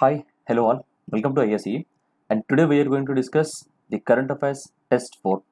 Hi, hello all. Welcome to ISE. And today we are going to discuss the current affairs test 4.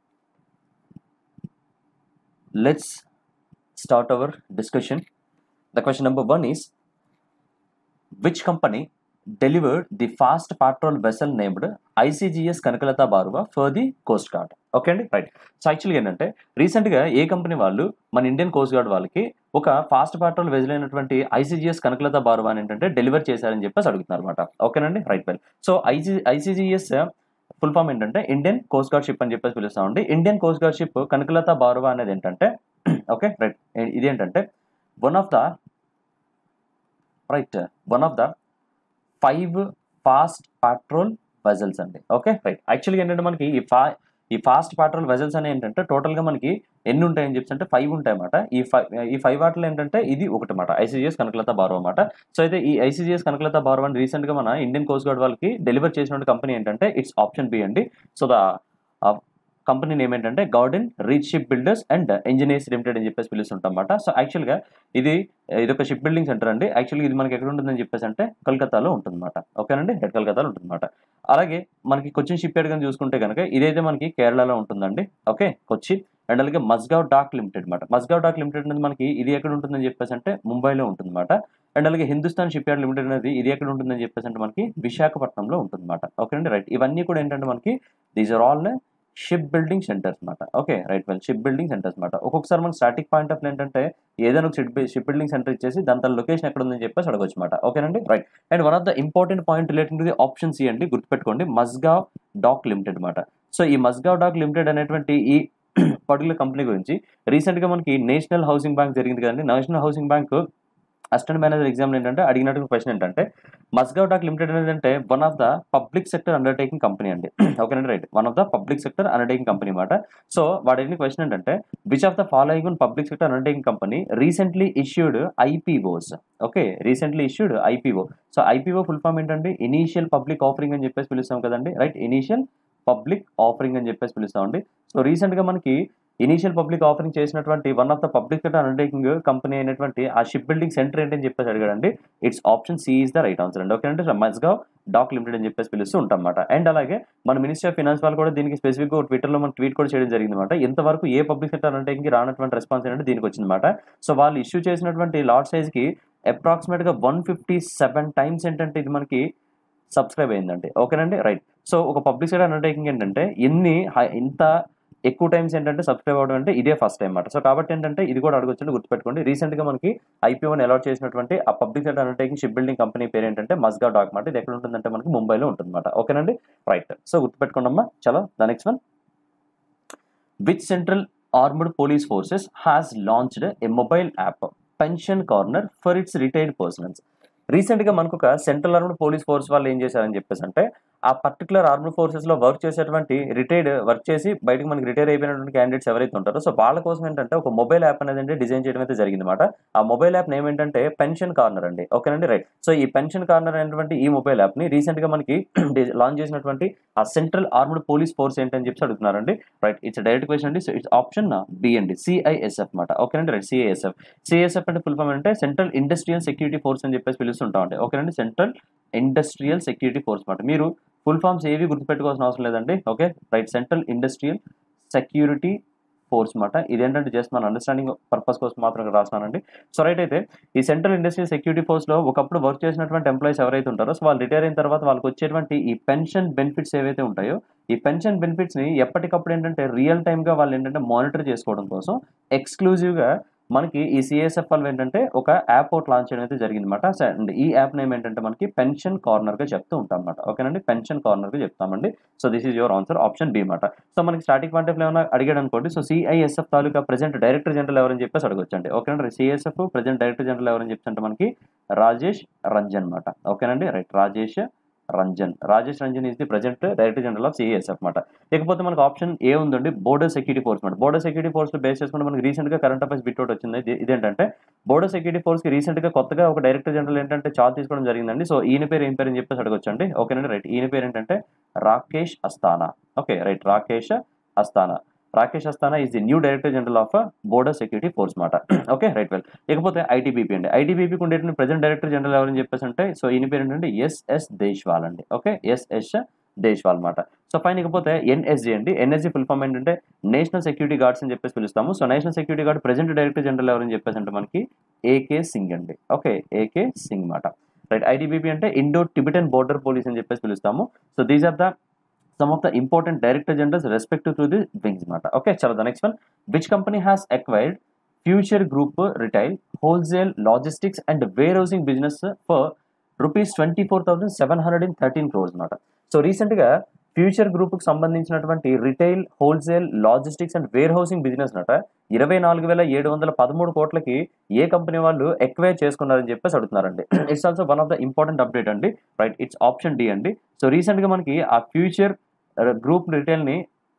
Let's start our discussion. The question number one is Which company delivered the fast patrol vessel named ICGS Kanaklata Barua for the coast guard okay అండి right so యాక్చువల్గా ఏంటంటే రీసెంట్గా ఏ company వాళ్ళు మన Indian coast guard వాళ్ళకి ఒక fast patrol vessel అయినటువంటి ఐసీజీఎస్ కనకలత బారువా అని ఏంటంటే డెలివర్ చేశారని చెప్పేసి అడుగుతున్నారు అనమాట ఓకేనండి right well so IC ICGS full form ఏంటంటే ఇండియన్ కోస్ట్ గార్డ్ షిప్ అని చెప్పేసి పిలుస్తామండి Indian coast guard ship Kanaklata Barua అనేది ఏంటంటే ఓకే రైట్ ఇది ఏంటంటే one of the right one of the five fast patrol vessels అండి ఓకే రైట్ యాక్చువల్గా ఏంటంటే మనకి ఈ ఫా ఈ ఫాస్ట్ పాట్రోల్ వెజల్స్ అని ఏంటంటే టోటల్గా మనకి ఎన్ని ఉంటాయని చెప్పి అంటే ఫైవ్ ఉంటాయి అన్నమాట ఈ ఫైవ్ ఈ ఫైవ్ వాటిలో ఏంటంటే ఇది ఒకటి మాట ఐసీజీఎస్ కనకలత బారో అన్నమాట సో అయితే ఈ ఐసీజీఎస్ కనకలత బారో అని రీసెంట్గా మన ఇండియన్ కోస్ట్ గార్డ్ వాళ్ళకి డెలివర్ చేసిన కంపెనీ ఏంటంటే ఇట్స్ ఆప్షన్ బి అండి సో ద కంపెనీ నేమ్ ఏంటంటే Garden Reach Shipbuilders and Engineers Limited అని చెప్పేసి పిలుస్తుంటాం అనమాట సో యాక్చువల్గా ఇది ఇది ఒక షిప్ బిల్డింగ్ సెంటర్ అండి యాక్చువల్గా ఇది మనకి ఎక్కడ ఉంటుందని చెప్పేసి అంటే కలకత్తాలో ఉంటుందన్నమాట ఓకేనండి హెడ్ కలకత్తాలో ఉంటుందన్నమాట అలాగే మనకి కొచ్చిన్ షిప్ యార్డ్ కానీ చూసుకుంటే కనుక ఇదైతే మనకి కేరళలో ఉంటుందండి ఓకే కొచ్చి అండ్ అలాగే మస్గావ్ డాక్ లిమిటెడ్ అనమాట మస్గావ్ డాక్ లిమిటెడ్ అనేది మనకి ఇది ఎక్కడ ఉంటుందని చెప్పేసి అంటే ముంబైలో ఉంటుందన్నమాట అండ్ అలాగే హిందుస్థాన్ షిప్ యార్డ్ లిమిటెడ్ అనేది ఇది ఎక్కడ ఉంటుందని చెప్పేసి అంటే మనకి విశాఖపట్నంలో ఉంటుందన్నమాట ఓకేనండి రైట్ ఇవన్నీ కూడా ఏంటంటే మనకి these are all shipbuilding centres అనమాట okay right well shipbuilding centres అనమాట ఒక్కొక్కసారి మనకి స్టాటిక్ పాయింట్ ఆఫ్ ఏంటంటే ఏదైనా ఒక షిప్ షిప్ బిల్డింగ్ సెంటర్ ఇచ్చేసి దాని తన లొకేషన్ ఎక్కడ ఉందని చెప్పేసి అడగొచ్చు అనమాట ఓకేనండి right and one of the important point related to the option C అండి గుర్తుపెట్టుకోండి మస్గావ్ డాక్ లిమిటెడ్ అనమాట సో ఈ మస్గావ్ డాక్ లిమిటెడ్ అనేటువంటి ఈ పర్టికులర్ కంపెనీ గురించి రీసెంట్గా మనకి నేషనల్ హౌసింగ్ బ్యాంక్ జరిగింది కదండి National Housing Bank assistant manager exam ఏంటంటే అడిగినట్టు క్వశ్చన్ ఏంటంటే మస్గావ్ డాక్ లిమిటెడ్ అనేది అంటే one of the public sector undertaking company అండి ఓకేనండి right one of the public sector undertaking company అనమాట సో వాడు అడిగిన క్వశ్చన్ ఏంటంటే which of the following one public sector undertaking company recently issued IPOs okay recently issued IPO so IPO full form ఏంటంటే initial public offering అని చెప్పేసి పిలుస్తాం కదండి right initial public offering అని చెప్పేసి పిలుస్తామండి సో రీసెంట్గా మనకి ఇనీషియల్ పబ్లిక్ ఆఫరింగ్ చేసినటువంటి one of the public sector undertaking company అయినటువంటి ఆ షిప్ బిల్డింగ్ సెంటర్ ఏంటని చెప్పేసి అడిగాడండి it's option C is the right answer అండి ఓకే అంటే మస్గావ్ డాక్ లిమిటెడ్ అని చెప్పేసి పిలుస్తూ ఉంటాం అన్నమాట అండ్ అలాగే మన మినిస్ట్రీ ఆఫ్ ఫినాన్స్ వాళ్ళు కూడా దీనికి స్పెసిఫిక్గా ట్విట్టర్లో మనం ట్వీట్ కూడా చేయడం జరిగింది అనమాట ఎంతవరకు ఏ పబ్లిక్ సెక్టర్ అండర్టేకింగ్ రానటువంటి రెస్పాన్స్ ఏంటంటే దీనికి వచ్చిందన్నమాట సో వాళ్ళు ఇష్యూ చేసినటువంటి లాట్ సైజ్కి అప్రాక్సిమేట్గా వన్ ఫిఫ్టీ సెవెన్ టైమ్స్ ఏంటంటే ఇది మనకి సబ్స్క్రైబ్ అయిందండి ఓకేనండి రైట్ సో ఒక పబ్లిక్ సెక్టర్ అండర్టేకింగ్ ఏంటంటే ఎన్ని ఇంత ఎక్కువ టైమ్స్ ఏంటంటే సబ్స్క్రైబ్ అవ్వడం అంటే ఇదే ఫస్ట్ టైం అనమాట సో కాబట్టి ఏంటంటే ఇది కూడా అడగొచ్చు గుర్తుపెట్టుకోండి రీసెంట్గా మనకి ఐపీఓని అలాట్ చేసినటువంటి ఆ public sector undertaking shipbuilding company పేరు ఏంటంటే మస్గా డాక్ మాట ఇది ఎక్కడ ఉంటుందంటే మనకి ముంబైలో ఉంటుందన్నమాట ఓకేనండి రైట్ సో గుర్తుపెట్టుకోండి అమ్మా చలో the next one which Central Armed Police Forces has launched a mobile app Pension Corner for its retired personnels రీసెంట్గా మనకు ఒక సెంట్రల్ ఆర్మ్డ్ పోలీస్ ఫోర్స్ వాళ్ళు ఏం చేశారని చెప్పేసి అంటే ఆ పర్టికులర్ ఆర్మ్డ్ ఫోర్సెస్లో వర్క్ చేసేటువంటి రిటైర్డ్ వర్క్ చేసి బయటకు మనకి రిటైర్ అయిపోయినటువంటి క్యాండిడేట్స్ ఎవరైతే ఉంటారో సో వాళ్ళ కోసం ఏంటంటే ఒక మొబైల్ యాప్ అనేది డిజైన్ చేయడం అయితే జరిగింది అనమాట ఆ మొబైల్ యాప్ నేమ్ ఏంటంటే పెన్షన్ కార్నర్ అండి ఓకేనండి రైట్ సో ఈ పెన్షన్ కార్నర్ అనేటువంటి ఈ మొబైల్ యాప్ని రీసెంట్గా మనకి లాంచ్ చేసినటువంటి ఆ సెంట్రల్ ఆర్మ్డ్ పోలీస్ ఫోర్స్ ఏంటని చెప్పి అడుగుతున్నారండి రైట్ ఇట్స్ డైరెక్ట్ క్వశ్చన్ అండి సో ఇట్స్ ఆప్షన్ బి అండి సిఐఎస్ఎఫ్ అనమాట ఓకేనండి రైట్ సిఐఎస్ఎఫ్ సిఐఎస్ఎఫ్ అంటే ఫుల్ ఫామ్ అంటే సెంట్రల్ ఇండస్ట్రియల్ సెక్యూరిటీ ఫోర్స్ అని చెప్పేసి పిలుస్తుంటామండి ఓకేనండి సెంట్రల్ ఇండస్ట్రియల్ సెక్యూరిటీ ఫోర్స్ అనమాట మీరు ఫుల్ ఫామ్స్ ఏవి గుర్తుపెట్టుకోవాల్సిన అవసరం లేదండి okay right central industrial security force అనమాట ఇదేంటంటే జస్ట్ మన అండర్స్టాండింగ్ పర్పస్ కోసం మాత్రం రాస్తున్నానండి సో రైట్ అయితే ఈ సెంట్రల్ ఇండస్ట్రియల్ సెక్యూరిటీ ఫోర్స్లో ఒకప్పుడు వర్క్ చేసినటువంటి ఎంప్లాయీస్ ఎవరైతే ఉంటారో సో వాళ్ళు రిటైర్ అయిన తర్వాత వాళ్ళకి వచ్చేటువంటి ఈ పెన్షన్ బెనిఫిట్స్ ఏవైతే ఉంటాయో ఈ పెన్షన్ బెనిఫిట్స్ని ఎప్పటికప్పుడు ఏంటంటే రియల్ టైమ్గా వాళ్ళు ఏంటంటే మానిటర్ చేసుకోవడం కోసం ఎక్స్క్లూజివ్గా మనకి ఈ సిఎస్ఎఫ్ వాళ్ళు ఏంటంటే ఒక యాప్ ఒకటి లాంచ్ చేయడం అయితే జరిగింది అనమాట అండ్ ఈ యాప్ నేమ్ ఏంటంటే మనకి పెన్షన్ కార్నర్గా చెప్తూ ఉంటాం అనమాట ఓకేనండి పెన్షన్ కార్నర్గా చెప్తామండి so this is your answer option B అనమాట సో మనకి స్టార్టింగ్ పాయింట్ ఆఫ్ ఏమైనా అడిగాడు అనుకోండి సో సిఐఎస్ఎఫ్ తాలూకా ప్రెజెంట్ డైరెక్టర్ జనరల్ ఎవరని చెప్పేసి అడగొచ్చండి ఓకేనండి సిఎస్ఎఫ్ ప్రెజెంట్ డైరెక్టర్ జనరల్ ఎవరని చెప్తుంటే మనకి రాజేష్ రంజన్ అనమాట ఓకేనండి right Rajesh Ranjan Rajesh Ranjan is the present director general of CSF అనమాట లేకపోతే మనకు ఆప్షన్ ఏ ఉందండి బోర్డర్ సెక్యూరిటీ ఫోర్స్ అనమాట బోర్డర్ సెక్యూరిటీ ఫోర్స్ బేస్ చేసుకుంటే మనకి రీసెంట్గా కరెంట్ అఫైర్స్ బిట్ అవుట్ వచ్చింది ఇది- ఇదేంటంటే బోర్డర్ సెక్యూరిటీ ఫోర్స్కి రీసెంట్గా కొత్తగా ఒక డైరెక్టర్ జనరల్ ఏంటంటే చార్జ్ తీసుకోవడం జరిగిందండి సో ఈయన పేరు ఏం పేరు అని చెప్పేసి అడగొచ్చండి ఓకేనండి రైట్ ఈయన పేరు ఏంటంటే Rakesh Asthana okay right Rakesh Asthana Rakesh Asthana is the new director general of border security force మాట ఓకే రైట్ వెల్ ఇకపోతే ఐటీబీపీ అండి ఐటీబీపీకి ఉండేటువంటి ప్రజెంట్ డైరెక్టర్ జనరల్ ఎవరని చెప్పేసి అంటే సో ఈయన పేరు ఏంటంటే ఎస్ఎస్ దేశ్వాల్ అండి ఓకే ఎస్ఎస్ దేశ్వాల్ మాట సో పైన ఇకపోతే ఎన్ఎస్జీ అండి ఎన్ఎస్జీ ఫుల్ ఫామ్ ఏంటంటే నేషనల్ సెక్యూరిటీ గార్డ్స్ అని చెప్పేసి పిలుస్తాము so national security guard present director general ఎవరని చెప్పేసి అంటే మనకి ఏకే సింగ్ అండి ఓకే ఏకే సింగ్ మాట రైట్ ఐటీబీపీ అంటే ఇండో టిబిటన్ బోర్డర్ పోలీస్ అని చెప్పేసి పిలుస్తాము so these are the some of the important director generals respective to the wings మాట ఓకే చలో the next one which company has acquired Future Group retail wholesale logistics and warehousing business for rupees twenty four thousand seven hundred and thirteen crores అనమాట so రీసెంట్గా Future గ్రూప్కి సంబంధించినటువంటి retail wholesale logistics and warehousing business నట ఇరవై నాలుగు వేల ఏడు వందల పదమూడు కోట్లకి ఏ కంపెనీ వాళ్ళు ఎక్వైర్ చేసుకున్నారని చెప్పేసి అడుగుతున్నారండి it's also one of the important update అండి రైట్ ఇట్స్ ఆప్షన్ డి అండి సో రీసెంట్గా మనకి ఆ ఫ్యూచర్ గ్రూప్ రిటైల్ని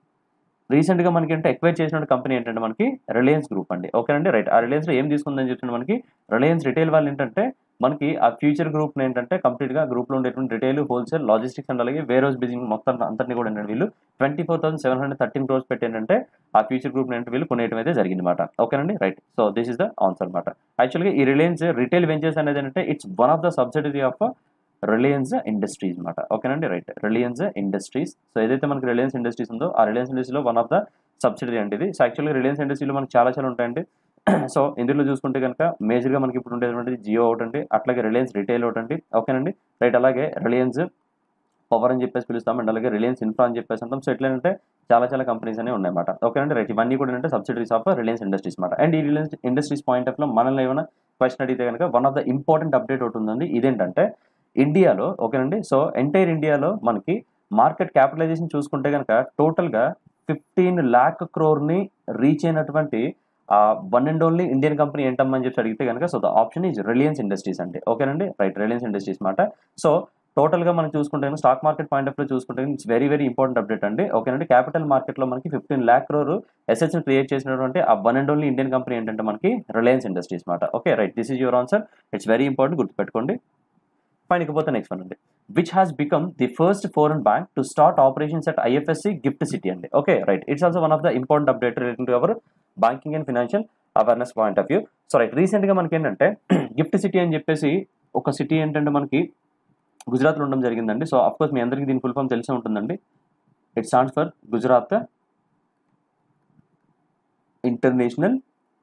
రీసెంట్గా మనకి అంటే ఎక్వైర్ చేసిన కంపెనీ ఏంటంటే మనకి రిలయన్స్ గ్రూప్ అండి ఓకేనండి రైట్ ఆ రిలయన్స్లో ఏం తీసుకుందని చెప్తుంటే మనకి రిలయన్స్ రిటైల్ వాళ్ళు ఏంటంటే మనకి ఆ ఫ్యూచర్ గ్రూప్ ఏంటంటే కంప్లీట్గా గ్రూప్లో ఉండేటువంటి రిటైల్ హోల్సేల్ లాజిస్టిక్స్ అండ్ అలాగే వేర్ హౌస్ బిజినెస్ మొత్తం అంతటిని కూడా ఏంటంటే వీళ్ళు twenty four thousand seven hundred thirteen crores పెట్టి ఏంటంటే ఆ ఫ్యూచర్ గ్రూప్ ఏంటంటే వీళ్ళు కొనేయడం అయితే జరిగింది అనమాట ఓకేనండి right so this is the answer అనమాట యాక్చువల్గా ఈ రిలయన్స్ రిటైల్ వెంచర్స్ అనేది ఏంటంటే it's one of the subsidiary of Reliance Industries అనమాట ఓకేనండి రైట్ రిలయన్స్ ఇండస్ట్రీస్ సో ఏదైతే మనకి రిలయన్స్ ఇండస్ట్రీస్ ఉందో ఆ రిలయన్స్ ఇండస్ట్రీలో వన్ ఆఫ్ ద సబ్సిడరీ అంటే ఇది సో యాక్చువల్గా రిలయన్స్ ఇండస్ట్రీలో మనకి చాలా చాలా ఉంటాయండి సో ఇందులో చూసుకుంటే కనుక మేజర్గా మనకి ఇప్పుడు ఉండేటువంటి జియో ఒకటి అండి అట్లాగే రిలయన్స్ రిటైల్ ఒకటి అండి ఓకేనండి రైట్ అలాగే రిలయన్స్ పవర్ అని చెప్పేసి పిలుస్తాం అండ్ అలాగే రిలయన్స్ ఇన్ఫ్రా అని చెప్పేసి అంటాం సో ఎట్లంటే చాలా చాలా కంపెనీస్ అనేవి ఉన్నాయన్నమాట ఓకేనండి రైట్ ఇవన్నీ కూడా ఏంటంటే సబ్సిడరీస్ ఆఫ్ రిలయన్స్ ఇండస్ట్రీస్ అనమాట అండ్ ఈ రిలయన్స్ ఇండస్ట్రీస్ పాయింట్ ఆఫ్ లో మనల్ని ఏమైనా క్వశ్చన్ అడిగితే కనుక one of the important update ఒకటి ఉందండి ఇదేంటంటే ఇండియాలో ఓకేనండి సో ఎంటైర్ ఇండియాలో మనకి మార్కెట్ క్యాపిటలైజేషన్ చూసుకుంటే కనుక టోటల్గా ఫిఫ్టీన్ ల్యాక్ క్రోర్ని రీచ్ అయినటువంటి one and only Indian company ఏంటమ్మని చెప్పి అడిగితే కనుక so the option is Reliance Industries అండి ఓకేనండి రైట్ రిలయన్స్ ఇండస్ట్రీస్ మాట సో టోటల్గా మనం చూసుకుంటే స్టాక్ మార్కెట్ పాయింట్ ఆఫ్ లో చూసుకుంటే it's very very important update అండి ఓకేనండి క్యాపిటల్ మార్కెట్లో మనకి fifteen lakh crore assets create చేసినటువంటి ఆ one and only Indian company ఏంటంటే మనకి రిలయన్స్ ఇండస్ట్రీస్ మాట okay right this is your answer it's very important గుర్తుపెట్టుకోండి పైన ఇకపోతే నెక్స్ట్ వన్ అండి which has become the first foreign bank to start operations at IFSC gift city అండి okay right it's also one of the important update relating to our banking and financial awareness point of view so right రీసెంట్గా మనకి ఏంటంటే gift city అని చెప్పేసి ఒక city ఏంటంటే మనకి గుజరాత్లో ఉండడం జరిగిందండి సో అఫ్ కోర్స్ మీ అందరికీ దీని ఫుల్ ఫామ్ తెలిసే ఉంటుందండి it stands for Gujarat international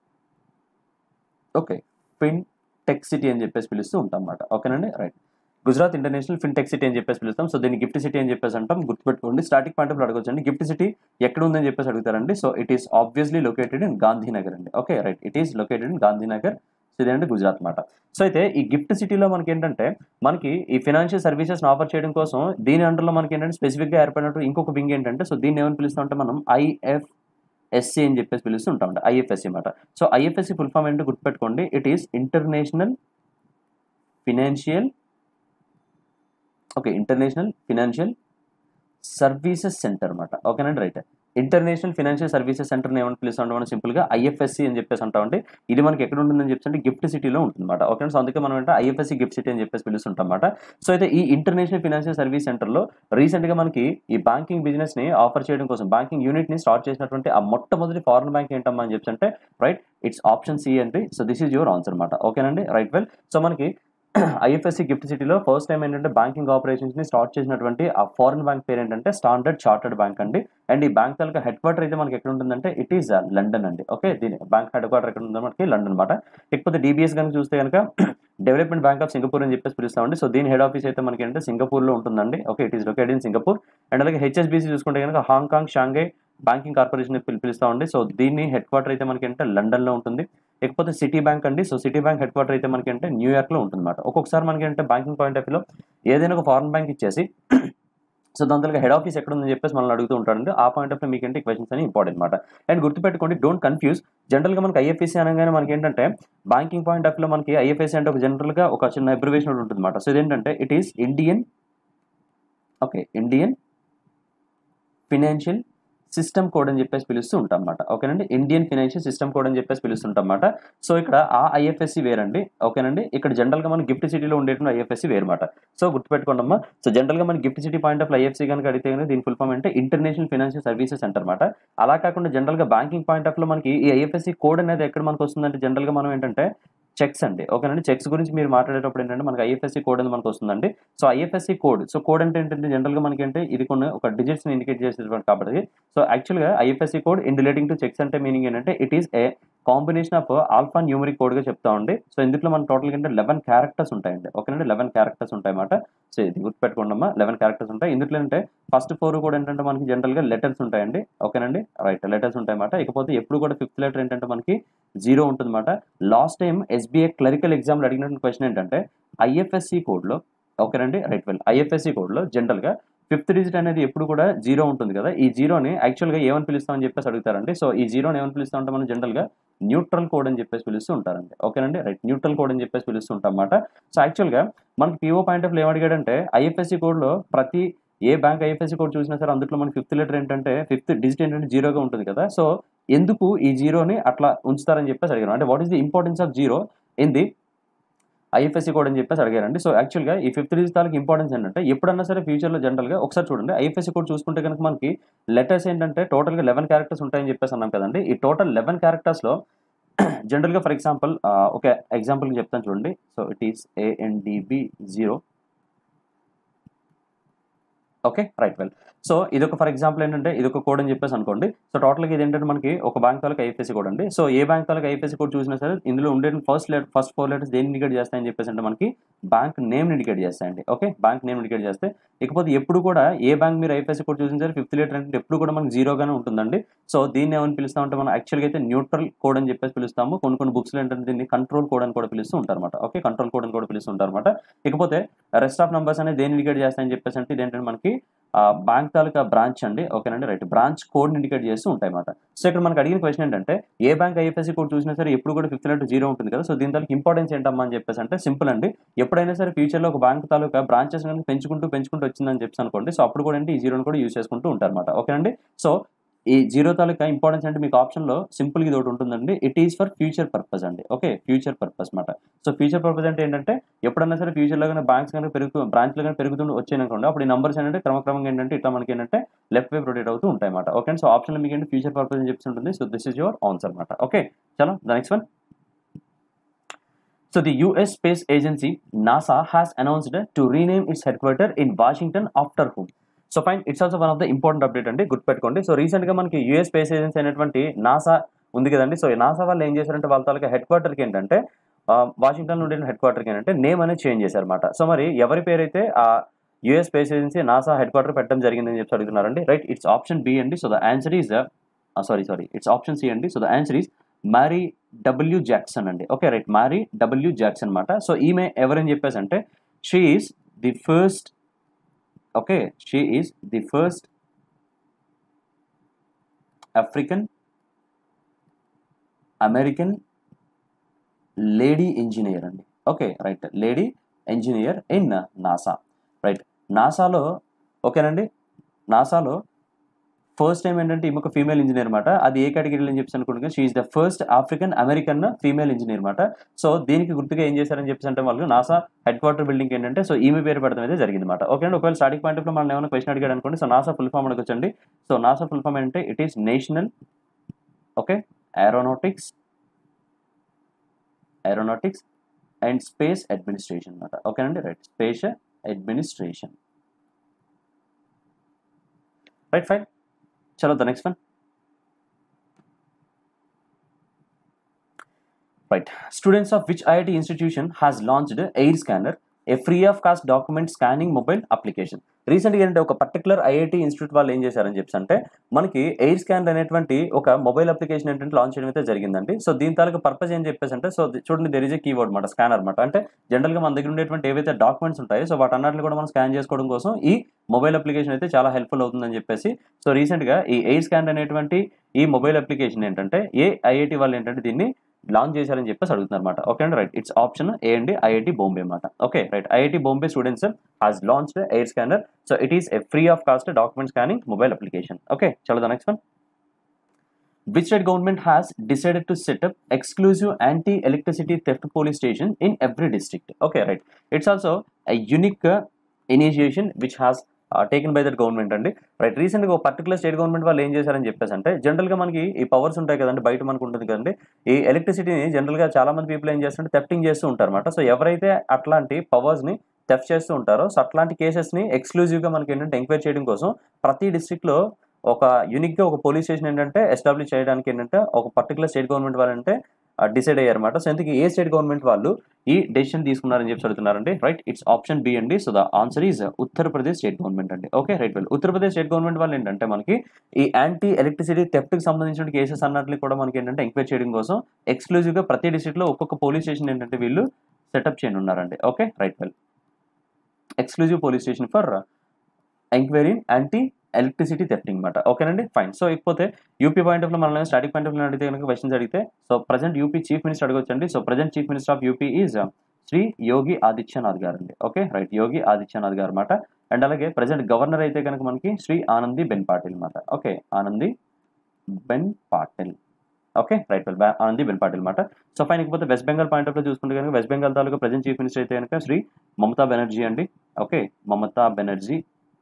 okay fintech city అని చెప్పేసి పిలుస్తూ ఉంటాం అన్నమాట ఓకేనండి right Gujarat international fintech city అని చెప్పేసి పిలుస్తాం సో దీన్ని గిఫ్ట్ సిటీ అని చెప్పేసి అంటాం గుర్తుపెట్టుకోండి స్టార్టింగ్ పాయింట్ ఆఫ్ అడగొచ్చండి గిఫ్ట్ సిటీ ఎక్కడ ఉందని చెప్పేసి అడుగుతారండి so it is obviously located in Gandhinagar అండి okay right it is located in Gandhinagar so ఇదేంటి గుజరాత్ మాట సో అయితే ఈ గిఫ్ట్ సిటీలో మనకి ఏంటంటే మనకి ఈ ఫినాన్షియల్ సర్వీసెస్ ఆఫర్ చేయడం కోసం దీని అండర్లో మనకి ఏంటంటే స్పెసిఫిక్గా ఏర్పడినట్టు ఇంకొక వింగ్ ఏంటంటే సో దీన్ని ఏమని పిలుస్తామంటే మనం ఐఎఫ్ ఎస్సీ అని చెప్పేసి పిలుస్తూ ఉంటాం ఐఎఫ్ఎస్సి మాట సో ఐఎఫ్ఎస్సి ఫుల్ ఫామ్ ఏంటో గుర్తుపెట్టుకోండి it is international financial okay international financial services centre అనమాట ఓకేనండి right international financial services centre ఏమని పిలుస్తాం మనం సింపుల్గా ఐఎఫ్ఎస్సి అని చెప్పేసి అంటామంటే ఇది మనకి ఎక్కడ ఉంటుందని చెప్పేసి గిఫ్ట్ సిటీలో ఉంటుందన్నమాట ఓకే సో అందుకే మనం అంటే ఐఎఫ్ఎస్సి గిఫ్ట్ సిటీ అని చెప్పేసి పిలుస్తుంటాం అన్నమాట సో అయితే ఈ ఇంటర్నేషనల్ ఫినాన్షియల్ సర్వీస్ సెంటర్లో రీసెంట్గా మనకి ఈ బ్యాంకింగ్ బిజినెస్ని ఆఫర్ చేయడం కోసం బ్యాంకింగ్ యూనిట్ని స్టార్ట్ చేసినటువంటి ఆ మొట్టమొదటి ఫారెన్ బ్యాంక్ ఏంటమ్మా అని చెప్పి అంటే రైట్ ఇట్స్ ఆప్షన్ సి అండి so this is your answer అనమాట ఓకేనండి రైట్ వెల్ సో మనకి ఐఎఫ్ఎస్సి గిఫ్ట్ సిటీలో ఫస్ట్ టైం ఏంటంటే బ్యాంకింగ్ ఆపరేషన్స్ ని స్టార్ట్ చేసినటువంటి ఆ ఫారెన్ బ్యాంక్ పేరు ఏంటంటే స్టాండర్డ్ చార్టర్డ్ బ్యాంక్ అండి అండ్ ఈ బ్యాంక్ తాలూకా హెడ్ క్వార్టర్ అయితే మనకి ఎక్కడ ఉంటుందంటే ఇట్ ఈస్ లండన్ అండి ఓకే దీని బ్యాంక్ హెడ్ క్వార్టర్ ఎక్కడ ఉందో మనకి లండన్ అనమాట ఇకపోతే డిబిఎస్ కనుక చూస్తే కనుక డెవలప్మెంట్ బ్యాంక్ ఆఫ్ సింగపూర్ అని చెప్పేసి పిలుస్తామండి సో దీని హెడ్ ఆఫీస్ అయితే మనకి ఏంటంటే సింగపూర్లో ఉంటుందండి okay it is located in Singapore and అలాగే హెచ్ఎస్బీసీ చూసుకుంటే కనుక హాంకాంగ్ షాంఘై బ్యాంకింగ్ కార్పొరేషన్ పిలి పిలుస్తామండి సో దీన్ని హెడ్ క్వార్టర్ అయితే మనకి అంటే లండన్లో ఉంటుంది ఇకపోతే సిటీ బ్యాంక్ అండి so Citibank headquarter అయితే మనకి అంటే న్యూయార్క్లో ఉంటుంది అనమాట ఒక్కొక్కసారి మనకి అంటే బ్యాంకింగ్ పాయింట్ ఆఫ్ వ్యూలో ఏదైనా ఒక ఫారెన్ బ్యాంక్ ఇచ్చేసి సో దాని తర్వాత హెడ్ ఆఫీస్ ఎక్కడ ఉందని చెప్పేసి మనల్ని అడుగుతూ ఉంటాడండి ఆ పాయింట్ ఆఫ్ మీకు ఏంటి క్వశ్చన్స్ అని ఇంపార్టెంట్ అనమాట అండ్ గుర్తుపెట్టుకోండి డోంట్ కన్ఫ్యూజ్ జనరల్గా మనకి ఐఎఫ్ఎస్సీ అనగానే మనకి ఏంటంటే బ్యాంకింగ్ పాయింట్ ఆఫ్ లో మనకి ఐఎఫ్ఎస్సీ అంటే ఒక జనరల్గా ఒక చిన్న అబ్రివేషన్ ఉంటుంది అనమాట సో ఇదేంటంటే it is Indian okay Indian financial system code అని చెప్పేసి పిలుస్తూ ఉంటాం అన్నమాట ఓకేనండి ఇండియన్ ఫినాన్షియల్ సిస్టమ్ కోడ్ అని చెప్పేసి పిలుస్తుంటాం అన్నమాట సో ఇక్కడ ఆ ఐఎఫ్ఎస్సి వేరండి ఓకేనండి ఇక్కడ జనరల్గా మన గిఫ్ట్ సిటీలో ఉండేటువంటి ఐఎఫ్ఎస్సి వేరమాట సో గుర్తుపెట్టుకోండి అమ్మా సో జనరల్గా మన gift city point of IFC కనుక అడిగితే కనుక దీని ఫుల్ ఫామ్ అంటే ఇంటర్నేషనల్ ఫినాన్షియల్ సర్వీసెస్ సెంటర్ అనమాట అలా కాకుండా జనరల్గా బ్యాంకింగ్ పాయింట్ ఆఫ్ లో మనకి ఈ ఐఎఫ్ఎస్సి కోడ్ అనేది ఎక్కడ మనకు వస్తుందంటే జనరల్గా మనం ఏంటంటే చెక్స్ అండి ఓకేనండి చెక్స్ గురించి మీరు మాట్లాడేటప్పుడు ఏంటంటే మనకి ఐఎఫ్ఎస్సి కోడ్ అనేది మనకు వస్తుందండి so IFSC code so code అంటే ఏంటంటే జనరల్గా మనకి అంటే ఇది కొన్ని ఒక డిజిట్స్ని ఇండికేట్ చేసేటువంటి కాబట్టి సో యాక్చువల్గా IFSC code in relating to cheques అంటే మీనింగ్ ఏంటంటే it is a combination of alpha numeric కోడ్గా చెప్తా ఉండి సో ఇందులో మన టోటల్ అంటే లెవెన్ క్యారెక్టర్స్ ఉంటాయండి ఓకేనండి లెవెన్ క్యారెక్టర్స్ ఉంటాయి అన్నమాట సో ఇది గుర్తుపెట్టుకోండి అమ్మా లెవెన్ క్యారెక్టర్స్ ఉంటాయి ఇందులో అంటే ఫస్ట్ ఫోర్ కూడా ఏంటంటే మనకి జనరల్గా లెటర్స్ ఉంటాయండి ఓకేనండి రైట్ లెటర్స్ ఉంటాయి అన్నమాట ఇకపోతే ఎప్పుడు కూడా ఫిఫ్త్ లెటర్ ఏంటంటే మనకి జీరో ఉంటుందన్నమాట లాస్ట్ టైం ఎస్బీఐ క్లరికల్ ఎగ్జామ్లో అడిగినటువంటి క్వశ్చన్ ఏంటంటే ఐఎఫ్ఎస్సి కోడ్లో ఓకేనండి రైట్ వెల్ ఐఎఫ్ఎస్సి కోడ్లో జనరల్గా ఫిఫ్త్ డిజిట్ అనేది ఎప్పుడు కూడా జీరో ఉంటుంది కదా ఈ జీరోని యాక్చువల్గా ఏమని పిలుస్తామని చెప్పేసి అడుగుతారండి సో ఈ జీరోని ఏమని పిలుస్తా ఉంటాం మనం జనరల్గా న్యూట్రల్ కోడ్ అని చెప్పేసి పిలుస్తూ ఉంటారండి ఓకేనండి రైట్ న్యూట్రల్ కోడ్ అని చెప్పేసి పిలుస్తూ ఉంటాం అన్నమాట సో యాక్చువల్గా మనకి పిఓ పాయింట్ ఆఫ్ ఏం అడిగాడంటే ఐఎఫ్ఎస్సి కోడ్లో ప్రతి ఏ బ్యాంక్ ఐఎఫ్ఎస్సి కోడ్ చూసినా సరే అందులో మనకి ఫిఫ్త్ లెటర్ ఏంటంటే ఫిఫ్త్ డిజిట్ ఏంటంటే జీరోగా ఉంటుంది కదా సో ఎందుకు ఈ జీరోని అట్లా ఉంచుతారని చెప్పేసి అడిగారు అంటే what is the importance of zero in the IFSC code అని చెప్పేసి అడిగారండి సో యాక్చువల్గా ఈ ఫిఫ్త్ డిజిట్ తాలూకు ఇంపార్టెన్స్ ఏంటంటే ఎప్పుడన్నా సరే ఫ్యూచర్లో జనరల్గా ఒకసారి చూడండి ఐఎఫ్ఎస్సి కోడ్ చూసుకుంటే కనుక మనకి లెటర్స్ ఏంటంటే టోటల్గా లెవెన్ క్యారెక్టర్స్ ఉంటాయని చెప్పేసి అన్నాం కదండి ఈ టోటల్ లెవెన్ క్యారెక్టర్స్లో జనరల్గా ఫర్ ఎగ్జాంపుల్ ఒక ఎగ్జాంపుల్ చెప్తాను చూడండి so it is ANDB zero okay right well so ఇది ఒక ఫర్ ఎగ్జాంపుల్ ఏంటంటే ఇది ఒక కోడ్ అని చెప్పేసి అనుకోండి సో టోటల్గా ఇది ఏంటంటే మనకి ఒక బ్యాంక్ తాలూకు ఐఎఫ్ఎస్సి కోడ్ అండి సో ఏ బ్యాంక్ తాలూకు ఐఎఫ్ఎస్సి కోడ్ చూసినా సరే ఇందులో ఉండే first letter first four letters దేని ఇండికేట్ చేస్తాయని చెప్పేసి అంటే మనకి బ్యాంక్ నేమ్ ఇండికేట్ చేస్తాయండి ఓకే బ్యాంక్ నేమ్ ఇండికేట్ చేస్తే ఇకపోతే ఎప్పుడు కూడా ఏ బ్యాంక్ మీరు ఐఎఫ్ఎస్సి కోడ్ చూసిన సరే ఫిఫ్త్ లెటర్ అంటే ఎప్పుడు కూడా మనకి జీరోగానే ఉంటుందండి సో దీన్ని ఏమని పిలుస్తామంటే మనం యాక్చువల్గా అయితే న్యూట్రల్ కోడ్ అని చెప్పేసి పిలుస్తాము కొన్ని కొన్ని బుక్స్లో ఏంటంటే దీన్ని కంట్రోల్ కోడ్ అని కూడా పిలుస్తూ ఉంటారు అనమాట ఓకే కంట్రోల్ కోడ్ అని కూడా పిలుస్తూ ఉంటారు అనమాట ఇకపోతే రెస్ట్ ఆఫ్ నెంబర్స్ అనేది దేని ఇండికేట్ చేస్తాయని చెప్పేసి అంటే ఇదేంటంటే మనకి బ్యాంక్ తాలూకా బ్రాంచ్ అండి ఓకేనండి రైట్ బ్రాంచ్ కోడ్ ఇండికేట్ చేస్తూ ఉంటాయి అన్నమాట సో ఇక్కడ మనకు అడిగిన క్వశ్చన్ ఏంటంటే ఏ బ్యాంక్ ఐఎఫ్ఎస్సి కోడ్ చూసినా సరే ఎప్పుడు కూడా ఫిఫ్త్ లెటర్ జీరో ఉంటుంది కదా సో దీని తాలూకు ఇంపార్టెన్స్ ఏంటమ్మా అని చెప్పేసి అంటే సింపుల్ అండి ఎప్పుడైనా సరే ఫ్యూచర్లో ఒక బ్యాంక్ తాలూకా బ్రాంచెస్ కనుక పెంచుకుంటూ పెంచుకుంటూ వచ్చిందని చెప్పేసి అనుకోండి సో అప్పుడు కూడా అంటే ఈ జీరోని కూడా యూస్ చేసుకుంటూ ఉంటారు అనమాట ఓకేనండి సో ఈ జీరో తాలూకా ఇంపార్టెన్స్ అంటే మీకు ఆప్షన్లో సింపుల్ ఇది ఒకటి ఉంటుందండి it is for future purpose అండి ఓకే ఫ్యూచర్ పర్పస్ మాట సో ఫ్యూచర్ పర్పస్ అంటే ఏంటంటే ఎప్పుడన్నా సరే ఫ్యూచర్లో కానీ బ్యాంక్స్ కానీ పెరుగుతూ బ్రాంచ్లో కానీ పెరుగుతూ వచ్చాయనుకోండి అప్పుడు ఈ నెంబర్స్ ఏంటంటే క్రమక్రమంగా ఏంటంటే ఇట్లా మనకి ఏంటంటే లెఫ్ట్ వైపు రొటేట్ అవుతూ ఉంటాయి అన్నమాట ఓకే సో ఆప్షన్లో మీకు ఏంటి ఫ్యూచర్ పర్పస్ అని చెప్పి ఉంటుంది so this is your answer అనమాట ఓకే చలో the next one So the US Space Agency NASA has announced to rename its headquarters in Washington after whom? So fine it's also one of the important update అండి గుర్తుపెట్టుకోండి so రీసెంట్గా మనకి US space agency అయినటువంటి NASA ఉంది కదండి so NASA వాళ్ళు ఏం చేశారంటే వాళ్ళ తాలూకా హెడ్ క్వార్టర్కి ఏంటంటే వాషింగ్టన్ నుండి హెడ్ క్వార్టర్కి ఏంటంటే నేమ్ అనేది చేంజ్ చేశారన్నమాట సో మరి ఎవరి పేరైతే ఆ US space agency NASA headquarter పెట్టడం జరిగిందని చెప్పి అడుగుతున్నారండి రైట్ ఇట్స్ ఆప్షన్ బి అండి so the answer is sorry sorry it's option C అండి so the answer is Mary W Jackson అండి okay right Mary W Jackson అనమాట so ఈమె ఎవరని చెప్పేసి అంటే she is the first okay she is the first african american lady engineer అండి okay right lady engineer in NASA right నాసాలో ఓకేనండి నాసాలో ఫస్ట్ టైం ఏంటంటే ఈమె ఒక ఫీమేల్ ఇంజనీర్ అనమాట అది ఏ కేటగిరీలో అని చెప్పి అనుకుంటున్నా she is the first African American female engineer అనమాట సో దీనికి గుర్తుగా ఏం చేశారని చెప్పేసి అంటే వాళ్ళు నాసా హెడ్ క్వార్టర్ బిల్డింగ్ ఏంటంటే సో ఈమె పేరు పెడతాం అయితే జరిగింది అనమాట ఓకే అండి ఒకవేళ స్టార్టింగ్ పాయింట్ ఆఫ్ మనం ఏమైనా క్వశ్చన్ అడిగాడు అనుకోండి సో నాసా ఫుల్ ఫామ్ అడగొచ్చండి సో నాసా ఫుల్ ఫామ్ ఏంటంటే it is national okay aeronautics aeronautics and space administration అనమాట ఓకేనండి right space administration right fine చలో the next one right students of which IIT institution has launched air scanner a free of cost document scanning mobile application రీసెంట్గా ఏంటంటే ఒక particular IIT institute వాళ్ళు ఏం చేశారని చెప్పి అంటే మనకి ఎయిర్ స్కానర్ అనేటువంటి ఒక మొబైల్ అప్లికేషన్ ఏంటంటే లాంచ్ చేయడం అయితే జరిగిందండి సో దీని తాలూకు పర్పస్ ఏం చెప్పేసి అంటే సో చూడండి దెర్ ఇస్ ఏ కీవర్డ్ అనమాట స్కానర్ అనమాట అంటే జనరల్గా మన దగ్గర ఉండేటువంటి ఏవైతే డాక్యుమెంట్స్ ఉంటాయో సో వాటి అన్నిటిని కూడా మనం స్కాన్ చేసుకోవడం కోసం ఈ మొబైల్ అప్లికేషన్ అయితే చాలా హెల్ప్ఫుల్ అవుతుందని చెప్పేసి సో రీసెంట్గా ఈ ఎయిర్ స్కాన్ అనేటువంటి ఈ మొబైల్ అప్లికేషన్ ఏంటంటే ఏ ఐఐటి వాళ్ళు ఏంటంటే దీన్ని లాంచ్ చేశారని చెప్పేసి అడుగుతున్నారు అనమాట ఓకే అండి రైట్ ఇట్స్ ఆప్షన్ ఏ అండి ఐఐటి బాంబే అనమాట okay right IIT Bombay students has launched air scanner so it is a free of cost document scanning mobile application okay చలో the next one which state government has decided to set up exclusive anti-electricity theft police station in every district okay right it's also a unique uh, initiation which has taken by that government అండి right రీసెంట్గా ఒక particular state government వాళ్ళు ఏం చేశారని చెప్పేసి అంటే జనరల్గా మనకి ఈ పవర్స్ ఉంటాయి కదండి బయట మనకు ఉంటుంది కదండి ఈ ఎలక్ట్రిసిటీని జనరల్గా చాలా మంది పీపుల్ ఏం చేస్తుంటే థెఫ్టింగ్ చేస్తూ ఉంటారు అనమాట సో ఎవరైతే అట్లాంటి పవర్స్ని థెఫ్ట్ చేస్తూ ఉంటారో సో అట్లాంటి కేసెస్ని ఎక్స్క్లూజివ్గా మనకి ఏంటంటే ఎంక్వైరీ చేయడం కోసం ప్రతి డిస్ట్రిక్ట్లో ఒక యూనిక్గా ఒక పోలీస్ స్టేషన్ ఏంటంటే ఎస్టాబ్లిష్ చేయడానికి ఏంటంటే ఒక పర్టికులర్ స్టేట్ గవర్నమెంట్ వాళ్ళంటే డిసైడ్ అయ్యారన్నమాట సో ఇంతకీ ఏ స్టేట్ గవర్నమెంట్ వాళ్ళు ఈ డెసిషన్ తీసుకున్నారని చెప్పి అడుగుతున్నారండి రైట్ ఇట్స్ ఆప్షన్ బి అండి so the answer is Uttar Pradesh state government అండి okay right well Uttar Pradesh state government వాళ్ళు ఏంటంటే మనకి ఈ యాంటీ ఎలక్ట్రిసిటీ థెఫ్ట్కి సంబంధించిన కేసెస్ అన్నట్లు కూడా మనకి ఏంటంటే ఎంక్వైరీ చేయడం కోసం ఎక్స్క్లూజివ్గా ప్రతి డిస్ట్రిక్ట్లో ఒక్కొక్క పోలీస్ స్టేషన్ ఏంటంటే వీళ్ళు సెటప్ చేయనున్నారండి okay right well exclusive police station for enquiry anti electricity thefting అనమాట ఓకేనండి ఫైన్ సో ఇకపోతే యూపీ పాయింట్ ఆఫ్ లో మనం స్టాటిక్ పాయింట్ ఆఫ్ లో అడిగితే కనుక క్వశ్చన్స్ అడిగితే so present UP chief minister అడగొచ్చండి so present chief minister of UP is Shri Yogi Adityanath గారు అండి ఓకే రైట్ యోగి ఆదిత్యనాథ్ గారు అనమాట అండ్ అలాగే ప్రజెంట్ గవర్నర్ అయితే కనుక మనకి శ్రీ ఆనంది బెన్ పాటిల్ అనమాట okay Anandi Ben Patil okay right well Anandi Ben Patil అనమాట సో ఫైన్ ఇకపోతే వెస్ట్ బెంగాల్ పాయింట్ ఆఫ్ లో చూసుకుంటే కనుక వెస్ట్ బెంగాల్ తాలూకా ప్రజెంట్ చీఫ్ మినిస్టర్ అయితే కనుక శ్రీ మమతా బెనర్జీ అండి ఓకే మమతా బెనర్జీ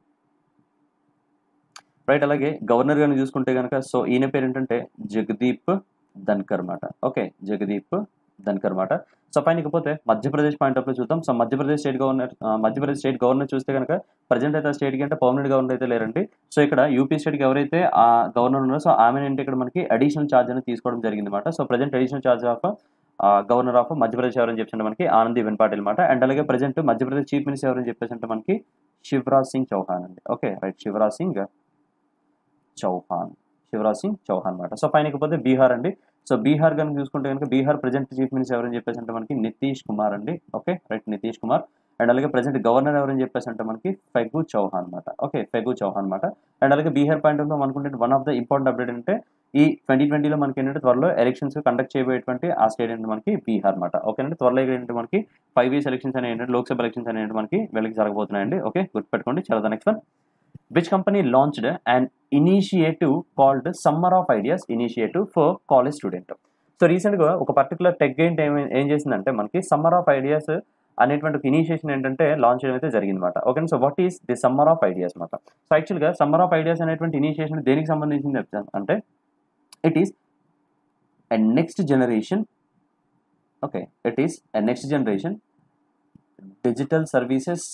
రైట్ అలాగే గవర్నర్ గారిని చూసుకుంటే కనుక సో ఈయన పేరు ఏంటంటే జగదీప్ ధన్కర్ మాట ఓకే జగదీప్ ధన్కర్ మాట సో పైన ఇకపోతే మధ్యప్రదేశ్ పాయింట్ ఆఫ్ లో చూద్దాం so Madhya Pradesh state governor Madhya Pradesh state governor చూస్తే కనుక ప్రజెంట్ అయితే ఆ స్టేట్కి అంటే పర్మనెంట్ గవర్నర్ అయితే లేరండి సో ఇక్కడ యూపీ స్టేట్కి ఎవరైతే ఆ గవర్నర్ ఉన్నారో సో ఆమె ఏంటి ఇక్కడ మనకి అడిషనల్ ఛార్జ్ అనేది తీసుకోవడం జరిగింది అనమాట so present additional charge of governor of Madhya Pradesh ఎవరని చెప్పి మనకి ఆనందీ బెన్ పాటిల్ అనమాట అండ్ అలాగే ప్రజెంట్ మధ్యప్రదేశ్ చీఫ్ మినిస్టర్ ఎవరని చెప్పేసి అంటే మనకి శివరాజ్ సింగ్ చౌహాన్ అండి ఓకే రైట్ శివరాజ్ సింగ్ చౌహాన్ శివరాజ్ సింగ్ చౌహాన్ అనమాట సో పైన ఇకపోతే బీహార్ అండి సో బీహార్ కనుక చూసుకుంటే కనుక బీహార్ ప్రజెంట్ చీఫ్ మినిస్టర్ ఎవరని చెప్పేసి అంటే మనకి నితీష్ కుమార్ అండి okay right Nitish Kumar and అలాగే ప్రజెంట్ గవర్నర్ ఎవరని చెప్పేసి అంటే మనకి ఫెగు చౌహాన్ అనమాట ఓకే ఫెగు చౌహాన్ అనమాట అండ్ అలాగే బీహార్ పాయింట్ ఆఫ్ అనుకుంటే one of the important update అంటే ఈ ట్వంటీ ట్వంటీలో మనకి ఏంటంటే త్వరలో ఎలక్షన్స్ కండక్ట్ చేయబోయేటువంటి ఆ స్టేట్ ఏంటంటే మనకి బీహార్ అనమాట ఓకే అంటే త్వరలో ఏంటంటే మనకి ఫైవ్ ఇయర్స్ ఎలక్షన్స్ అనేవి ఏంటంటే లోక్సభ ఎలక్షన్స్ అనేవి మనకి వీళ్ళకి జరగబోతున్నాయండి ఓకే గుర్తుపెట్టుకోండి చాలా next one which company launched an initiative called Summer of Ideas Initiative for college student. So రీసెంట్గా ఒక పర్టికులర్ టెక్ గెయింట్ ఏం ఏం చేసిందంటే మనకి సమ్మర్ ఆఫ్ ఐడియాస్ అనేటువంటి ఒక ఇనిషియేషన్ ఏంటంటే లాంచ్ చేయడం అయితే జరిగిందన్నమాట okay so what is the summer of ideas అనమాట సో యాక్చువల్గా సమ్మర్ ఆఫ్ ఐడియాస్ అనేటువంటి ఇనిషియేషన్ దేనికి సంబంధించింది చెప్తాను అంటే it is a next generation okay it is a next generation digital services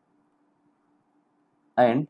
and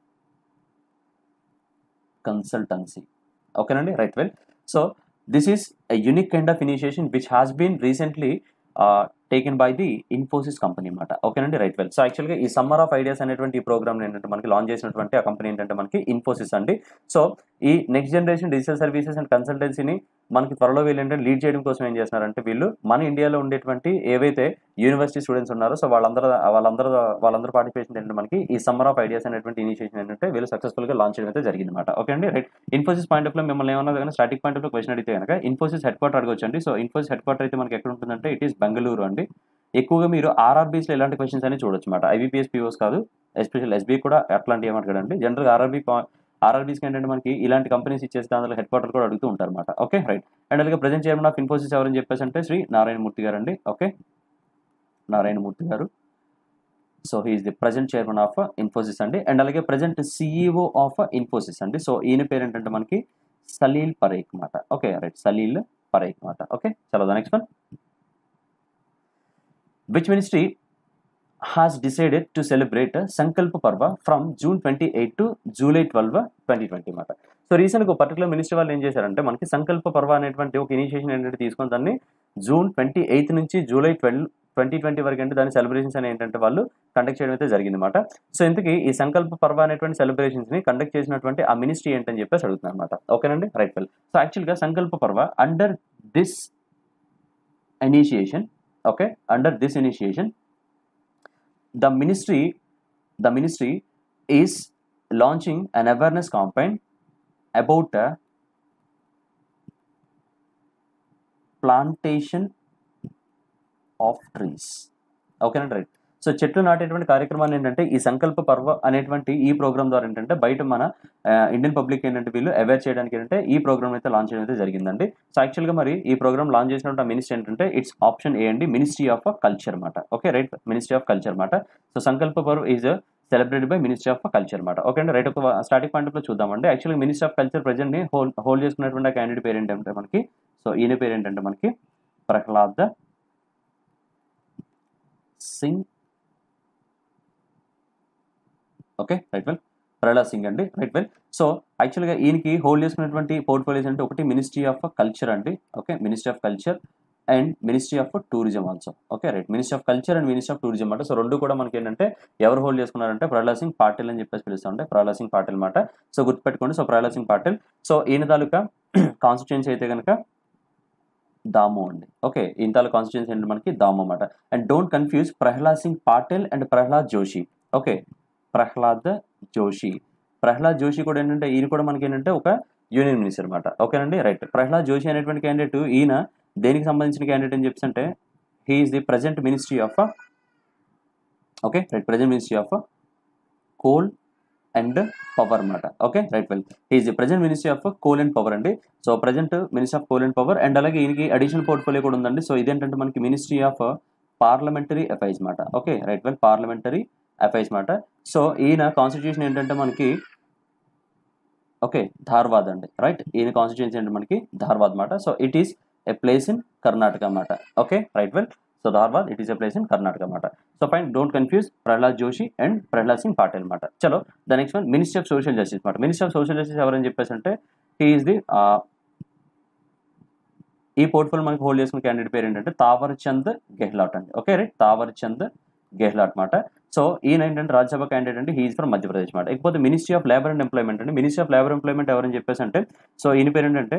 consultancy ఓకేనండి right well so this is a unique kind of initiation which has been recently taken by the Infosys company అనమాట ఓకేనండి right well so యాక్చువల్గా ఈ summer of ideas అనేటువంటి ఈ programme ఏంటంటే మనకి లాంచ్ చేసినటువంటి ఆ కంపెనీ ఏంటంటే మనకి ఇన్ఫోసిస్ అండి సో ఈ next generation digital services and కన్సల్టెన్సీని మనకి త్వరలో వీళ్ళు ఏంటంటే లీడ్ చేయడం కోసం ఏం చేస్తున్నారంటే వీళ్ళు మన ఇండియాలో ఉండేటువంటి ఏవైతే యూనివర్సిటీ స్టూడెంట్స్ ఉన్నారో సో వాళ్ళందరూ వాళ్ళందరూ వాళ్ళందరూ పార్టిసిపేషన్ ఏంటంటే మనకి ఈ సమ్మర్ ఆఫ్ ఐడియాస్ అనేటువంటి ఇనిషియేషన్ ఏంటంటే వీళ్ళు సక్సెస్ఫుల్గా లాంచ్ చేయడం అయితే జరిగింది అనమాట ఓకే అండి రైట్ ఇన్ఫోసిస్ పాయింట్ ఆఫ్ లో మిమ్మల్ని ఏమన్నా కానీ స్టాటిక్ పాయింట్ ఆఫ్ లో క్వశ్చన్ అడిగితే కనుక ఇన్ఫోసిస్ హెడ్ క్వార్టర్ అడగొచ్చండి సో ఇన్ఫోసిస్ హెడ్ క్వార్టర్ అయితే మనకి ఎక్కడ ఉంటుందంటే ఇట్ ఈస్ బెంగళూరు అండి ఎక్కువగా మీరు ఆర్ఆర్బీస్లో ఎలాంటి క్వశ్చన్స్ అని చూడొచ్చు అనమాట ఐబీపీఎస్ పీఓస్ కాదు ఎస్పెషల్ ఎస్బీ కూడా అట్లాంటి ఏమంటాడండి జనరల్గా ఆర్ఆర్బీ ఆర్ఆర్బీస్కి ఏంటంటే మనకి ఇలాంటి కంపెనీస్ ఇచ్చేసి దానిలో హెడ్ క్వార్టర్ కూడా అడుగుతూ ఉంటారు అనమాట ఓకే రైట్ అండ్ అలాగే ప్రజెంట్ చైర్మన్ ఆఫ్ ఇన్ఫోసిస్ ఎవరని చెప్పేసి అంటే శ్రీ నారాయణమూర్తి గారు అండి ఓకే నారాయణమూర్తి గారు so he is the present chairman of Infosys అండి అండ్ అలాగే ప్రజెంట్ సిఇఓ ఆఫ్ ఇన్ఫోసిస్ అండి సో ఈయన పేరు ఏంటంటే మనకి సలీల్ పరేక్ మాట ఓకే రైట్ సలీల్ పరేక్ మాట ఓకే చలో next one which ministry has decided to celebrate Sankalp Parv from June twenty eight to July twelve twenty twenty మాట సో రీసెంట్గా ఒక పర్టికులర్ మినిస్టర్ వాళ్ళు ఏం చేశారంటే మనకి సంకల్ప పర్వ అనేటువంటి ఒక ఇనిషియేషన్ ఏంటంటే తీసుకొని దాన్ని జూన్ ట్వంటీ ఎయిత్ నుంచి జూలై ట్వెల్వ్ ట్వంటీ ట్వంటీ వరకు అంటే దాని సెలబ్రేషన్స్ అని ఏంటంటే వాళ్ళు కండక్ట్ చేయడం అయితే జరిగింది అనమాట సో ఇంతకీ ఈ సంకల్ప పర్వ అనేటువంటి సెలబ్రేషన్స్ ని కండక్ట్ చేసినటువంటి ఆ మినిస్ట్రీ ఏంటని చెప్పేసి అడుగుతున్నారు అనమాట ఓకేనండి రైట్ వెల్ సో యాక్చువల్గా Sankalp Parv under this initiation okay under this initiation the ministry the ministry is launching an awareness campaign about uh, plantation of trees ఓకేనండి రైట్ సో చెట్లు నాటేటువంటి కార్యక్రమాలు ఏంటంటే ఈ సంకల్ప పర్వ అనేటువంటి ఈ ప్రోగ్రామ్ ద్వారా ఏంటంటే బయట మన ఇండియన్ పబ్లిక్ ఏంటంటే వీళ్ళు అవేర్ చేయడానికి ఏంటంటే ఈ ప్రోగ్రామ్ అయితే లాంచ్ చేయడం అయితే జరిగిందండి సో యాక్చువల్గా మరి ఈ ప్రోగ్రామ్ లాంచ్ చేసినటువంటి మినిస్ట్రీ ఏంటంటే ఇట్స్ ఆప్షన్ ఏ అండి మినిస్ట్రీ ఆఫ్ కల్చర్ మాట okay right ministry of culture మాట so Sankalp Parv is celebrated by ministry of culture మాట ఓకే అండి రైట్ ఒక స్టార్టింగ్ పాయింట్ లో చూద్దామండి యాక్చువల్గా మినిస్ట్రీ ఆఫ్ కల్చర్ ప్రజెంట్ ని హోల్డ్ హోల్డ్ చేసుకున్నటువంటి ఆ క్యాండిడేట్ పేరు ఏంటంటే మనకి సో ఈయన పేరు ఏంటంటే మనకి Prahlad Singh okay right well Prahlad Singh అండి రైట్ వెల్ సో యాక్చువల్గా ఈయనకి హోల్డ్ చేసుకున్నటువంటి పోర్ట్ఫోలియోస్ అంటే ఒకటి మినిస్ట్రీ ఆఫ్ కల్చర్ అండి okay ministry of culture and ministry of tourism also okay right ministry of culture and ministry of tourism అంటే సో రెండు కూడా మనకి ఏంటంటే ఎవరు హోల్డ్ చేసుకున్నారంటే ప్రహ్లాద్ సింగ్ పాటిల్ అని చెప్పేసి పిలుస్తూ ఉంటే ప్రహ్లాద్ సింగ్ పాటిల్ మాట సో గుర్తుపెట్టుకోండి సో ప్రహ్లాద్ సింగ్ పాటిల్ సో ఈయన తాలూకా కాన్స్టిట్యున్సీ అయితే కనుక దాము అండి ఓకే ఈయన తాలూకా కాన్స్టిట్యున్సీ ఏంటి మనకి దాము అన్నమాట and don't confuse Prahlad Singh Patil and Prahlad Joshi okay Prahlad Joshi Prahlad Joshi కూడా ఏంటంటే ఈయన కూడా మనకి ఏంటంటే ఒక యూనియన్ మినిస్టర్ అనమాట ఓకేనండి రైట్ ప్రహ్లాద్ జోషి అనేటువంటి క్యాండిడేట్ ఈయన దేనికి సంబంధించిన క్యాండిడేట్ అని చెప్పి అంటే he is the present ministry of okay right present ministry of coal and power అనమాట okay right well is the present ministry of coal and power అండి so present ministry of coal and power and అలాగే ఈయనకి additional portfolio కూడా ఉందండి so ఇదేంటంటే మనకి ministry of parliamentary affairs మాట okay right well parliamentary affairs మాట so ఈయన కాన్స్టిట్యూషన్ ఏంటంటే మనకి ఓకే ధార్వాద్ అండి రైట్ ఈయన కాన్స్టిట్యూన్సీ ఏంటి మనకి ధార్వాద్ మాట so it is a place in Karnataka మాట okay right well so Dharwad it is a place in Karnataka మాట so fine don't confuse Prahlad Joshi and Prahlad Singh Patil మాట చలో the next one ministry of social justice మాట మినిస్ట్రీ ఆఫ్ సోషల్ జస్టిస్ ఎవరని చెప్పేసి అంటే he is the ఈ portfolio మనకి హోల్డ్ చేసుకున్న క్యాండిడేట్ పేరు ఏంటంటే తావర్ చంద్ గెహ్లాట్ అండి ఓకే రైట్ తావర్ చంద్ గెహ్లాట్ మాట సో ఈయన ఏంటంటే రాజ్యసభ క్యాండిడేట్ అంటే హీఈస్ ఫ్రమ్ మధ్యప్రదేశ్ మాట ఇకపోతే ministry of labour and employment అండి మినిస్ట్రీ ఆఫ్ లేబర్ ఎంప్లాయ్మెంట్ ఎవరని చెప్పేసి అంటే సో ఈయన పేరు ఏంటంటే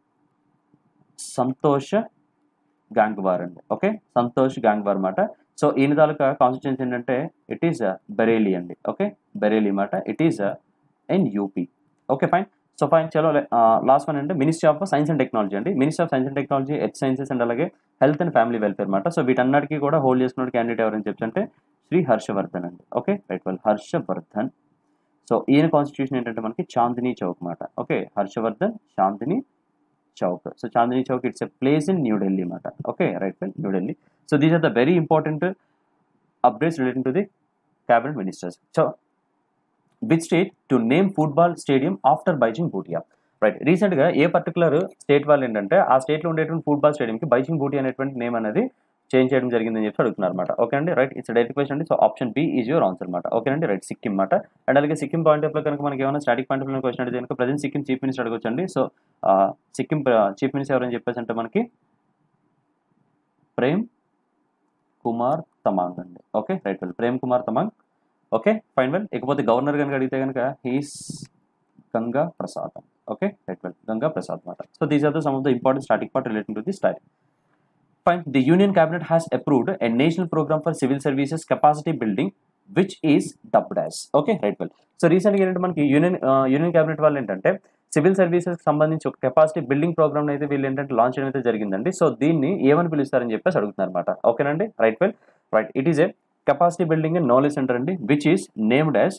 సంతోష్ గాంగ్వార్ అండి ఓకే సంతోష్ గాంగ్వార్ మాట సో ఈయన తాలూకా కాన్స్టిట్యూన్సీ ఏంటంటే ఇట్ ఈస్ బెరేలీ అండి ఓకే బెరేలీ మాట it is in UP okay fine so fine చలో లాస్ట్ వన్ అంటే ministry of science and technology అండి ministry of science and technology health sciences and అలాగే హెల్త్ అండ్ ఫ్యామిలీ వెల్ఫేర్ మాట so వీటన్నిటికీ కూడా hold చేసుకున్న క్యాండిడేట్ ఎవరని చెప్తుంటే శ్రీ హర్షవర్ధన్ అండి okay right well Harsh Vardhan so ఈయన కాన్స్టిట్యూషన్ ఏంటంటే మనకి చాందినీ చౌక్ మాట okay Harsh Vardhan Chandni Chowk so Chandni Chowk it's a place in New Delhi మాట okay right well New Delhi so these are the very important updates relating to the cabinet ministers so which state to name football stadium after Bhaichung Bhutia right రీసెంట్గా a particular state వాళ్ళు ఏంటంటే ఆ స్టేట్లో ఉండేటువంటి football స్టేడియంకి బైజింగ్ బూటి అనేటువంటి name అనేది change చేయడం జరిగిందని చెప్పి అడుగుతున్నారు అనమాట ఓకే అండి రైట్ ఇట్స్ డైరెక్ట్ క్వశ్చన్ అండి so option B is your answer అనమాట ఓకే అండి రైట్ సిక్కిం మాట అండ్ అలాగే సిక్కిం పాయింట్ ఆఫ్ లో కనుక మనకి ఏమైనా స్టాటిక్ పాయింట్ ఆఫ్ లో క్వశ్చన్ అడిగితే కనుక ప్రజెంట్ సిక్కిం చీఫ్ మినిస్టర్ అడగొచ్చండి సో సిక్కిం చీఫ్ మినిస్టర్ ఎవరని చెప్పేసి అంటే మనకి ప్రేమ్ కుమార్ తమాంగ్ అండి okay right well Prem Kumar Tamang okay fine well ఇకపోతే గవర్నర్ కనుక అడిగితే కనుక he's Ganga Prasad okay right well Ganga Prasad మాట so these are the some of the important static part relating to the style Fine. The Union Cabinet has approved a national program for civil services capacity building, which is dubbed as. Okay, right. Well, so రీసెంట్గా ఏంటంటే మనకి union union cabinet వాళ్ళు ఏంటంటే civil సర్వీసెస్కి సంబంధించి ఒక capacity building programme అయితే వీళ్ళు ఏంటంటే లాంచ్ చేయడం అయితే జరిగిందండి సో దీన్ని ఏమని పిలుస్తారని చెప్పేసి అడుగుతున్నారు అనమాట ఓకేనండి right well right it is a capacity building and knowledge centre అండి which is named as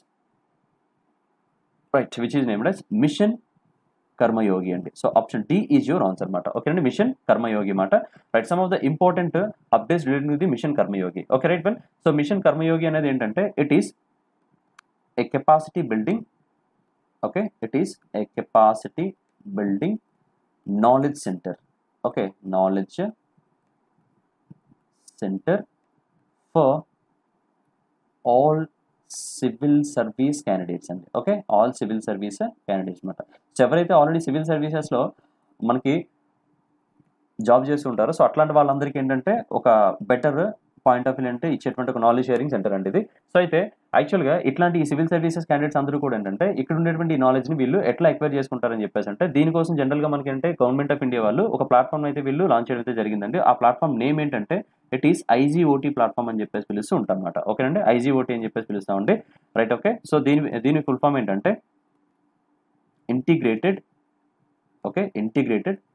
right which is named as mission Karmayogi అండి so option D is your answer అనమాట ఓకే అండి మిషన్ కర్మయోగి మాట right some of the important updates relating the mission Karmayogi okay right well so mission Karmayogi అనేది ఏంటంటే it is a capacity building okay it is a capacity building knowledge centre okay knowledge centre for all civil service candidates అండి okay all civil service candidates అనమాట so ఎవరైతే already civil సర్వీసెస్లో మనకి job చేస్తూ ఉంటారో so అట్లాంటి వాళ్ళందరికీ ఏంటంటే ఒక బెటర్ పాయింట్ ఆఫ్ వ్యూ అంటే ఇచ్చేటువంటి ఒక నాలెడ్జ్ షేరింగ్ సెంటర్ అండి ఇది సో అయితే యాక్చువల్గా ఇట్లాంటి ఈ సివిల్ సర్వీసెస్ క్యాండిడేట్స్ అందరూ కూడా ఏంటంటే ఇక్కడ ఉండేటువంటి ఈ నాలెడ్జ్ని వీళ్ళు ఎట్లా ఎక్వైర్ చేసుకుంటారని చెప్పేసి అంటే దీనికోసం జనరల్గా మనకి అంటే గవర్నమెంట్ ఆఫ్ ఇండియా వాళ్ళు ఒక ప్లాట్ఫామ్ అయితే వీళ్ళు లాంచ్ చేయడం అయితే జరిగిందండి ఆ ప్లాట్ఫామ్ నేమ్ ఏంటంటే ఇట్ ఈస్ ఐజీఓటీ ప్లాట్ఫామ్ అని చెప్పేసి పిలుస్తూ ఉంటాం అనమాట ఓకేనండి ఐజీఓటీ అని చెప్పేసి పిలుస్తామండి రైట్ ఓకే సో దీని దీని ఫుల్ ఫామ్ ఏంటంటే integrated okay integrated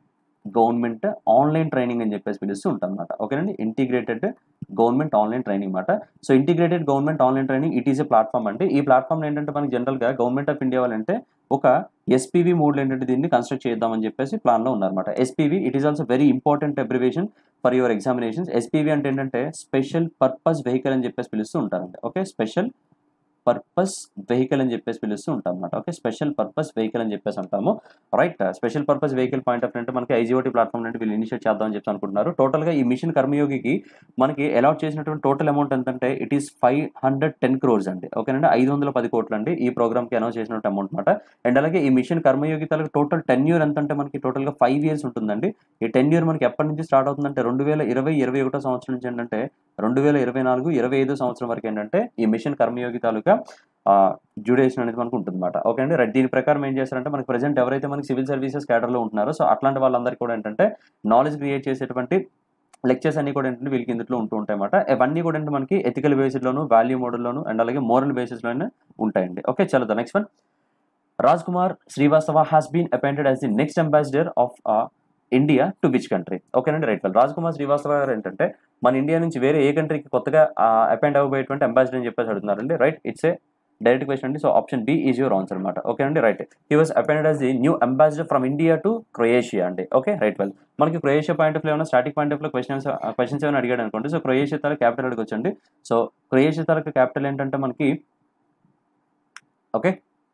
government online training అని చెప్పేసి పిలుస్తూ ఉంటాం అనమాట ఓకేనండి ఇంటిగ్రేటెడ్ గవర్నమెంట్ ఆన్లైన్ ట్రైనింగ్ అనమాట so integrated government online training it is a platform అంటే ఈ ప్లాట్ఫామ్ ఏంటంటే మనకి జనరల్గా గవర్నమెంట్ ఆఫ్ ఇండియా వాళ్ళంటే ఒక ఎస్పీవీ మోడ్లో ఏంటంటే దీన్ని కన్స్ట్రక్ట్ చేద్దామని చెప్పేసి ప్లాన్లో ఉన్నారన్నమాట SPV it is also very important abbreviation for your examinations SPV అంటే ఏంటంటే స్పెషల్ పర్పస్ వెహికల్ అని చెప్పేసి పిలుస్తూ ఉంటారండి ఓకే స్పెషల్ పర్పస్ వెహికల్ అని చెప్పేసి పిలుస్తూ ఉంటాం అనమాట ఓకే స్పెషల్ పర్పస్ వెహికల్ అని చెప్పేసి అంటాము right special purpose vehicle point of అంటే మనకి ఐజీఓటీ ప్లాట్ఫామ్ నుండి వీళ్ళు ఇనిషియేట్ చేద్దామని చెప్పి అనుకుంటున్నారు టోటల్గా ఈ మిషన్ కర్మయోగికి మనకి అలాట్ చేసినటువంటి టోటల్ అమౌంట్ ఎంతంటే it is five hundred ten crores అండి ఓకేనండి ఐదు వందల పది కోట్లు అండి ఈ ప్రోగ్రామ్కి అనౌన్స్ చేసినట్టు అమౌంట్ అనమాట అండ్ అలాగే ఈ మిషన్ కర్మయోగి తలకు టోటల్ టెన్ ఇయర్ ఎంత అంటే మనకి టోటల్గా ఫైవ్ ఇయర్స్ ఉంటుందండి ఈ టెన్ ఇయర్ మనకి ఎప్పటి నుంచి స్టార్ట్ అవుతుందంటే రెండు వేల ఇరవై ఇరవై ఒకటో సంవత్సరం నుంచి ఏంటంటే రెండు వేల ఇరవై నాలుగు ఇరవై ఐదో సంవత్సరం వరకు ఏంటంటే ఈ మిషన్ కర్మయోగి తాలూకా డ్యూరేషన్ అనేది మనకు ఉంటుందన్నమాట ఓకే అండి రైట్ దీని ప్రకారం ఏం చేస్తారంటే మనకి ప్రజెంట్ ఎవరైతే మనకి సివిల్ సర్వీసెస్ క్యాడర్లో ఉంటున్నారో సో అట్లాంటి వాళ్ళందరికీ కూడా ఏంటంటే నాలెడ్జ్ క్రియేట్ చేసేటువంటి లెక్చర్స్ అన్ని కూడా ఏంటంటే వీళ్ళకి ఇందులో ఉంటూ ఉంటాయి అన్నమాట ఇవన్నీ కూడా ఏంటంటే మనకి ఎథికల్ బేసిస్లోను వాల్యూ మోడల్లోను అండ్ అలాగే మోరల్ బేసిస్లోనే ఉంటాయండి ఓకే చలో the next one Raj Kumar Shrivastava has been appointed as the next ambassador of India to which country ఓకేనండి రైట్ వెల్ రాజ్ కుమార్ శ్రీవాస్తవ గారు ఏంటంటే మన ఇండియా నుంచి వేరే ఏ కంట్రీకి కొత్తగా అపాయింట్ అవ్వబోయేటువంటి అంబాసిడర్ అని చెప్పేసి అడుగుతున్నారండి right it's a direct question అండి so option B is your answer అనమాట ఓకే అండి right he was appointed as the new ambassador from India to Croatia అండి ఓకే రైట్ వెల్ మనకి క్రొయేషియా పాయింట్ ఆఫ్ ఏమైనా static point of లో questions questions ఏమైనా అడిగాడు అనుకోండి సో క్రొయేషియా తాలూకు క్యాపిటల్ అడగొచ్చండి సో క్రొయేషియా తాలూకు క్యాపిటల్ ఏంటంటే మనకి ఓకే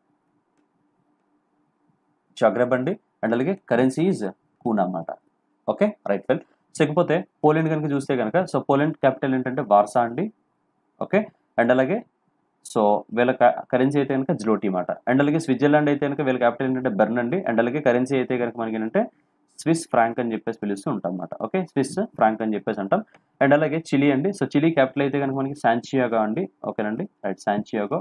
జగ్రబ్ అండి అండ్ అలాగే కరెన్సీ ఈజ్ కూన్ అన్నమాట ఓకే రైట్ వెల్ సో ఇకపోతే పోలాండ్ కనుక చూస్తే కనుక సో పోలాండ్ క్యాపిటల్ ఏంటంటే వార్సా అండి ఓకే అండ్ అలాగే సో వీళ్ళ కరెన్సీ అయితే కనుక జ్లోటీ మాట అండ్ అలాగే స్విట్జర్లాండ్ అయితే కనుక వీళ్ళ క్యాపిటల్ ఏంటంటే బెర్న్ అండి అండ్ అలాగే కరెన్సీ అయితే కనుక మనకి ఏంటంటే స్విస్ ఫ్రాంక్ అని చెప్పేసి పిలుస్తూ ఉంటాం అనమాట ఓకే స్విస్ ఫ్రాంక్ అని చెప్పేసి అంటాం అండ్ అలాగే చిలీ అండి సో చిలీ క్యాపిటల్ అయితే కనుక మనకి శాంచియాగో అండి ఓకేనండి రైట్ శాంచియాగో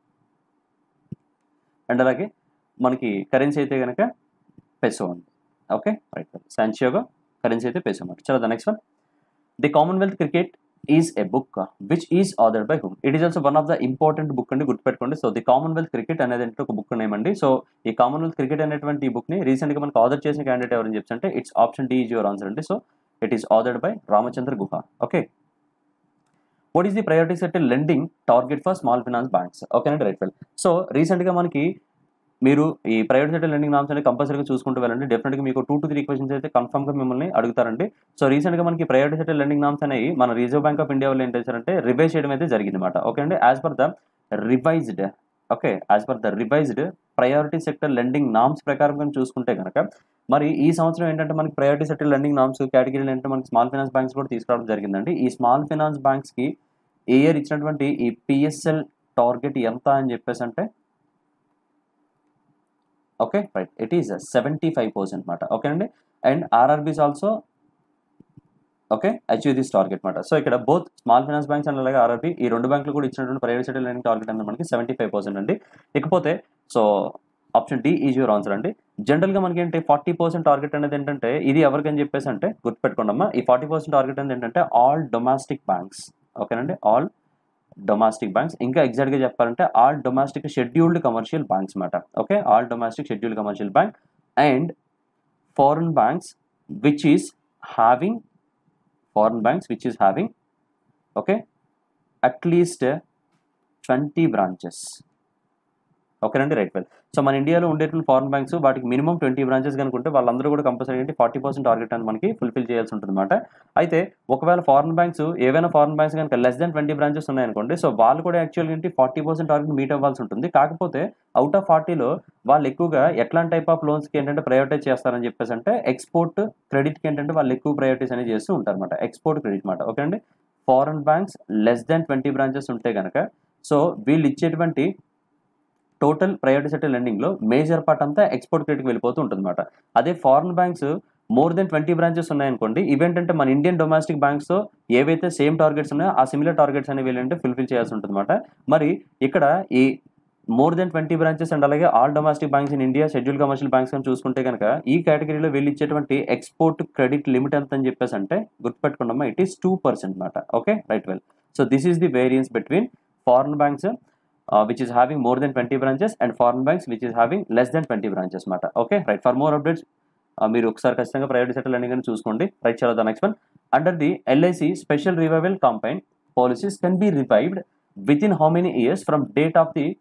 అండ్ అలాగే మనకి కరెన్సీ అయితే కనుక పెసో అండి ఓకే రైట్ శాంచియాగో కరెన్సీ అయితే పెసో అనమాట చలో the next one the Commonwealth cricket is a book which is authored by whom it is also one of the important book అండి గుర్తుపెట్టుకోండి సో ది కామన్వెల్త్ క్రికెట్ అనేది అంటే ఒక book name అండి so ఈ కామన్వెల్త్ క్రికెట్ అనేటువంటి ఈ బుక్ని రీసెంట్గా మనకు ఆర్డర్ చేసిన క్యాండిడేట్ ఎవరని చెప్పి అంటే it's option D is your answer అండి so it is authored by Ramachandra Guha okay what is the priority sector lending target for small finance banks ఓకేనండి రైట్ వెల్ సో రీసెంట్గా మనకి మీరు ఈ ప్రైవేట్ సెక్టర్ లెండింగ్ నామ్స్ అనేది కంపల్సరీగా చూసుకుంటూ వెళ్ళండి డెఫినెట్గా మీకు టూ టు త్రీ క్వశ్చన్స్ అయితే కన్ఫర్మ్గా మిమ్మల్ని అడుగుతారండి సో రీసెంట్గా మనకి ప్రైవేట్ సెక్టర్ లెండింగ్ నామ్స్ అనేవి మన రిజర్వ్ బ్యాంక్ ఆఫ్ ఇండియా వాళ్ళు ఏం చేశారంటే రివైజ్ చేయడం అయితే జరిగింది అనమాట ఓకే అండి as per the revised okay as per the revised priority sector lending norms ప్రకారం కానీ చూసుకుంటే కనుక మరి ఈ సంవత్సరం ఏంటంటే మనకి ప్రయారిటీ సెక్టర్ లెండింగ్ నామ్స్ కేటగిరీలు ఏంటంటే మనకి స్మాల్ ఫైనాన్స్ బ్యాంక్స్ కూడా తీసుకురావడం జరిగిందండి ఈ స్మాల్ ఫైనాన్స్ బ్యాంక్స్కి ఏ ఇయర్ ఇచ్చినటువంటి ఈ పిఎస్ఎల్ టార్గెట్ ఎంత అని చెప్పేసి అంటే okay right it is seventy five percent అనమాట ఓకే అండి and RRBs also okay achieve this target అనమాట సో ఇక్కడ both small finance banks and అలాగే ఆర్ఆర్బీ ఈ రెండు బ్యాంకులు కూడా ఇచ్చినటువంటి ప్రైవేట్ సెక్టర్ లెండింగ్ టార్గెట్ అనేది మనకి సెవెంటీ ఫైవ్ పర్సెంట్ అండి ఇకపోతే so option D is your answer అండి జనరల్గా మనకి ఏంటి ఫార్టీ పర్సెంట్ టార్గెట్ అనేది ఏంటంటే ఇది ఎవరికని చెప్పేసి అంటే గుర్తుపెట్టుకోండి అమ్మా ఈ ఫార్టీ పర్సెంట్ టార్గెట్ అనేది ఏంటంటే ఆల్ డొమాస్టిక్ బ్యాంక్స్ ఓకేనండి ఆల్ డొమాస్టిక్ బ్యాంక్స్ ఇంకా ఎగ్జాక్ట్గా చెప్పాలంటే all domestic scheduled commercial banks మాట okay all domestic scheduled commercial bank and foreign banks which is having foreign banks which is having okay at least twenty branches ఓకేనండి right well so మన ఇండియాలో ఉండేటువంటి foreign banks వాటికి minimum twenty branches కనుకుంటే వాళ్ళందరూ కూడా compulsory ఏంటి ఫార్టీ పర్సెంట్ టార్గెట్ అని మనకి ఫుల్ఫిల్ చేయాల్సి ఉంటుంది అనమాట అయితే ఒకవేళ ఫారెన్ బ్యాంక్స్ ఏవైనా ఫారెన్ బ్యాంక్స్ కనుక లెస్ దెన్ ట్వంటీ బ్రాంచెస్ ఉన్నాయనుకోండి సో వాళ్ళు కూడా యాక్చువల్గా ఏంటి ఫార్టీ పర్సెంట్ టార్గెట్ మీట్ అవ్వాల్సి ఉంటుంది కాకపోతే అవుట్ ఆఫ్ ఫార్టీలో వాళ్ళు ఎక్కువగా ఎట్లాంటి టైప్ ఆఫ్ లోన్స్కి ఏంటంటే ప్రయారిటైజ్ చేస్తారని చెప్పేసి అంటే ఎక్స్పోర్ట్ క్రెడిట్కి ఏంటంటే వాళ్ళు ఎక్కువ ప్రయారిటీస్ అనేది చేస్తూ ఉంటారు అనమాట ఎక్స్పోర్ట్ క్రెడిట్ అనమాట ఓకే అండి foreign banks less than twenty branches ఉంటే కనుక సో వీళ్ళు ఇచ్చేటువంటి టోటల్ ప్రయారిటీ సెక్టర్ లెండింగ్లో మేజర్ పార్ట్ అంతా ఎక్స్పోర్ట్ క్రెడిట్కి వెళ్ళిపోతూ ఉంటుందన్నమాట అదే foreign banks more than twenty branches ఉన్నాయనుకోండి ఇవేంటంటే మన ఇండియన్ డొమెస్టిక్ బ్యాంక్స్తో ఏవైతే సేమ్ టార్గెట్స్ ఉన్నాయో ఆ సిమిలర్ టార్గెట్స్ అనేవి వీళ్ళంటే ఫుల్ఫిల్ చేయాల్సి ఉంటుందన్నమాట మరి ఇక్కడ ఈ more than twenty branches and అలాగే all domestic banks in India schedule commercial banks అని చూసుకుంటే కనుక ఈ కేటగిరీలో వీళ్ళు ఇచ్చేటువంటి ఎక్స్పోర్ట్ క్రెడిట్ లిమిట్ ఎంత అని చెప్పేసి అంటే గుర్తుపెట్టుకున్నామా ఇట్ ఈస్ టూ పర్సెంట్ అనమాట okay right well so this is the variance between foreign banks uh, which is having more than 20 branches and foreign banks which is having less than 20 branches మాట okay right for more updates మీరు ఒకసారి ఖచ్చితంగా private sector lending అని చూసుకోండి right చాలా the next one under the LIC special revival campaign policies can be revived within how many years from date of the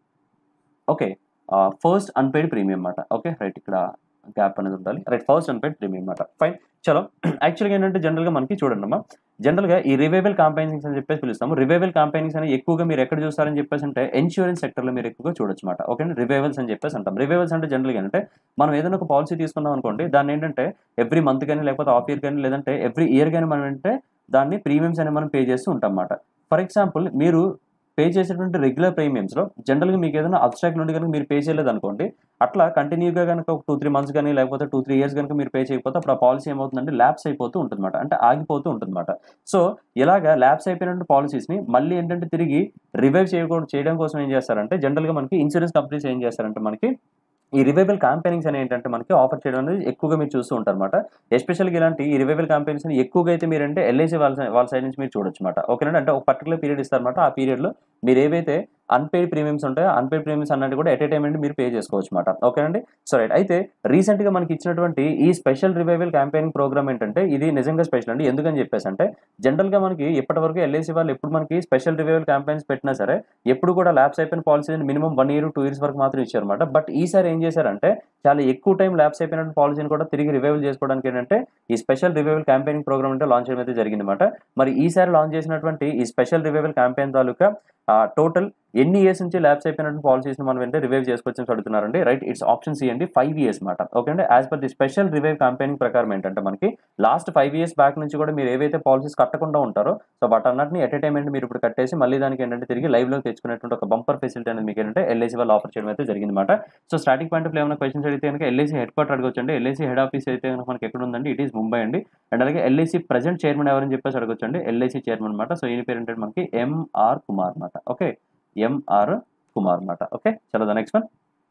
okay first unpaid premium అన్నమాట okay right ఇక్కడ gap అనేది ఉండాలి right first unpaid premium అన్నమాట fine చలో యాక్చువల్గా ఏంటంటే జనరల్గా మనకి చూడండి అమ్మా జనరల్గా ఈ రివైవల్ కాంపెయినింగ్స్ అని చెప్పేసి పిలుస్తాము రివైవల్ కాంపెయినింగ్స్ అని ఎక్కువగా మీరు ఎక్కడ చూస్తారని చెప్పేసి అంటే ఇన్సూరెన్స్ సెక్టర్లో మీరు ఎక్కువగా చూడొచ్చు అనమాట ఓకే రివైవల్స్ అని చెప్పేసి అంటాం రివైవల్స్ అంటే జనరల్గా ఏంటంటే మనం ఏదైనా ఒక పాలసీ తీసుకున్నాం అనుకోండి దాన్ని ఏంటంటే ఎవ్రీ మంత్ కానీ లేకపోతే హాఫ్ ఇయర్ కానీ లేదంటే ఎవ్రీ ఇయర్ కానీ మనం ఏంటంటే దాన్ని ప్రీమియమ్స్ అని మనం పే చేస్తూ ఉంటాం అన్నమాట ఫర్ ఎగ్జాంపుల్ మీరు పే చేసేటువంటి రెగ్యులర్ ప్రీమియమ్స్లో జనరల్గా మీకు ఏదైనా అబ్స్ట్రాక్ట్ నుండి కనుక మీరు పే చేయలేదు అనుకోండి అట్లా కంటిన్యూగా కనుక ఒక టూ త్రీ మంత్స్ కానీ లేకపోతే టూ త్రీ ఇయర్స్ కనుక మీరు పే చేయకపోతే అప్పుడు ఆ పాలసీ ఏమవుతుందంటే ల్యాబ్స్ అయిపోతూ ఉంటుందన్నమాట అంటే ఆగిపోతూ ఉంటుందన్నమాట సో ఇలాగా ల్యాబ్స్ అయిపోయినటువంటి పాలసీస్ని మళ్ళీ ఏంటంటే తిరిగి రివైవ్ చేయకూడదు చేయడం కోసం ఏం చేస్తారంటే జనరల్గా మనకి ఇన్సూరెన్స్ కంపెనీస్ ఏం చేస్తారంటే మనకి ఈ రివైవల్ క్యాంపెయినింగ్స్ అని ఏంటంటే మనకి ఆఫర్ చేయడం అనేది ఎక్కువగా మీరు చూస్తూ ఉంటారు అనమాట ఎస్పెషల్గా ఇలాంటి ఈ రివైవల్ క్యాంపెయిన్స్ ని ఎక్కువగా అయితే మీరు అంటే ఎల్ఐసి వాళ్ళ వాళ్ళ సైడ్ నుంచి మీరు చూడొచ్చు అనమాట ఓకేనండి అంటే ఒక పర్టికులర్ పీరియడ్ ఇస్తారన్నమాట ఆ పీరియడ్లో మీరు ఏవైతే అన్పెయిడ్ ప్రీమియమ్స్ ఉంటాయో అన్పెయిడ్ ప్రీమియమ్స్ అన్నట్టు కూడా ఎట్ ఏ టైం మీరు పే చేసుకోవచ్చు అనమాట ఓకేనండి సో రైట్ అయితే రీసెంట్గా మనకి ఇచ్చినటువంటి ఈ స్పెషల్ రివైవల్ క్యాంపెయినింగ్ ప్రోగ్రామ్ ఏంటంటే ఇది నిజంగా స్పెషల్ అండి ఎందుకని చెప్పేసి అంటే జనరల్గా మనకి ఇప్పటి వరకు ఎల్ఐసి వాళ్ళు ఎప్పుడు మనకి స్పెషల్ రివైవల్ క్యాంపెయిన్స్ పెట్టినా సరే ఎప్పుడు కూడా ల్యాబ్స్ అయిపోయిన policy minimum one year two years వరకు మాత్రం ఇచ్చారన్నమాట బట్ ఈసారి ఏం చేశారంటే చాలా ఎక్కువ టైం ల్యాబ్స్ అయిపోయిన పాలసీని కూడా తిరిగి రివైవల్ చేసుకోవడానికి ఏంటంటే ఈ స్పెషల్ రివైవల్ క్యాంపెయినింగ్ ప్రోగ్రామ్ అంటే లాంచ్ చేయడం అయితే జరిగిందన్నమాట మరి ఈసారి లాంచ్ చేసినటువంటి ఈ స్పెషల్ రివైవల్ క్యాంపెయిన్ తాలూకా టోటల్ ఎన్ని ఇయర్స్ నుంచి ల్యాబ్స్ అయిపోయినటువంటి పాలసీస్ మనం అంటే రివైవ్ చేసుకోవచ్చని అడుగుతున్నారండి రైట్ ఇట్స్ ఆప్షన్ సి అండి ఫైవ్ ఇయర్స్ మాట ఓకే అండి as per the special revive campaigning ప్రకారం ఏంటంటే మనకి లాస్ట్ ఫైవ్ ఇయర్స్ బ్యాక్ నుంచి కూడా మీరు ఏవైతే పాలసీస్ కట్టకుండా ఉంటారో సో వాటి అన్నట్ని ఎట్ టైం మీరు ఇప్పుడు కట్టేసి మళ్ళీ దానికి ఏంటంటే తిరిగి లైవ్ లో తెచ్చుకునేటువంటి ఒక బంపర్ ఫెసిలిటీ అనేది మీకు ఏంటంటే ఎల్ఐసి వాళ్ళు ఆఫర్ చేయడం అయితే జరిగిందన్నమాట సో స్టార్టింగ్ పాయింట్ ఆఫ్ ఏమైనా క్వశ్చన్స్ అడిగితే కనుక ఎల్ఐసి హెడ్ క్వార్టర్ అడగొచ్చండి ఎల్ఐసి హెడ్ ఆఫీస్ అయితే కనుక మనకి ఎక్కడ ఉందండి ఇట్ ఈస్ ముంబై అండి అండ్ అలాగే ఎల్ఐసి ప్రజెంట్ చైర్మన్ ఎవరని చెప్పేసి అడగొచ్చండి ఎల్ఐసి చైర్మన్ అనమాట సో ఈయన పేరు ఏంటంటే మనకి ఎంఆర్ కుమార్ అనమాట ఓకే ఎంఆర్ కుమార్ అనమాట ఓకే చలో ద నెక్స్ట్ వన్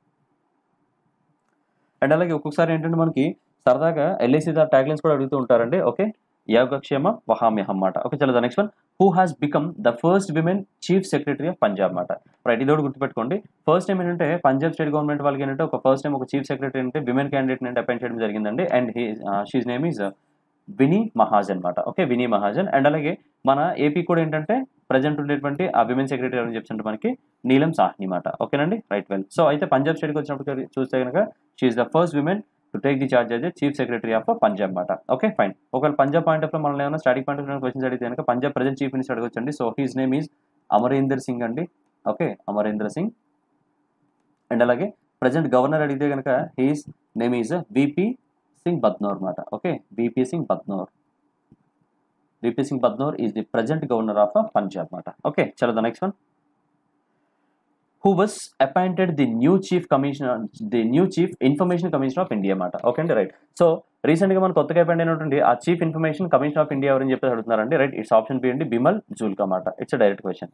అండ్ అలాగే ఒక్కొక్కసారి ఏంటంటే మనకి సరదాగా ఎల్ఐసి ట్యాగ్లైన్స్ కూడా అడుగుతూ ఉంటారండి ఓకే యోగక్షేమ వహామ్యహం అన్నమాట ఓకే చలో the next one who has become the first women chief secretary of Punjab అన్నమాట రైట్ ఇది కూడా గుర్తుపెట్టుకోండి ఫస్ట్ టైం ఏంటంటే పంజాబ్ స్టేట్ గవర్నమెంట్ వాళ్ళకి ఏంటంటే ఒక ఫస్ట్ టైం ఒక చీఫ్ సెక్రటరీ అంటే విమెన్ క్యాండిడేట్ అంటే అపాయింట్ చేయడం జరిగిందండి and he she's name is Vini Mahajan అనమాట ఓకే వినీ మహాజన్ అండ్ అలాగే మన ఏపీ కూడా ఏంటంటే ప్రజెంట్ ఉండేటువంటి ఆ విమెన్ సెక్రటరీ అని చెప్తుంటే మనకి నీలం సాహ్ని మాట ఓకేనండి రైట్ వెల్ సో అయితే పంజాబ్ స్టేట్కి వచ్చినప్పుడు చూస్తే కనుక she the first women to take the charge అయితే చీఫ్ సెక్రటరీ ఆఫ్ పంజాబ్ మాట ఓకే ఫైన్ ఒకవేళ పంజాబ్ పాయింట్ ఆఫ్ మనం ఏమైనా స్టాటిక్ పాయింట్ ఆఫ్ క్వశ్చన్స్ అడిగితే కనుక పంజాబ్ ప్రజెంట్ చీఫ్ మినిస్టర్ అడగొచ్చండి so he's name is Amarinder Singh అండి ఓకే అమరేందర్ సింగ్ అండ్ అలాగే ప్రజెంట్ గవర్నర్ అడిగితే కనుక he's name is VP Singh Badnore మాట okay VP Singh Badnore VP Singh Badnore is the present governor of Punjab మాట ఓకే చలో the next one who was appointed the new chief commissioner the new chief information commissioner of India మాట okay అండి right so recent గా మనం కొత్తగా appoint అయినటువంటి ఆ chief information commissioner of India ఎవరని చెప్పేసి అడుగుతున్నారండి రైట్ ఇట్స్ ఆప్షన్ బి అండి బిమల్ జూల్కా మాట it's direct question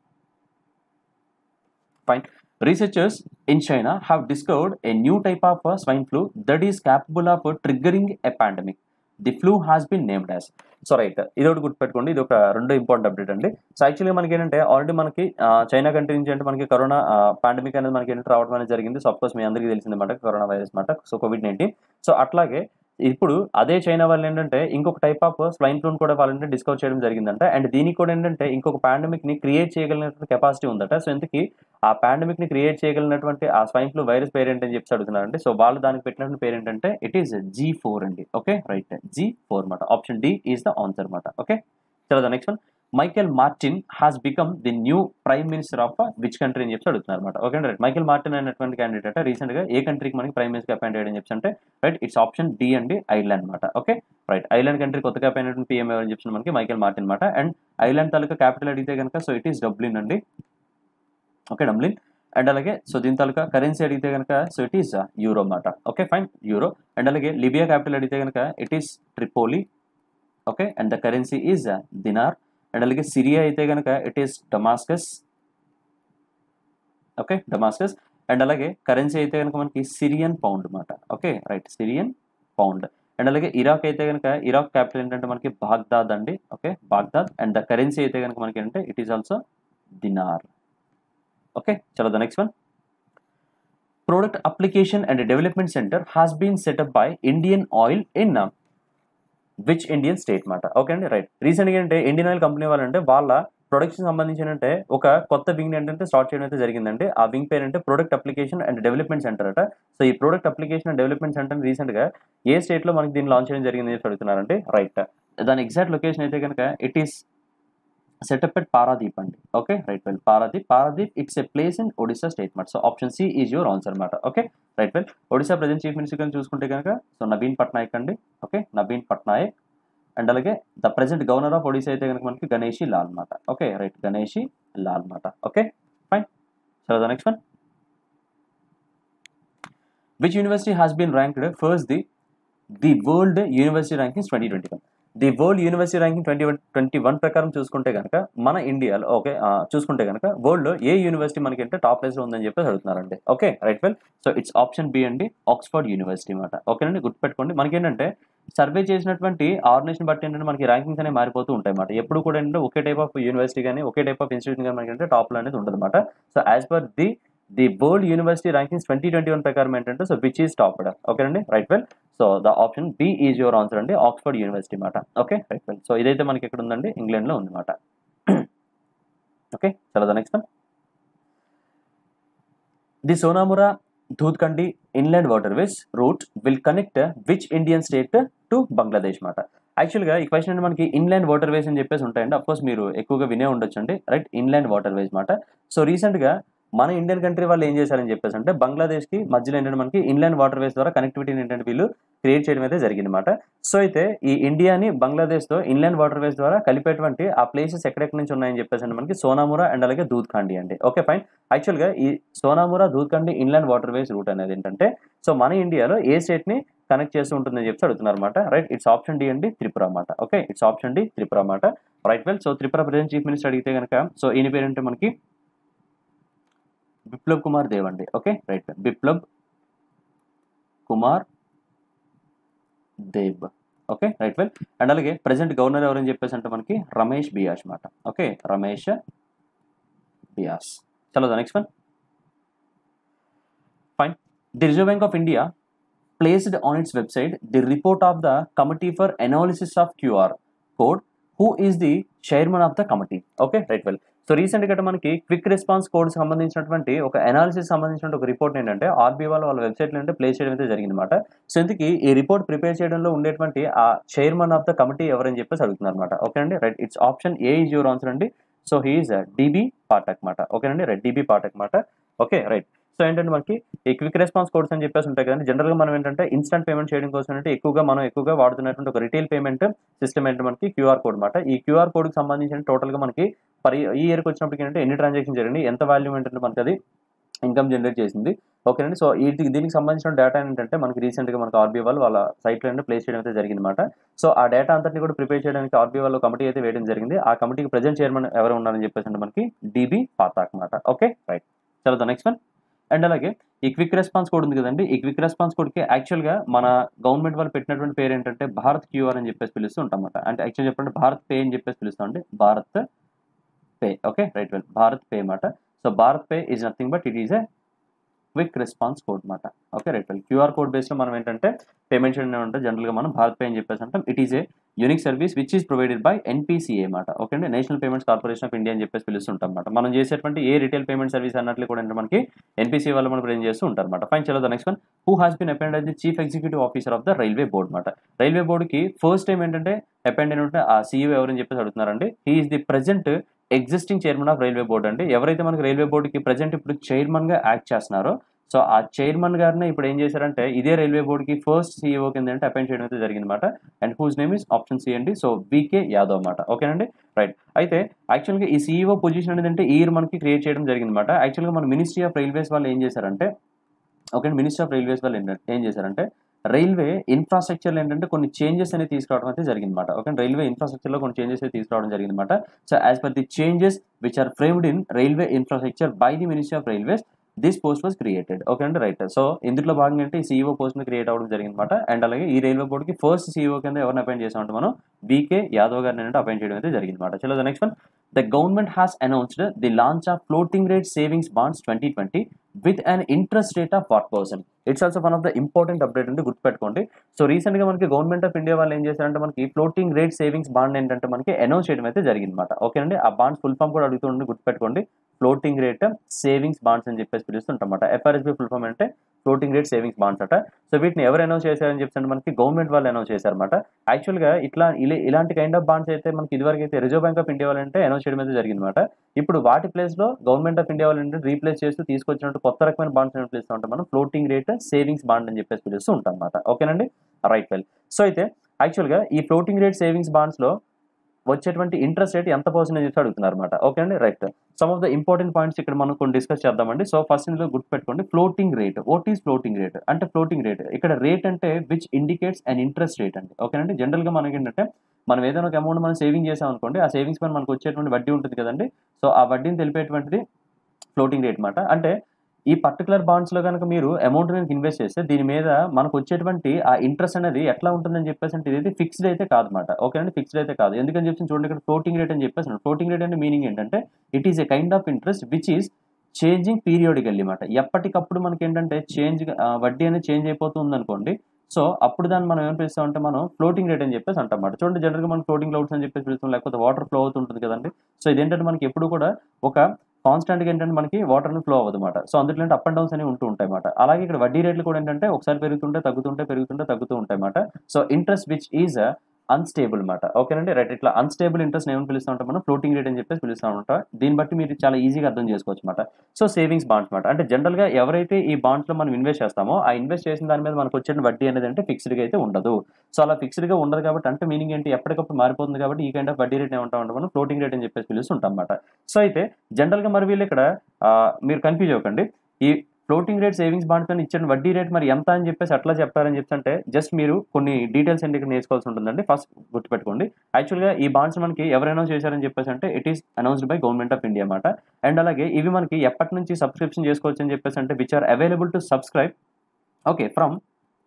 fine Researchers in China have discovered a new type of uh, swine flu that is capable of uh, triggering a pandemic. The flu has been named as so right ఇది ఒకటి గుర్తుపెట్టుకోండి ఇది ఒక రెండు important update అండి so యాక్చువల్గా మనకి ఏంటంటే ఆల్రెడీ మనకి ఆ, చైనా కంట్రీ నుంచి అంటే మనకి కరోనా పాండమిక్ అనేది మనకి ఏంటంటే రావడం అనేది జరిగింది సో అఫ్కోర్స్ మీ అందరికీ తెలిసింది అనమాట కరోనా వైరస్ అనమాట సో కోవిడ్ నైన్టీన్ సో అట్లాగే ఇప్పుడు అదే చైనా వాళ్ళు ఏంటంటే ఇంకొక టైప్ ఆఫ్ స్వైన్ ఫ్లూన్ కూడా వాళ్ళంటే డిస్కవర్ చేయడం జరిగిందంట అండ్ దీనికి కూడా ఏంటంటే ఇంకొక పాండమిక్ ని క్రియేట్ చేయగలిగినటువంటి కెపాసిటీ ఉందట సో ఇంతకీ ఆ పాండమిక్ ని క్రియేట్ చేయగలిగినటువంటి ఆ స్వైన్ ఫ్లూ వైరస్ పేరెంట్ అని చెప్పి అడుగుతున్నారండి సో వాళ్ళు దానికి పెట్టినటువంటి పేరు ఏంటంటే ఇట్ ఈస్ జీ ఫోర్ అండి ఓకే రైట్ జీ ఫోర్ అనమాట option D is the answer అనమాట ఓకే చలో the next one Michael Martin has become the new prime minister of which country అని చెప్పి అడుగుతున్నారు అనమాట ఓకే రైట్ మైకెల్ మార్టిన్ అనేటువంటి candidate అంటే రీసెంట్ గా ఏ కంట్రీకి మనకి ప్రైమ్ మినిస్టర్ అపాయింట్ అయ్యాడని చెప్పి అంటే రైట్ ఇట్స్ ఆప్షన్ డి అండి ఐర్లాండ్ అనమాట ఓకే రైట్ ఐర్లాండ్ కంట్రీ కొత్తగా అపాయింట్ అయినటువంటి పిఎం ఎవరని చెప్పి మనకి మైకెల్ మార్టిన్ అనమాట అండ్ ఐర్లాండ్ తాలూకా క్యాపిటల్ అడిగితే కనుక సో ఇట్ ఈస్ డబ్లిన్ అండి ఓకే డబ్లిన్ అండ్ అలాగే సో దీని తాలూకా కరెన్సీ అడిగితే కనుక సో ఇట్ ఈస్ యూరో అన్నమాట ఓకే ఫైన్ యూరో అండ్ అలాగే లిబియా క్యాపిటల్ అడిగితే కనుక it is Tripoli okay and the currency is dinar and అలాగే సిరియా అయితే కనుక it is Damascus okay Damascus and అలాగే కరెన్సీ అయితే కనుక మనకి సిరియన్ పౌండ్ అన్నమాట okay right Syrian pound and అలాగే ఇరాక్ అయితే కనుక ఇరాక్ క్యాపిటల్ ఏంటంటే మనకి బాగ్దాద్ అండి okay Baghdad and the currency అయితే కనుక మనకి ఏంటంటే it is also dinar okay చలో the next one product application and development center has been set up by Indian Oil in uh, which Indian state మాట okay అండి right రీసెంట్గా అంటే Indian oil company వాళ్ళంటే వాళ్ళ ప్రొడక్షన్ సంబంధించిన అంటే ఒక కొత్త వింగ్ ఏంటంటే స్టార్ట్ చేయడం అయితే జరిగిందంటే ఆ వింగ్ పేరు అంటే product application and development centre అట సో ఈ product application and development centre రీసెంట్గా ఏ స్టేట్లో మనకి దీన్ని లాంచ్ చేయడం జరిగింది అని అడుగుతున్నారంటే రైట్ దాని ఎగ్జాక్ట్ లొకేషన్ అయితే కనుక it is set up at Paradeep అండి okay right well Paradeep Paradeep it's a place in Odisha state మాట so option C is your answer అనమాట okay right well Odisha present chief minister కానీ చూసుకుంటే కనుక సో నవీన్ పట్నాయక్ అండి ఓకే నవీన్ పట్నాయక్ అండ్ అలాగే the present governor of Odisha అయితే కనుక మనకి గణేషి లాల్ మాట ఓకే రైట్ గణేషి లాల్ మాట okay fine so the next one which university has been ranked first the the world university rankings twenty twenty one the world university ranking twenty one twenty one ప్రకారం చూసుకుంటే కనుక మన ఇండియాలో ఓకే చూసుకుంటే కనుక వరల్డ్లో ఏ university మనకి అంటే టాప్ ప్లేస్లో ఉందని చెప్పేసి అడుగుతున్నారండి okay right well so it's option B అండి ఆక్స్ఫర్డ్ యూనివర్సిటీ అనమాట ఓకేనండి గుర్తుపెట్టుకోండి మనకి ఏంటంటే సర్వే చేసినటువంటి ఆర్గనైజేషన్ బట్టి ఏంటంటే మనకి ర్యాంకింగ్స్ అనేవి మారిపోతూ ఉంటాయి అన్నమాట ఎప్పుడు కూడా ఏంటంటే ఒకే టైప్ ఆఫ్ యూనివర్సిటీ కానీ ఒకే టైప్ ఆఫ్ ఇన్స్టిట్యూషన్ కానీ మనకి అంటే టాప్లో అనేది ఉండదు అనమాట so as per the the world university rankings twenty twenty one ప్రకారం ఏంటంటే so which is top okay అండి right well so the option B is your answer అండి ఆక్స్ఫర్డ్ యూనివర్సిటీ మాట ఓకే రైట్ వెల్ సో ఇదైతే మనకి ఎక్కడ ఉందండి ఇంగ్లాండ్లో ఉందన్నమాట ఓకే చలో the next one the Sonamura Daudkandi inland waterways route will connect which Indian state to Bangladesh మాట యాక్చువల్గా ఈ క్వశ్చన్ అంటే మనకి ఇన్లాండ్ వాటర్వేస్ అని చెప్పేసి ఉంటాయండి అఫ్కోర్స్ మీరు ఎక్కువగా వినే ఉండొచ్చు అండి రైట్ ఇన్లాండ్ వాటర్వేస్ మాట సో రీసెంట్గా మన ఇండియన్ కంట్రీ వాళ్ళు ఏం చేశారని చెప్పేసి అంటే బంగ్లాదేశ్కి మధ్యలో ఏంటంటే మనకి ఇన్లాండ్ వాటర్వేస్ ద్వారా కనెక్టివిటీని ఏంటంటే వీళ్ళు క్రియేట్ చేయడం అయితే జరిగిందన్నమాట సో అయితే ఈ ఇండియాని బంగ్లాదేశ్తో ఇన్లాండ్ వాటర్వేస్ ద్వారా కలిపేటువంటి ఆ ప్లేసెస్ ఎక్కడెక్కడి నుంచి ఉన్నాయని చెప్పేసి అంటే మనకి సోనామురా అండ్ అలాగే దూద్ఖాండి అండి ఓకే ఫైన్ యాక్చువల్గా ఈ Sonamura Daudkandi inland waterways route అనేది ఏంటంటే సో మన ఇండియాలో ఏ స్టేట్ని కనెక్ట్ చేస్తూ ఉంటుందని చెప్పి అడుగుతున్నారు అనమాట రైట్ ఇట్స్ ఆప్షన్ డి అండి త్రిపుర అన్నమాట okay it's option D Tripura అన్నమాట right well so Tripura present chief minister అడిగితే కనుక సో ఈయన పేరు అంటే మనకి బిప్లబ్ కుమార్ దేవ్ అండి okay right Biplab Kumar Deb okay right well and అలాగే ప్రజెంట్ గవర్నర్ ఎవరని చెప్పేసి అంటే మనకి రమేష్ బియాస్ మాట ఓకే రమేష్ బియాస్ చలో the next one fine the reserve bank of India placed on its website the report of the committee for analysis of QR code who is the chairman of the committee okay right well so recent గా మనకి quick response code సంబంధించినటువంటి ఒక analysis సంబంధించిన ఒక report ఏంటంటే RB వాళ్ళ వాళ్ళ వెబ్సైట్లో అంటే ప్లేస్ చేయడం అయితే జరిగిందన్నమాట సో ఇందుకు ఈ రిపోర్ట్ ప్రిపేర్ చేయడంలో ఉండేటువంటి ఆ చైర్మన్ ఆఫ్ ద కమిటీ ఎవరని చెప్పేసి అడుగుతున్నారు అనమాట ఓకే అండి right it's option A is your answer అండి సో హీఈస్ డిబి పాఠక్ మాట ఓకేనండి రైట్ డిబి పాఠక్ మాట ఓకే రైట్ సో ఏంటంటే మనకి ఈ క్విక్ రెస్పాన్స్ కోడ్స్ అని చెప్పేసి ఉంటాయి కదండి జనరల్గా మనం ఏంటంటే ఇన్స్టెంట్ పేమెంట్ చేయడం కోసం అంటే ఎక్కువగా మనం ఎక్కువగా వాడుతున్నటువంటి ఒక రిటైల్ పేమెంట్ సిస్టమ్ ఏంటంటే మనకి క్యూఆర్ కోడ్ అనమాట ఈ క్యూఆర్ కోడ్కి సంబంధించిన టోటల్గా మనకి పర్ ఈ ఇయర్కి వచ్చినప్పటికి ఏంటంటే ఎన్ని ట్రాన్సాక్షన్ జరిగింది ఎంత వాల్యూమ్ ఏంటంటే మనకి అది ఇన్కమ్ జనరేట్ చేసింది ఓకేనండి సో ఈ దీనికి సంబంధించిన డేటా ఏంటంటే మనకి రీసెంట్గా మనకి ఆర్బీ వాళ్ళు వాళ్ళ సైట్లో ఏంటంటే ప్లేస్ చేయడం అయితే జరిగింది అనమాట సో ఆ డేటా అంతటిని కూడా ప్రిపేర్ చేయడానికి ఆర్బీ వాళ్ళు కమిటీ అయితే వేయడం జరిగింది ఆ కమిటీకి ప్రజెంట్ చైర్మన్ ఎవరు ఉన్నారని చెప్పేసి అంటే మనకి డిబి పాతాక్ అనమాట ఓకే రైట్ చలో ద నెక్స్ట్ వన్ అండ్ అలాగే ఈ క్విక్ రెస్పాన్స్ కోడ్ ఉంది కదండి ఈ క్విక్ రెస్పాన్స్ కోడ్కి యాక్చువల్గా మన గవర్నమెంట్ వాళ్ళు పెట్టినటువంటి పేరు ఏంటంటే భారత్ క్యూఆర్ అని చెప్పేసి పిలుస్తూ ఉంటాం అనమాట అంటే యాక్చువల్ చెప్పండి భారత్ పే అని చెప్పేసి పిలుస్తాం అండి Bharat pay okay right well Bharat pay మాట so Bharat pay is nothing but it is a quick response code మాట okay right well QR code బేస్లో మనం ఏంటంటే పేమెంట్ చేయడం అంటే జనరల్గా మనం భారత్ పే అని చెప్పేసి అంటాం it is a unique service which is provided by NPCI మాట ఓకే అండి national payments corporation of India అని చెప్పేసి పిలుస్తుంటాం అనమాట మనం చేసేటువంటి ఏ రిటైల్ పేమెంట్ సర్వీస్ అన్నట్లు కూడా అంటే మనకి ఎన్పిసిఏ వాళ్ళు మనం ప్రజెంట్ చేస్తూ ఉంటారు అనమాట ఫైన్ చలో the next one who has been appointed the chief executive officer of the railway board మాట రైల్వే బోర్డుకి ఫస్ట్ టైం ఏంటంటే అపెండ్ అయినట్టు ఆ సీఈఓ ఎవరని చెప్పేసి అడుగుతున్నారండి he is the present existing chairman of railway board అండి ఎవరైతే మనకి రైల్వే బోర్డుకి ప్రజెంట్ ఇప్పుడు చైర్మన్గా యాక్ట్ చేస్తున్నారో సో ఆ చైర్మన్ గారిని ఇప్పుడు ఏం చేశారంటే ఇదే రైల్వే బోర్డుకి ఫస్ట్ సీఈఓ కింద అంటే అపాయింట్ చేయడం అయితే జరిగిందన్నమాట and whose name is option C అండి సో బీకే యాదవ్ అన్నమాట ఓకేనండి రైట్ అయితే యాక్చువల్గా ఈ సీఈఓ పొజిషన్ అనేది అంటే ఈ ఇయర్ మనకి క్రియేట్ చేయడం జరిగిందన్నమాట యాక్చువల్గా మన మినిస్ట్రీ ఆఫ్ రైల్వేస్ వాళ్ళు ఏం చేశారంటే ఓకే మినిస్ట్రీ ఆఫ్ రైల్వేస్ వాళ్ళు ఏంటంటే ఏం చేశారంటే రైల్వే ఇన్ఫ్రాస్ట్రక్చర్లో ఏంటంటే కొన్ని చేంజెస్ అనేది తీసుకురావడం అయితే జరిగిందన్నమాట ఓకే రైల్వే ఇన్ఫ్రాస్ట్రక్చర్లో కొన్ని చేంజెస్ అయితే తీసుకురావడం జరిగిందన్నమాట so as per the changes which are framed in railway infrastructure by the ministry of railways this post was created okay అండి రైట్ సో ఇందులో భాగంగా అంటే ఈ సీఈఓ పోస్ట్ క్రియేట్ అవ్వడం జరిగిందన్నమాట అండ్ అలాగే ఈ రైల్వే బోర్డుకి ఫస్ట్ సీఈఓ కింద ఎవరిని అపాయింట్ చేసామంటే మనం బీకే యాదవ్ గారిని అంటే అపాయింట్ చేయడం అయితే జరిగిందన్నమాట చలో the next one the government has announced the launch of floating rate savings bonds twenty twenty with an interest rate of what percent its also one of the important update అండి గుర్తుపెట్టుకోండి so recent గా మనకి government of India వాళ్ళు ఏం చేశారంటే మనకి floating rate savings bond ఏంటంటే మనకి అనౌన్స్ చేయడం అయితే జరిగింది అనమాట ఓకేనండి ఆ బాండ్స్ ఫుల్ ఫామ్ కూడా అడుగుతుండే గుర్తుపెట్టుకోండి ఫ్లోటింగ్ రేట్ సేవింగ్స్ బాండ్స్ అని చెప్పేసి పిలుస్తుంటాం ఎఫ్ఆర్ఎస్బి ఫుల్ ఫామ్ అంటే ఫ్లోటింగ్ రేట్ సేవింగ్స్ బాండ్స్ అట సో వీటిని ఎవరు అనౌన్స్ చేశారని చెప్పి మనకి గవర్నమెంట్ వాళ్ళు అనౌన్స్ చేశారన్నమాట యాక్చువల్గా ఇట్లా ఇలా ఇలాంటి కైండ్ ఆఫ్ బాండ్స్ అయితే మనకి ఇదివరకు అయితే రిజర్వ్ బ్యాంక్ ఆఫ్ ఇండియా వాళ్ళంటే అనౌన్స్ చేయడం అయితే జరిగిందన్నమాట ఇప్పుడు వాటి ప్లేస్ లో గవర్నమెంట్ ఆఫ్ ఇండియా వాళ్ళంటే రీప్లేస్ చేస్తూ తీసుకొచ్చినట్టు కొత్త రకమైన బాండ్స్ అని పిలుస్తూ ఉంటాం మనం ఫ్లోటింగ్ రేట్ సేవింగ్స్ బాండ్ అని చెప్పేసి పిలుస్తూ ఉంటాం అనమాట ఓకేనండి రైట్ వెల్ సో అయితే యాక్చువల్గా ఈ ఫ్లోటింగ్ రేట్ సేవింగ్స్ బాండ్స్ లో వచ్చేటువంటి ఇంట్రెస్ట్ రేట్ ఎంత పర్సెంటేజ్ చెప్పి అడుగుతున్నారు అనమాట ఓకే అండి right some of the important points ఇక్కడ మనం కొన్ని డిస్కస్ చేద్దామండి సో ఫస్ట్ ఇందులో గుర్తుపెట్టుకోండి floating rate what is floating rate అంటే ఫ్లోటింగ్ రేట్ ఇక్కడ రేట్ అంటే which indicates and interest rate అండి ఓకేనండి జనరల్ గా మనకి ఏంటంటే మనం ఏదైనా ఒక అమౌంట్ మనం సేవింగ్ చేసాం అనుకోండి ఆ సేవింగ్స్ పైన మనకు వచ్చేటువంటి వడ్డీ ఉంటుంది కదండి సో ఆ వడ్డీని తెలిపేటువంటిది ఫ్లోటింగ్ రేట్ అనమాట అంటే ఈ పర్టికులర్ బాండ్స్ లో కనుక మీరు అమౌంట్ కనుక ఇన్వెస్ట్ చేస్తే దీని మీద మనకు వచ్చేటువంటి ఆ ఇంట్రెస్ట్ అనేది ఎట్లా ఉంటుందని చెప్పేసి అంటే ఇది ఫిక్స్డ్ అయితే కాదన్నమాట ఓకే అండి ఫిక్స్డ్ అయితే కాదు ఎందుకని చెప్పి చూడండి ఇక్కడ ఫ్లోటింగ్ రేట్ అని చెప్పేసి ఫ్లోటింగ్ రేట్ అంటే మీనింగ్ ఏంటంటే it is a kind of interest which is changing periodically అనమాట ఎప్పటికప్పుడు మనకి ఏంటంటే చేంజ్ వడ్డీ అనేది చేంజ్ అయిపోతుంది అనుకోండి సో అప్పుడు దాన్ని మనం ఏం పిలుస్తాం అంటే మనం ఫ్లోటింగ్ రేట్ అని చెప్పేసి అంటాం అన్నమాట చూడండి జనరల్గా మనం ఫ్లోటింగ్ క్లౌడ్స్ అని చెప్పేసి పిలుస్తాం లేకపోతే వాటర్ ఫ్లో అవుతుంటుంది కదండి సో ఇదేంటంటే మనకి ఎప్పుడు కూడా ఒక కాన్స్టెంట్ గా ఏంటంటే మనకి వాటర్ అనేది ఫ్లో అవ్వదు అనమాట సో అందులో అప్ అండ్ డౌన్స్ అనేవి ఉంటూ ఉంటాయి అనమాట అలాగే ఇక్కడ వడ్డీ రేట్లు కూడా ఏంటంటే ఒకసారి పెరుగుతుంటే తగ్గుతుంటే పెరుగుతుంటే తగ్గుతూ ఉంటాయి అనమాట so interest which is unstable అనమాట ఓకేనండి రైట్ ఇట్లా అన్స్టేబుల్ ఇంట్రెస్ట్ ఏమని పిలుస్తూ ఉంటాం మనం ఫ్లోటింగ్ రేట్ అని చెప్పేసి పిలుస్తూ ఉంటాం దీన్ని బట్టి మీరు చాలా ఈజీగా అర్థం చేసుకోవచ్చు అనమాట సో సేవింగ్స్ బాండ్స్ అనమాట అంటే జనరల్ గా ఎవరైతే ఈ బాండ్స్ లో మనం ఇన్వెస్ట్ చేస్తామో ఆ ఇన్వెస్ట్ చేసిన దాని మీద మనకు వచ్చే వడ్డీ అనేది అంటే ఫిక్స్డ్ గా అయితే ఉండదు సో అలా ఫిక్స్డ్ గా ఉండదు కాబట్టి అంటే మీనింగ్ ఏంటి ఎప్పటికప్పుడు మారిపోతుంది కాబట్టి ఈ కైండ్ ఆఫ్ వడ్డీ రేట్ ఏమంటాం అంటే మనం ఫ్లోటింగ్ రేట్ అని చెప్పేసి పిలుస్తుంటాం అనమాట సో అయితే జనరల్ గా మరి వీళ్ళు ఇక్కడ ఆ, మీరు కన్ఫ్యూజ్ అవ్వకండి ఈ ఫ్లోటింగ్ రేట్ సేవింగ్స్ బాండ్ పైన ఇచ్చిన వడ్డీ రేట్ మరి ఎంత అని చెప్పేసి అట్లా చెప్పారని చెప్పి అంటే జస్ట్ మీరు కొన్ని డీటెయిల్స్ ఏంటి ఇక్కడ నేర్చుకోవాల్సి ఉంటుందండి ఫస్ట్ గుర్తుపెట్టుకోండి యాక్చువల్గా ఈ బాండ్స్ మనకి ఎవరు అనౌన్స్ చేశారని చెప్పేసి అంటే it is announced by government of India అన్నమాట అండ్ అలాగే ఇవి మనకి ఎప్పటి నుంచి సబ్స్క్రిప్షన్ చేసుకోవచ్చు అని చెప్పేసి అంటే which are available to subscribe okay from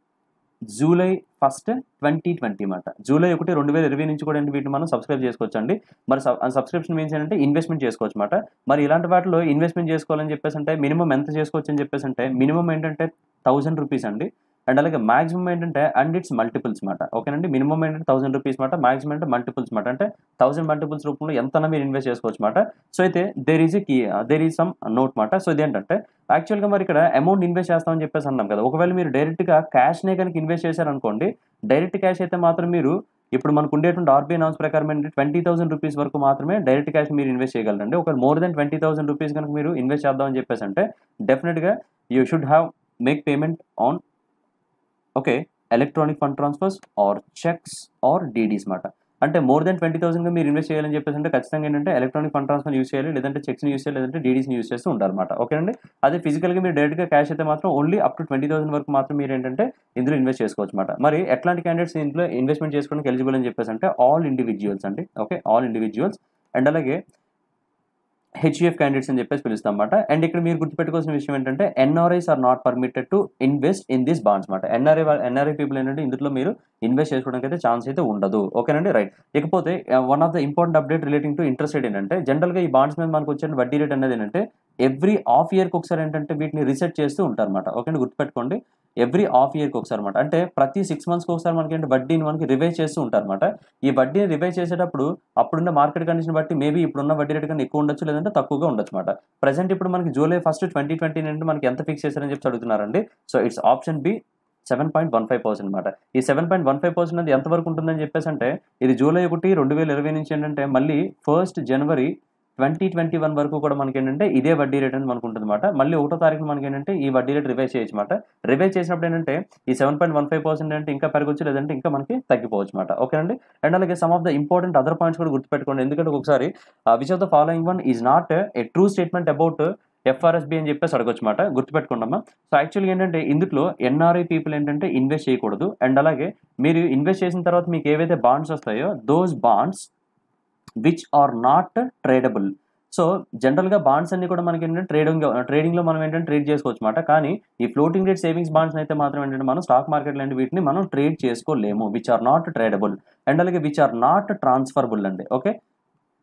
July first twenty twenty అనమాట జూలై ఒకటి రెండు వేల ఇరవై నుంచి కూడా ఏంటి వీటిని మనం సబ్స్క్రైబ్ చేసుకోవచ్చు అండి మరి సబ్స్క్రిప్షన్ మీన్స్ ఏంటంటే ఇన్వెస్ట్మెంట్ చేసుకోవచ్చు అనమాట మరి ఇలాంటి వాటిలో ఇన్వెస్ట్మెంట్ చేసుకోవాలని చెప్పేసి అంటే మినిమం ఎంత చేసుకోవచ్చు అని చెప్పేసి అంటే మినిమం ఏంటంటే థౌసండ్ రూపీస్ అండి అండ్ అలాగే మాక్సిమం ఏంటంటే అండ్ ఇట్స్ మల్టిపుల్స్ మాట ఓకేనండి మినిమం ఏంటంటే థౌసండ్ రూపీస్ మాట మాక్సిమం అంటే మల్టిపుల్స్ మాట అంటే థౌసండ్ మల్టిపుల్స్ రూపంలో ఎంత మీరు ఇన్వెస్ట్ చేసుకోవచ్చు మాట సో అయితే there is key there is some note మాట సో ఇదేంటంటే యాక్చువల్గా మరి ఇక్కడ అమౌంట్ ఇన్వెస్ట్ చేస్తామని చెప్పేసి అన్నాం కదా ఒకవేళ మీరు డైరెక్ట్గా క్యాష్నే కనుక ఇన్వెస్ట్ చేశారనుకోండి డైరెక్ట్ క్యాష్ అయితే మాత్రం మీరు ఇప్పుడు మనకు ఉండేటువంటి ఆర్బీఐ నామ్స్ ప్రకారం ఏంటంటే ట్వంటీ థౌసండ్ రూపీస్ వరకు మాత్రమే డైరెక్ట్ క్యాష్ మీరు ఇన్వెస్ట్ చేయగలరండి ఒక more than twenty thousand rupees కనుక మీరు ఇన్వెస్ట్ చేద్దామని చెప్పేసి అంటే డెఫినెట్గా you should have make payment on okay electronic fund transfers or cheques or DDs మాట అంటే మోర్ దెన్ ట్వంటీ థౌసండ్ మీరు ఇన్వెస్ట్ చేయాలని చెప్పేసి అంటే ఖచ్చితంగా ఏంటంటే ఎలక్ట్రానిక్ ఫండ్ ట్రాన్స్ఫర్ యూస్ చేయాలి లేదంటే చెక్స్ యూస్ చేయాలి లేదంటే డీడీస్ని యూస్ చేస్తూ ఉంటారన్నమాట ఓకే అండి అదే ఫిజికల్గా మీరు డైరెక్ట్గా క్యాష్ అయితే మాత్రం only up to twenty thousand వరకు మాత్రం మీరు ఏంటంటే ఇందులో ఇన్వెస్ట్ చేసుకోవచ్చు అనమాట మరి ఎట్లాంటి క్యాండిడేట్స్ ఇందులో ఇన్వెస్ట్మెంట్ చేసుకోవడానికి ఎలిజిబుల్ అని చెప్పేసి అంటే ఆల్ ఇండివిజువల్స్ అండి ఓకే ఆల్ ఇండివిజువల్స్ అండ్ అలాగే హెచ్యుఎఫ్ క్యాండిడేట్స్ అని చెప్పేసి పిలుస్తాం అనమాట అండ్ ఇక్కడ మీరు గుర్తుపెట్టుకోవాల్సిన విషయం ఏంటంటే NRIs are not permitted to invest in this bonds అనమాట ఎన్ఆర్ఐ ఎన్ఆర్ఐ పీపుల్ ఏంటంటే ఇందులో మీరు ఇన్వెస్ట్ చేసుకోవడానికి అయితే ఛాన్స్ అయితే ఉండదు ఓకేనండి రైట్ ఇకపోతే one of the important update relating to interest rate ఏంటంటే జనరల్గా ఈ బాండ్స్ మీద మనకు వచ్చే వడ్డీ రేట్ అనేది ఏంటంటే ఎవ్రీ హాఫ్ ఇయర్కి ఒకసారి ఏంటంటే వీటిని రీసెట్ చేస్తూ ఉంటారు అనమాట ఓకే గుర్తుపెట్టుకోండి ఎవ్రీ హాఫ్ ఇయర్కి ఒకసారి అనమాట అంటే ప్రతి సిక్స్ మంత్స్కి ఒకసారి మనకి ఏంటి వడ్డీని మనకి రివైజ్ చేస్తూ ఉంటారు అనమాట ఈ వడ్డీని రివైజ్ చేసేటప్పుడు అప్పుడున్న మార్కెట్ కండిషన్ బట్టి మేబీ ఇప్పుడున్న వడ్డీ రేట్ కన్నా ఎక్కువ ఉండొచ్చు లేదంటే తక్కువగా ఉండొచ్చు అనమాట ప్రజెంట్ ఇప్పుడు మనకి జూలై ఫస్ట్ ట్వంటీ ట్వంటీ నుండి మనకి ఎంత ఫిక్స్ చేశారని చెప్పి అడుగుతున్నారండి so it's option B seven point one five percent అనమాట ఈ seven point one five percent అది ఎంతవరకు ఉంటుందని చెప్పేసి అంటే ఇది జూలై ఒకటి రెండు వేల ఇరవై నుంచి ఏంటంటే మళ్ళీ first January twenty twenty one వరకు కూడా మనకి ఏంటంటే ఇదే వడ్డీ రేట్ అనేది మనకు ఉంటుంది అనమాట మళ్ళీ ఒకటో తారీఖు మనకి ఏంటంటే ఈ వడ్డీ రేట్ రివైజ్ చేయొచ్చు అనమాట రివైజ్ చేసినప్పుడు ఏంటంటే ఈ seven point one five percent అంటే ఇంకా పెరగచ్చు లేదంటే ఇంకా మనకి తగ్గిపోవచ్చు అనమాట ఓకే అండి అండ్ అలాగే some of the important other points కూడా గుర్తుపెట్టుకోండి ఎందుకంటే ఒకసారి which of the following one is not a true statement about FRSB అని చెప్పేసి అడగొచ్చు అనమాట గుర్తుపెట్టుకోండమ్మా సో యాక్చువల్గా ఏంటంటే ఇందులో ఎన్ఆర్ఐ పీపుల్ ఏంటంటే ఇన్వెస్ట్ చేయకూడదు అండ్ అలాగే మీరు ఇన్వెస్ట్ చేసిన తర్వాత మీకు ఏవైతే బాండ్స్ వస్తాయో those bonds which are not tradable so జనరల్గా బాండ్స్ అన్ని కూడా మనకి ఏంటంటే ట్రేడింగ్ ట్రేడింగ్లో మనం ఏంటంటే ట్రేడ్ చేసుకోవచ్చు అనమాట కానీ ఈ ఫ్లోటింగ్ రేట్ సేవింగ్స్ బాండ్స్ అయితే మాత్రం ఏంటంటే మనం స్టాక్ మార్కెట్ లాంటి వీటిని మనం ట్రేడ్ చేసుకోలేము which are not tradable and అలాగే విచ్ ఆర్ నాట్ ట్రాన్స్ఫరబుల్ అండి ఓకే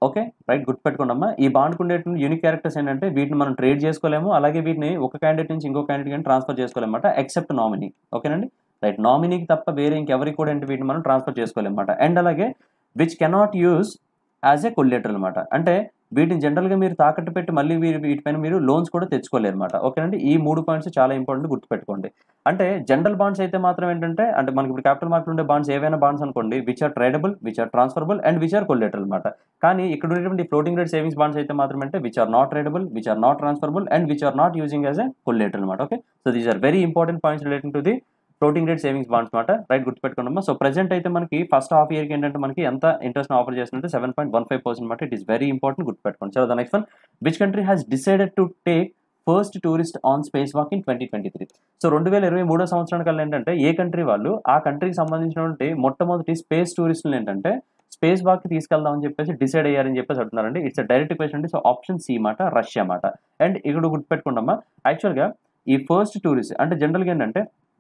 ఓకే రైట్ గుర్తుపెట్టుకోండమ్మా ఈ బాండ్కి ఉండేటువంటి యూనిక్ క్యారెక్టర్స్ ఏంటంటే వీటిని మనం ట్రేడ్ చేసుకోలేము అలాగే వీటిని ఒక క్యాండిడేట్ నుంచి ఇంకో క్యాండిడేట్ కానీ ట్రాన్స్ఫర్ చేసుకోలేమన్నమాట ఎక్సెప్ట్ నామినీ ఓకేనండి రైట్ నామినీకి తప్ప వేరే ఇంకెవరికి కూడా ఏంటి వీటిని మనం ట్రాన్స్ఫర్ చేసుకోలేమన్నమాట అండ్ అలాగే which cannot use as a collateral అనమాట అంటే వీటిని జనరల్గా మీరు తాకట్టు పెట్టి మళ్ళీ వీరి వీటిపైన మీరు లోన్స్ కూడా తెచ్చుకోలేరు అనమాట ఓకేనండి ఈ మూడు పాయింట్స్ చాలా ఇంపార్టెంట్ గుర్తుపెట్టుకోండి అంటే జనరల్ బాండ్స్ అయితే మాత్రం ఏంటంటే అంటే మనకి ఇప్పుడు క్యాపిటల్ మార్కెట్ ఉండే బాండ్స్ ఏవైనా బాండ్స్ అనుకోండి which are tradable which are transferable and which are collateral అనమాట కానీ ఇక్కడ ఉండేటువంటి ఫ్లోటింగ్ రేట్ సేవింగ్స్ బాండ్స్ అయితే మాత్రం అంటే which are not tradable which are not transferable and which are not using as a collateral అనమాట okay so these are very important points relating to the floating rate savings bonds మాట right గుర్తుపెట్టుకున్నామా so present అయితే మనకి first half ఇయర్కి ఏంటంటే మనకి ఎంత interest offer చేస్తుంటే seven point one five percent మాట ఇట్ ఈస్ వెరీ ఇంపార్టెంట్ గుర్తుపెట్టుకోండి so the next one which country has decided to take first tourist on space walk in twenty twenty three so రెండు వేల ఇరవై మూడో సంవత్సరానికి కల్లా ఏంటంటే ఏ కంట్రీ వాళ్ళు ఆ కంట్రీకి సంబంధించినటువంటి మొట్టమొదటి స్పేస్ టూరిస్టులు ఏంటంటే స్పేస్ వాక్కి తీసుకెళ్దామని చెప్పేసి డిసైడ్ అయ్యారని చెప్పేసి అంటున్నారండి ఇట్స్ డైరెక్ట్ క్వశ్చన్ అండి సో ఆప్షన్ సి మాట రష్యా మాట అండ్ ఇక్కడ గుర్తుపెట్టుకున్నామా యాక్చువల్గా ఈ ఫస్ట్ టూరిస్ట్ అంటే జనరల్గా ఏంటంటే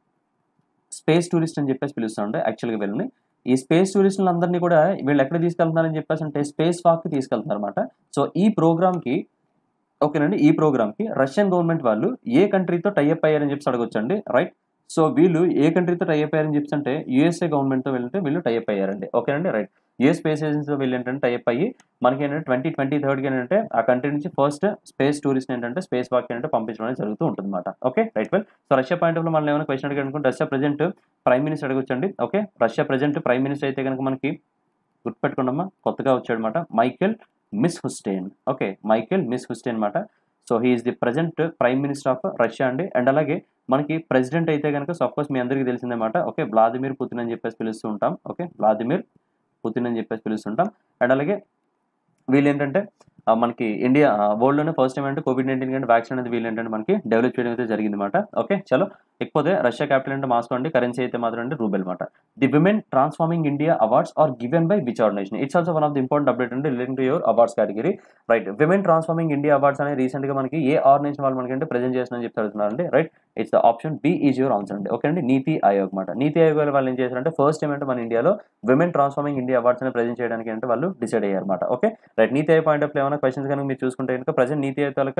స్పేస్ టూరిస్ట్ అని చెప్పేసి పిలుస్తుండే యాక్చువల్గా వీళ్ళని ఈ స్పేస్ టూరిస్టులు అందరినీ కూడా వీళ్ళు ఎక్కడ తీసుకెళ్తున్నారని చెప్పేసి అంటే స్పేస్ వాక్కి తీసుకెళ్తున్నారు అనమాట సో ఈ ప్రోగ్రామ్కి ఓకేనండి ఈ ప్రోగ్రామ్కి రష్యన్ గవర్నమెంట్ వాళ్ళు ఏ కంట్రీతో టైఅప్ అయ్యారని చెప్పి అడగొచ్చండి రైట్ సో వీళ్ళు ఏ కంట్రీతో టైఅప్ అయ్యారని చెప్పి అంటే యూఎస్ఏ గవర్నమెంట్తో వెళ్ళితే వీళ్ళు టైఅప్ అయ్యారండి ఓకేనండి రైట్ యూఎస్ స్పేస్ ఏజెన్సీతో వీళ్ళు ఏంటంటే టైఅప్ అయ్యి మనకి ఏంటంటే ట్వంటీ ట్వంటీ థర్డ్కి ఏంటంటే ఆ కంట్రీ నుంచి ఫస్ట్ స్పేస్ టూరిస్ట్ ఏంటంటే స్పేస్ వాక్ ఏంటంటే పంపించడం అనేది జరుగుతూ ఉంటుంది అనమాట okay right well so Russia point of మనం ఏమైనా క్వశ్చన్ అడిగి రష్యా ప్రజెంట్ ప్రైమ్ మినిస్టర్ అడగొచ్చండి okay Russia present prime minister అయితే కనుక మనకి గుర్తుపెట్టుకున్నామా కొత్తగా వచ్చాడు అనమాట Mikhail Mishustin okay Mikhail Mishustin అనమాట so he is the present prime minister of Russia అండి అండ్ అలాగే మనకి ప్రెసిడెంట్ అయితే కనుక సో కోర్స్ మీ అందరికీ తెలిసిందన్నమాట ఓకే వ్లాదిమిర్ పుతిన్ అని చెప్పేసి పిలుస్తూ ఉంటాం ఓకే వ్లాదిమిర్ పుతిన్ అని చెప్పేసి పిలుస్తుంటాం అండ్ అలాగే వీళ్ళు ఏంటంటే ఆ, మనకి ఇండియా వరల్డ్లోనే ఫస్ట్ టైం అంటే కోవిడ్ నైన్టీన్ కంటే వ్యాక్సిన్ అనేది వీళ్ళు ఏంటంటే మనకి డెవలప్ చేయడం అయితే జరిగింది అనమాట ఓకే చలో ఇకపోతే రష్యా క్యాపిటల్ అంటే మాస్కో అండి కరెన్సీ అయితే మాత్రం అంటే రూబెల్ అనమాట the women transforming India awards are given by which organization its also one of the important update అంటే relating to your awards category right women transforming India awards అనేది recent గా మనకి ఏ organisation వాళ్ళు మనకి అంటే ప్రజెంట్ చేస్తున్నారని చెప్పి అడుగుతున్నారండి right its the option B is your answer అండి ఓకే అండి నీతి ఆయోగ్ అనమాట నీతి ఆయోగ్ వాళ్ళు ఏం చేశారంటే ఫస్ట్ టైం అంటే మన ఇండియాలో విమెన్ ట్రాన్స్ఫార్మింగ్ ఇండియా అవార్డ్స్ అని ప్రజెంట్ చేయడానికి అంటే వాళ్ళు డిసైడ్ అయ్యారు అనమాట okay right NITI Aayog point of ఏమైనా క్వశ్చన్స్ కనుక మీరు చూసుకుంటే కనుక ప్రజెంట్ నీతి ఆయోగ్ తాలూకా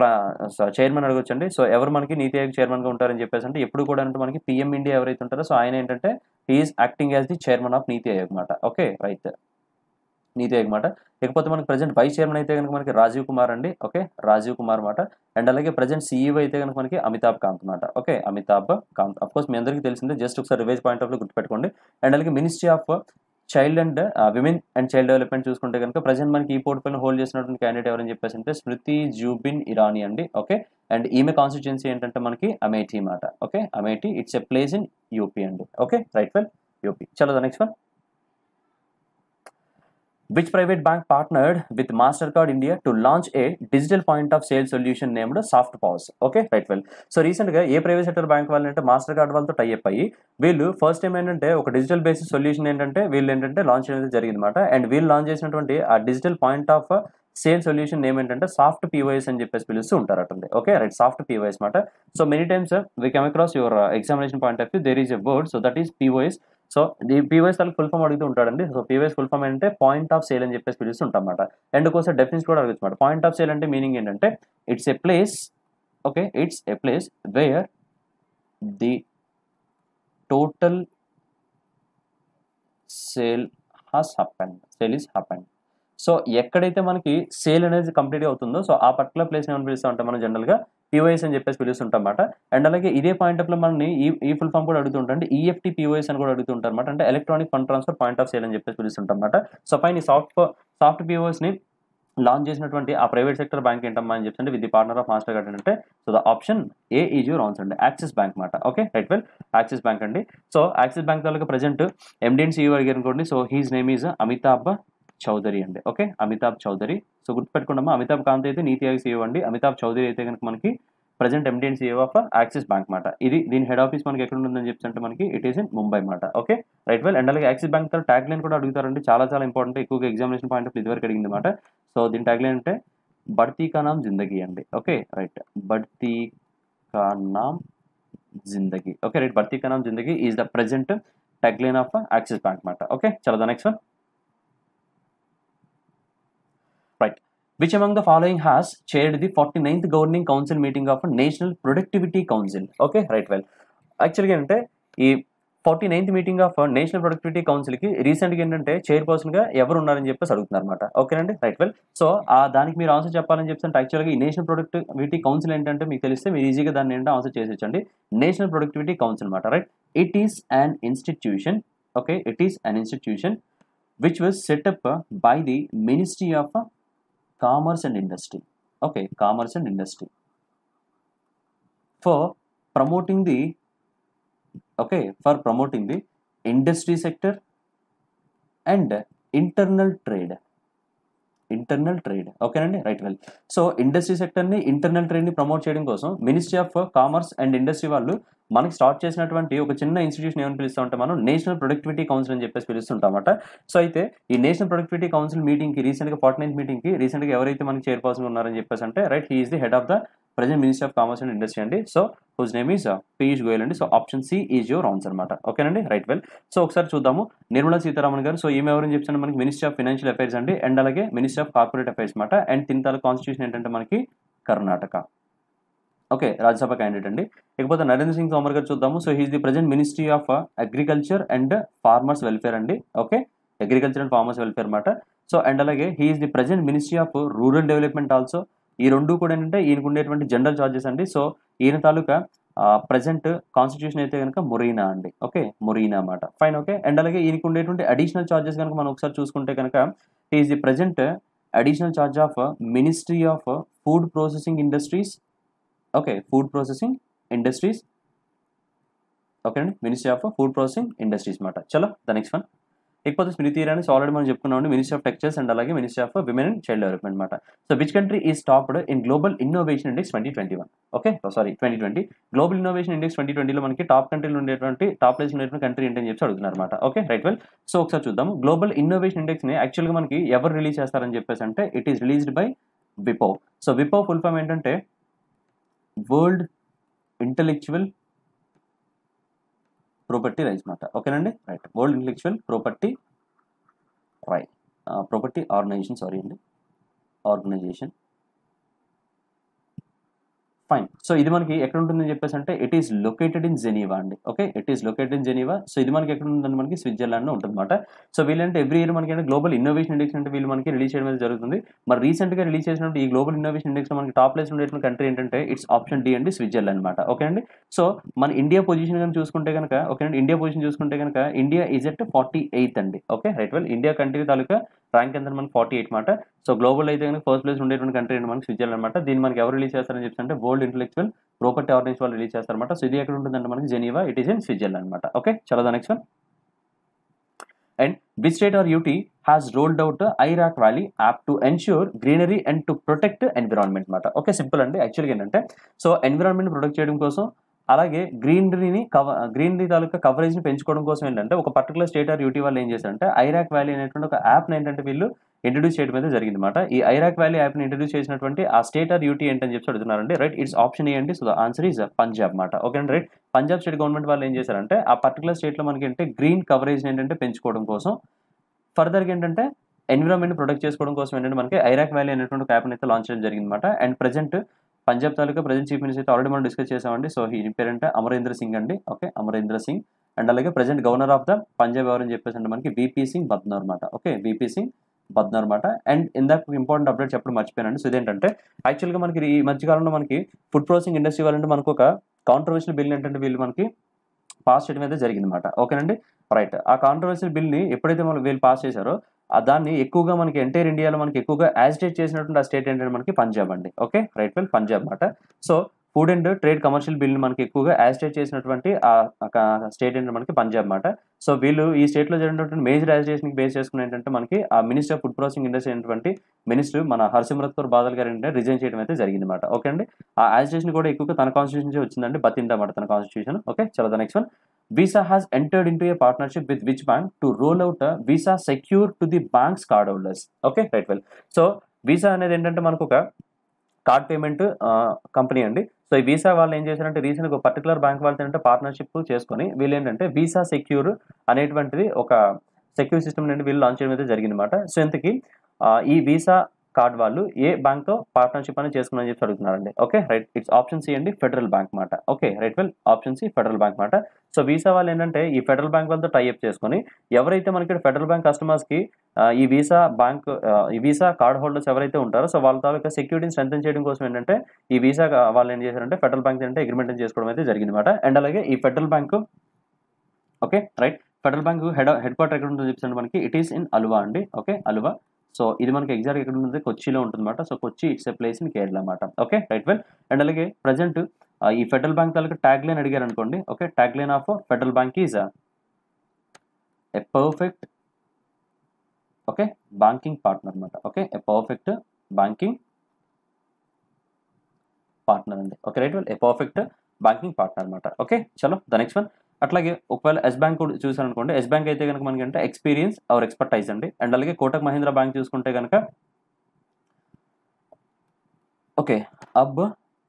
చైర్మన్ అడగొచ్చండి సో ఎవరు మనకి నీతి ఆయోగ్ చైర్మన్ గా ఉంటారని చెప్పేసి అంటే ఎప్పుడు కూడా అంటే మనకి పిఎం ఇండియా ఎవరైతే ఉంటారో సో ఆయన ఏంటంటే is acting as the chairman of NITI Aayog అనమాట ఓకే రైట్ నీతి ఆయోగ్ మాట ఇకపోతే మనకి ప్రజెంట్ వైస్ చైర్మన్ అయితే కనుక మనకి రాజీవ్ కుమార్ అండి ఓకే రాజీవ్ కుమార్ మాట అండ్ అలాగే ప్రజెంట్ సీఈఓ అయితే కనుక మనకి అమితాబ్ కాంత్ అనమాట okay Amitabh Kant of course మీ అందరికీ తెలిసిందే జస్ట్ ఒకసారి రివైజ్ పాయింట్ ఆఫ్ గుర్తుపెట్టుకోండి అండ్ అలాగే ministry of child and women and child development చూసుకుంటే కనుక ప్రజెంట్ మనకి ఈ పోర్ట్ పైన హోల్డ్ చేసినటువంటి క్యాండిడేట్ ఎవరని చెప్పేసి అంటే స్మృతి జూబిన్ ఇరానీ అండి ఓకే అండ్ ఈమె కాన్స్టిట్యున్సీ ఏంటంటే మనకి అమేఠీ మాట okay Amethi its a place in UP అండి ఓకే రైట్ వెల్ యూపీ చలో the next one which private bank partnered with mastercard india to launch a digital point of sale solution named soft pause okay right well so recent గా ఏ private sector bank వాళ్ళు అంటే master card వాళ్ళతో tie up అయ్యి వీళ్ళు first time ఏంటంటే ఒక digital basis solution ఏంటంటే వీళ్ళు ఏంటంటే లాంచ్ చేయడం జరిగింది అనమాట అండ్ వీళ్ళు లాంచ్ చేసినటువంటి ఆ digital point of sale solution name ఏంటంటే సాఫ్ట్ పీవైఎస్ అని చెప్పేసి పిలుస్తూ ఉంటారు అటండి ఓకే రైట్ సాఫ్ట్ పీవైఎస్ మాట so many times we come across your examination point of view there is a word so that is POS so ఈ POS వాళ్ళకి full form అడుగుతూ ఉంటాడండి సో పీవైఎస్ ఫుల్ ఫామ్ అంటే point of sale అని చెప్పేసి పిలుస్తుంటాం అనమాట అండ్ ఒకసారి డెఫినెన్స్ కూడా అడుగుతుంది అనమాట పాయింట్ ఆఫ్ సేల్ అంటే మీనింగ్ ఏంటంటే it's a place okay it's a place where the total sale has happened sale is happened so ఎక్కడైతే మనకి సేల్ అనేది కంప్లీట్ అవుతుందో సో ఆ పర్టికులర్ ప్లేస్ ఏమని పిలుస్తాం అంటే మనం జనరల్గా పిఓఎస్ అని చెప్పేసి పిలుస్తుంటాం అనమాట అండ్ అలాగే ఇదే పాయింట్ ఆఫ్ లో మనని ఈ ఈ ఫుల్ ఫామ్ కూడా అడుగుతుంటే ఈఎఫ్టీ పిఓఎస్ అని కూడా అడుగుతుంటారు అనమాట అంటే electronic fund transfer point of sale అని చెప్పేసి పిలుస్తుంటాం అనమాట సో పైన సాఫ్ట్ సాఫ్ట్ పిఓఎస్ ని లాంచ్ చేసినటువంటి ఆ ప్రైవేట్ సెక్టర్ బ్యాంక్ ఏంటమ్మా అని చెప్పండి with the partner of master card అంటే so the option A is your answer అండి యాక్సిస్ బ్యాంక్ మాట okay right well Axis bank అండి సో యాక్సిస్ బ్యాంక్ తాలూకా ప్రజెంట్ ఎండిఎన్ సీఈఓ అడిగారు అనుకోండి so he's name is Amitabh Chaudhary అండి ఓకే అమితాబ్ చౌదరి సో గుర్తుపెట్టుకున్నామా అమితాబ్ కాంత్ అయితే నీతి ఆయోగ్ సీఈఓ అండి అమితాబ్ చౌదరి అయితే కనుక మనకి present MD and CEO of Axis bank మాట ఇది దీని హెడ్ ఆఫీస్ మనకి ఎక్కడ ఉందని చెప్పి అంటే మనకి ఇట్ ఈస్ ఇన్ ముంబై మాట ఓకే రైట్ వెల్ అండ్ అలాగే యాక్సిస్ బ్యాంక్ తో ట్యాగ్ లైన్ కూడా అడుగుతారండి చాలా చాలా ఇంపార్టెంట్ ఎక్కువగా ఎగ్జామినేషన్ పాయింట్ ఆఫ్ ఇదివరకు అడిగింది అనమాట సో దీని ట్యాగ్ లైన్ అంటే బడ్తీ కా నామ్ జిందగీ అండి ఓకే రైట్ బడ్తీ కా నామ్ జిందగీ ఓకే రైట్ బడ్తీ కా నామ్ జిందగీ is the present tag line of Axis bank మాట ఓకే చలో the next one which among the following has chaired the forty ninth governing council meeting of national productivity council okay right well యాక్చువల్గా ఏంటంటే ఈ forty ninth meeting of national productivity కౌన్సిల్కి రీసెంట్గా ఏంటంటే చైర్పర్సన్గా ఎవరు ఉన్నారని చెప్పేసి అడుగుతున్నారు అనమాట ఓకేనండి రైట్ వెల్ సో ఆ దానికి మీరు ఆన్సర్ చెప్పాలని చెప్పి యాక్చువల్గా ఈ నేషనల్ ప్రొడక్టివిటీ కౌన్సిల్ ఏంటంటే మీకు తెలిస్తే మీరు ఈజీగా దాన్ని ఏంటో ఆన్సర్ చేసేయచ్చండి నేషనల్ ప్రొడక్టివిటీ కౌన్సిల్ అనమాట right it is an institution okay it is an institution which was set up by the ministry of commerce and industry okay commerce and industry for promoting the okay for promoting the industry sector and internal trade internal trade ఓకేనండి right well so industry సెక్టర్ని internal ట్రేడ్ని promote చేయడం కోసం ministry of commerce and industry వాళ్ళు మనకి start చేసినటువంటి ఒక చిన్న ఇన్స్టిట్యూషన్ ఏమని పిలుస్తూ ఉంటాం మనం నేషనల్ ప్రొడక్టివిటీ కౌన్సిల్ అని చెప్పేసి పిలుస్తుంటామట సో అయితే ఈ నేషనల్ ప్రొడక్టివిటీ కౌన్సిల్ మీటింగ్కి రీసెంట్గా ఫార్టీ నైన్త్ మీటింగ్కి రీసెంట్గా ఎవరైతే మనకి చైర్పర్సన్ ఉన్నారని చెప్పేసి అంటే right he is the head of the present ministry of commerce and industry అండి so whose name is Piyush Goyal అండి so option C is your answer అనమాట ఓకేనండి రైట్ వెల్ సో ఒకసారి చూద్దాము నిర్మలా సీతారామన్ గారు సో ఈమె ఎవరని చెప్తాను మనకి మినిస్ట్రీ ఆఫ్ ఫైనాన్షియల్ అఫైర్స్ అండి అండ్ అలాగే మినిస్ట్రీ ఆఫ్ కార్పొరేట్ అఫైర్స్ అనమాట అండ్ తింతాల కాన్స్టిట్యూషన్ ఏంటంటే మనకి కర్ణాటక ఓకే రాజ్యసభ క్యాండిడేట్ అండి ఇకపోతే నరేంద్ర సింగ్ తోమర్ గారు చూద్దాము so he's the present ministry of agriculture and farmers welfare అండి okay agriculture and farmers welfare అనమాట సో అండ్ అలాగే he is the present ministry of rural development also ఈ రెండు కూడా ఏంటంటే ఈయనకు ఉండేటువంటి జనరల్ చార్జెస్ అండి సో ఈయన తాలూకా ప్రజెంట్ కాన్స్టిట్యూషన్ అయితే కనుక మొరీనా అండి ఓకే మొరీనా అన్నమాట ఫైన్ ఓకే అండ్ అలాగే ఈయనకు ఉండేటువంటి అడిషనల్ చార్జెస్ కనుక మనం ఒకసారి చూసుకుంటే కనుక is the present additional charge of ministry of food processing industries okay food processing industries okay అండి ministry of food processing industries అనమాట చలో ద నెక్స్ట్ వన్ ఇకపోతే స్మృతి ఇరానీ సో ఆల్రెడీ మనం చెప్పుకున్నాం మినిస్ట్రీ ఆఫ్ టెక్స్టైల్స్ అండ్ అలాగే ministry of women and child development అనమాట so which country is topped in global innovation index twenty twenty one okay sorry twenty twenty global innovation index twenty ట్వంటీలో మనకి top కంట్రీలో ఉండేటువంటి top place ఉండేటువంటి country ఏంటని చెప్పి అడుగుతున్నారు అనమాట ఓకే రైట్ వెల్ సో ఒకసారి చూద్దాం గ్లోబల్ ఇన్నోవేషన్ ఇండెక్స్ని యాక్చువల్గా మనకి ఎవరు రిలీజ్ చేస్తారని చెప్పేసి అంటే it is released by విపో so విపో full form ఏంటంటే వరల్డ్ ఇంటలెక్చువల్ ప్రాపర్టీ రైట్స్ మాట ఓకేనండి right world intellectual property right property organisation sorry అండి ఆర్గనైజేషన్ ఫైన్ సో ఇది మనకి ఎక్కడ ఉంటుందని చెప్పేసి అంటే it is located in Geneva అండి okay it is located in Geneva so ఇది మనకి ఎక్కడ ఉంటుందంటే మనకి స్విట్జర్లాండ్లో ఉంటుంది అనమాట సో వీళ్ళంటే ఎవ్రీ ఇయర్ మనకి గ్లోబల్ ఇన్నోవేషన్ ఇండెక్స్ అంటే వీళ్ళు మనకి రిలీజ్ చేయడం అనేది జరుగుతుంది మరి రీసెంట్గా రిలీజ్ చేసినప్పుడు ఈ గ్లోబల్ ఇన్నోవేషన్ ఇండెక్స్ మనకి టాప్ ప్లేస్ ఉండేటువంటి కంట్రీ ఏంటంటే ఇట్స్ ఆప్షన్ డి అండి స్విట్జర్లాండ్ అనమాట ఓకే అండి సో మన ఇండియా పొజిషన్ కనుక చూసుకుంటే కనుక ఓకే అండి ఇండియా పొజిషన్ చూసుకుంటే కనుక India is at forty eighth అండి okay right well India country తాలూకా ర్యాంక్ ఎంత మనకి ఫార్టీ ఎయిట్ మాట సో గ్లోబల్ అయితే కనుక ఫస్ట్ ప్లేస్ ఉండేటువంటి కంట్రీ అంటే మనకి స్విట్జర్లాండ్ అనమాట దీన్ని మనకి ఎవరు రిలీజ్ చేస్తారని చెప్పి అంటే వరల్డ్ ఇంటలెక్చువల్ ప్రాపర్టీ ఆర్గనైజ్ వాళ్ళు రిలీజ్ చేస్తారన్నమాట సో ఇది ఎక్కడ ఉంటుందంటే మనకి Geneva it is in Switzerland అనమాట ఓకే చలో the next one and which state or UT has rolled out ఐరాక్ valley app to ensure greenery and to protect environment అనమాట ఓకే సింపుల్ అండి యాక్చువల్గా ఏంటంటే సో ఎన్విరాన్మెంట్ ప్రొటెక్ట్ చేయడం కోసం అలాగే గ్రీనరీని కవ గ్రీనరీ తాలూకా కవరేజ్ని పెంచుకోవడం కోసం ఏంటంటే ఒక పర్టికులర్ స్టేట్ ఆర్ యూటీ వాళ్ళు ఏం చేశారంటే ఐరాక్ వ్యాలీ అనేటువంటి ఒక యాప్ని ఏంటంటే వీళ్ళు ఇంట్రడ్యూస్ చేయడం అయితే జరిగింది అనమాట ఈ ఐరాక్ వ్యాలీ యాప్ని ఇంట్రడ్యూస్ చేసినటువంటి ఆ స్టేట్ ఆర్ యూటీ ఏంటని చెప్పి అడుగుతున్నారండి రైట్ ఇట్స్ ఆప్షన్ ఏంటి so the answer is Punjab మాట ఓకే అండి రైట్ పంజాబ్ స్టేట్ గవర్నమెంట్ వాళ్ళు ఏం చేశారంటే ఆ పర్టికులర్ స్టేట్లో మనకి ఏంటంటే గ్రీన్ కవరేజ్ ఏంటంటే పెంచుకోవడం కోసం ఫర్దర్గా ఏంటంటే ఎన్విరాన్మెంట్ ప్రొటెక్ట్ చేసుకోవడం కోసం ఏంటంటే మనకి ఐరాక్ వ్యాలీ అనేటువంటి ఒక యాప్ని అయితే లాంచ్ చేయడం జరిగింది అనమాట అండ్ ప్రజెంట్ పంజాబ్ తాలూకా ప్రజెంట్ చీఫ్ మినిస్టర్ అయితే ఆల్రెడీ మనం డిస్కస్ చేసామండి సో ఈ పేరంటే అమరేంద్ర సింగ్ అండి ఓకే అమరేంద్ర సింగ్ అండ్ అలాగే present governor of the Punjab ఎవరని చెప్పేసి అంటే మనకి బీపీ సింగ్ బద్నర్ అనమాట ఓకే బీపీ సింగ్ బద్నర్ అనమాట అండ్ ఇందాక ఇంపార్టెంట్ అప్డేట్ చెప్పడం మర్చిపోయానండి సో ఇదేంటంటే యాక్చువల్గా మనకి ఈ మధ్యకాలంలో మనకి ఫుడ్ ప్రాసెసింగ్ ఇండస్ట్రీ వాళ్ళంటే మనకు ఒక కాంట్రవర్షియల్ బిల్ ఏంటంటే వీళ్ళు మనకి పాస్ చేయడం అయితే జరిగిందన్నమాట ఓకేనండి రైట్ ఆ కాంట్రవర్షియల్ బిల్ని ఎప్పుడైతే మనం వీళ్ళు పాస్ చేశారో ఆ దాన్ని ఎక్కువగా మనకి ఎంటైర్ ఇండియాలో మనకి ఎక్కువగా యాజిటేట్ చేసినటువంటి ఆ స్టేట్ ఏంటంటే మనకి పంజాబ్ అండి ఓకే రైట్ వెల్ పంజాబ్ అనమాట so food and trade commercial బిల్ని మనకి ఎక్కువగా యాజిటేట్ చేసినటువంటి ఆ స్టేట్ ఏంటంటే మనకి పంజాబ్ అనమాట సో వీళ్ళు ఈ స్టేట్లో జరిగినటువంటి మేజర్ యాజిటేషన్కి బేస్ చేసుకుని ఏంటంటే మనకి ఆ minister of food processing industry అయినటువంటి మినిస్టర్ మన హర్సిమ్రత్ కౌర్ బాదల్ గారు ఏంటంటే రిజైన్ చేయడం అయితే జరిగింది అనమాట ఓకే అండి ఆ యాజిటేషన్ కూడా ఎక్కువగా తన కాన్స్టిట్యూషన్ నుంచి వచ్చిందండి బతిందా అన్నమాట తన కాన్స్టిట్యూషన్ ఓకే చలో the next one Visa has entered into a partnership with which bank to roll out a Visa secure to the bank's card holders. Okay, right well. So Visa అనేది ఏంటంటే మనకు ఒక card payment company అండి so ఈ Visa వాళ్ళు ఏం చేశారంటే రీసెంట్గా ఒక పర్టికులర్ బ్యాంక్ వాళ్ళతో ఏంటంటే పార్ట్నర్షిప్ చేసుకొని వీళ్ళు ఏంటంటే వీసా సెక్యూర్ అనేటువంటిది ఒక సెక్యూర్ సిస్టమ్ నుండి వీళ్ళు లాంచ్ చేయడం అయితే జరిగింది అనమాట సో ఇంతకీ ఈ వీసా కార్డ్ వాళ్ళు ఏ బ్యాంక్ తో పార్ట్నర్షిప్ అనేది చేసుకున్నారని చెప్పి అడుగుతున్నారండి okay right it's option C అండి ఫెడరల్ బ్యాంక్ మాట okay right well option C Federal bank మాట సో వీసా వాళ్ళు ఏంటంటే ఈ ఫెడరల్ బ్యాంక్ వాళ్ళతో టైఅప్ చేసుకొని ఎవరైతే మనకి ఫెడరల్ బ్యాంక్ కస్టమర్స్ కి ఆ, ఈ వీసా బ్యాంక్ ఆ, ఈ వీసా కార్డ్ హోల్డర్స్ ఎవరైతే ఉంటారో సో వాళ్ళ తాలూకా సెక్యూరిటీని స్ట్రెంథన్ చేయడం కోసం ఏంటంటే ఈ వీసా గా- వాళ్ళు ఏం చేశారంటే ఫెడరల్ బ్యాంక్ అంటే అగ్రిమెంట్ చేసుకోవడం అయితే జరిగింది అనమాట అండ్ అలాగే ఈ Federal bank okay right Federal bank head head quarter ఎక్కడ ఉంటుందో చెప్పండి మనకి ఇట్ ఈస్ ఇన్ అలువా అండి ఓకే అలువా సో ఇది మనకి ఎగ్జాక్ట్ ఎక్కడ ఉంటుంది కొచ్చిలో ఉంటుంది అనమాట so Kochi it's a place in Kerala అనమాట ఓకే రైట్ వెల్ అండ్ అలాగే ప్రజెంట్ ఈ ఫెడరల్ బ్యాంక్ తాలూకా ట్యాగ్ లైన్ అడిగారు అనుకోండి okay tag line of Federal bank is a perfect okay banking partner అనమాట okay a perfect banking partner అండి okay right well a perfect banking partner అనమాట okay చలో the next one అట్లాగే ఒకవేళ ఎస్ బ్యాంక్ కూడా చూసారనుకోండి yes bank అయితే కనుక మనకి అంటే ఎక్స్పీరియన్స్ అవర్ ఎక్స్పర్టైజ్ అండి అండ్ అలాగే కోటక్ మహీంద్రా బ్యాంక్ చూసుకుంటే కనుక ఓకే అబ్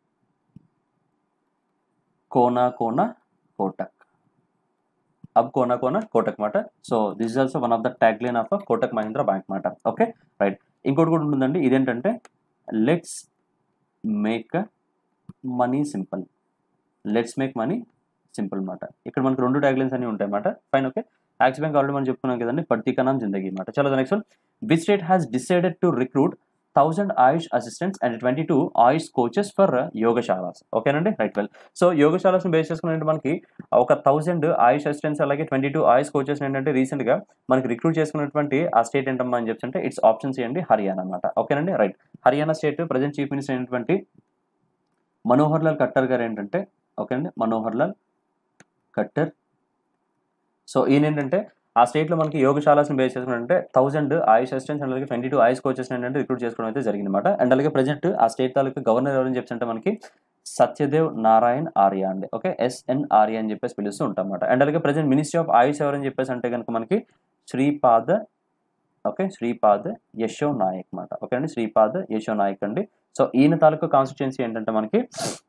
కోనా కోనా కోటక్ అబ్ కోనా కోనా కోటక్ మాట so this is also one of the tag line of Kotak Mahindra bank మాట ఓకే రైట్ ఇంకోటి కూడా ఉంటుందండి ఇదేంటంటే let's make money simple let's make money simple మాట ఇక్కడ మనకు రెండు ట్యాగ్ లైన్స్ అన్ని ఉంటాయి అన్నమాట fine okay Axis bank already మనం చెప్పుకున్నాం కదండి పర్తికనాం జిందగీ మాట చలో next one which state has decided to recruit thousand AYUSH assistants and twenty two AYUSH coaches for యోగశాలాస్ ఓకేనండి రైట్ వెల్ సో యోగశాలాస్ని బేస్ చేసుకుని మనకి ఒక థౌసండ్ ఆయుష్ అసిస్టెంట్స్ అలాగే ట్వంటీ టూ ఆయుష్ కోచెస్ ఏంటంటే రీసెంట్గా మనకి రిక్రూట్ చేసుకున్నటువంటి ఆ స్టేట్ ఏంటమ్మా అని చెప్పి అంటే ఇట్స్ ఆప్షన్స్ ఏంటి హర్యానా అనమాట ఓకేనండి right Haryana state present chief minister అయినటువంటి మనోహర్ లాల్ ఖట్టర్ గారు ఏంటంటే ఓకే అండి మనోహర్ లాల్ ఖట్టర్ సో ఈయన ఏంటంటే ఆ స్టేట్లో మనకి యోగశాలాస్ని బేస్ చేసుకుంటే థౌసండ్ ఆయుష్ అసిస్టెంట్స్ అండ్ అలాగే ట్వంటీ టూ ఆయుష్ కోచెస్ ఏంటంటే రిక్రూట్ చేసుకోవడం అయితే జరిగిందన్నమాట అండ్ అలాగే ప్రజెంట్ ఆ స్టేట్ తాలూకా గవర్నర్ ఎవరని చెప్పి మనకి సత్యదేవ్ నారాయణ్ ఆర్య అండి ఓకే ఎస్ఎన్ ఆర్య అని చెప్పేసి పిలుస్తూ ఉంటాం అన్నమాట అండ్ అలాగే ప్రజెంట్ మినిస్ట్రీ ఆఫ్ ఆయుష్ ఎవరని చెప్పేసి అంటే కనుక మనకి శ్రీపాద ఓకే శ్రీపాద్ యశో నాయక్ మాట ఓకే అండి శ్రీపాద్ యశో నాయక్ అండి సో ఈయన తాలూకా కాన్స్టిట్యున్సీ ఏంటంటే మనకి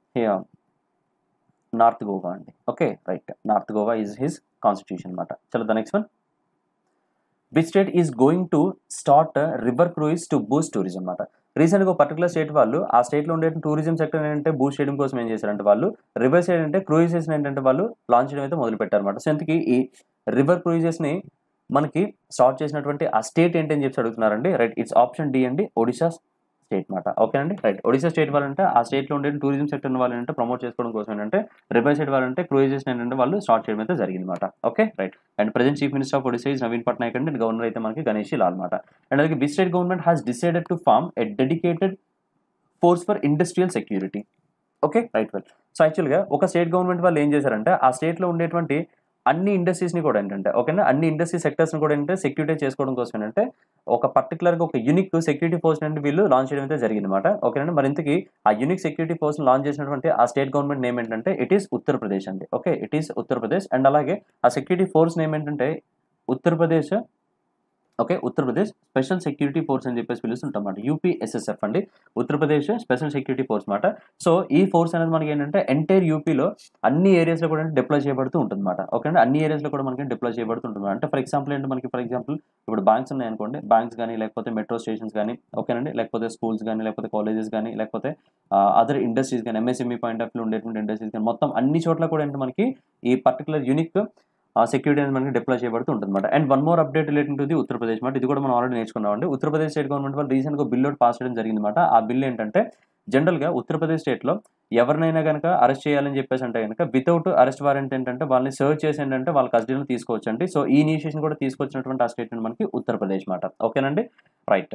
నార్త్ గోవా అండి okay right north Goa is his constitution అనమాట చలో the next one which state is going to start river cruise to boost tourism అనమాట రీసెంట్గా ఒక పర్టికులర్ స్టేట్ వాళ్ళు ఆ స్టేట్లో ఉండే టూరిజం సెక్టర్ ఏంటంటే బూస్ట్ చేయడం కోసం ఏం చేశారంటే వాళ్ళు రివర్ సైడ్ అంటే క్రూయిజెస్ ఏంటంటే వాళ్ళు లాంచ్ చేయడం అయితే మొదలు పెట్టారన్నమాట సో ఇంతకీ ఈ రివర్ క్రూయిజెస్ని మనకి స్టార్ట్ చేసినటువంటి ఆ స్టేట్ ఏంటని చెప్పి అడుగుతున్నారండి రైట్ ఇట్స్ ఆప్షన్ డి అండి ఒడిశా స్టేట్ మాట ఓకే అండి రైట్ ఒడిశా స్టేట్ వాళ్ళంటే ఆ స్టేట్లో ఉండే టూరిజం సెక్టర్ వాళ్ళు ఏంటంటే ప్రమోట్ చేసుకోవడం కోసం ఏంటంటే రివర్ సైడ్ వాళ్ళంటే క్రూయిజెస్ ఏంటంటే వాళ్ళు స్టార్ట్ చేయడం అయితే జరిగింది అనమాట okay right and present chief minister of Odisha is Naveen Patnaik అండి గవర్నర్ అయితే మనకి గణేష్ లాల్ మాట అండ్ అలాగే the state government has decided to form a dedicated force for industrial security okay right well so యాక్చువల్గా ఒక స్టేట్ గవర్నమెంట్ వాళ్ళు ఏం చేశారంటే ఆ స్టేట్లో ఉండేటువంటి అన్ని ఇండస్ట్రీస్ని కూడా ఏంటంటే ఓకేనా అన్ని ఇండస్ట్రీ సెక్టర్స్ని కూడా ఏంటంటే సెక్యూరిటీ చేసుకోవడం కోసం ఏంటంటే ఒక పర్టికులర్గా ఒక యూనిక్ సెక్యూరిటీ ఫోర్స్ అంటే వీళ్ళు లాంచ్ చేయడం అయితే జరిగింది అనమాట ఓకేనండి మరి ఇంతకీ ఆ యూనిక్ సెక్యూరిటీ ఫోర్స్ లాంచ్ చేసినటువంటి ఆ స్టేట్ గవర్నమెంట్ నేమ్ ఏంటంటే ఇట్ ఈస్ ఉత్తరప్రదేశ్ అండి okay it is Uttar Pradesh and అలాగే ఆ సెక్యూరిటీ ఫోర్స్ నేమ్ ఏంటంటే Uttar Pradesh okay Uttar Pradesh special security force అని చెప్పేసి పిలుస్తుంటాం అన్నమాట యూపీఎస్ఎస్ఎఫ్ అండి ఉత్తరప్రదేశ్ స్పెషల్ సెక్యూరిటీ ఫోర్స్ మాట సో ఈ ఫోర్స్ అనేది మనకి ఏంటంటే ఎంటైర్ యూపీలో అన్ని ఏరియాస్లో కూడా డిప్లాయ్ చేయబడుతూ ఉంటుంది అనమాట ఓకే అండి అన్ని ఏరియాస్లో కూడా మనకి డిప్లాయ్ చేయబడుతుంటుంది అంటే ఫర్ ఎగ్జాంపుల్ ఏంటి మనకి ఫర్ ఎగ్జాంపుల్ ఇప్పుడు బ్యాంక్స్ ఉన్నాయనుకోండి బ్యాంక్స్ కానీ లేకపోతే మెట్రో స్టేషన్స్ కానీ ఓకేనండి లేకపోతే స్కూల్స్ కానీ లేకపోతే కాలేజెస్ కానీ లేకపోతే అదర్ ఇండస్ట్రీస్ కానీ ఎంఎస్ఎంఈ పాయింట్ ఆఫ్ వ్యూ ఉండేటువంటి ఇండస్ట్రీస్ కానీ మొత్తం అన్ని చోట్ల కూడా ఏంటి మనకి ఈ పర్టికులర్ యూనిక్ సెక్యూరిటీ అనేది మనకి డిప్లాయ్ చేయబడుతూ ఉంటుంది అనమాట and one more update relating to the Uttar Pradesh మాట ఇది కూడా మనం ఆల్రెడీ నేర్చుకున్నామండి ఉత్తరప్రదేశ్ స్టేట్ గవర్నమెంట్ వాళ్ళు రీసెంట్గా బిల్ ఒకటి పాస్ చేయడం జరిగింది అనమాట ఆ బిల్ ఏంటంటే జనరల్గా ఉత్తరప్రదేశ్ స్టేట్లో ఎవరినైనా కనుక అరెస్ట్ చేయాలని చెప్పేసి అంటే కనుక వితౌట్ అరెస్ట్ వారెంట్ ఏంటంటే వాళ్ళని సర్చ్ చేసి ఏంటంటే వాళ్ళ కస్టడీలో తీసుకోవచ్చు అండి సో ఈ ఇనిషియేషన్ కూడా తీసుకొచ్చినటువంటి ఆ స్టేట్ మనకి ఉత్తరప్రదేశ్ మాట ఓకేనండి right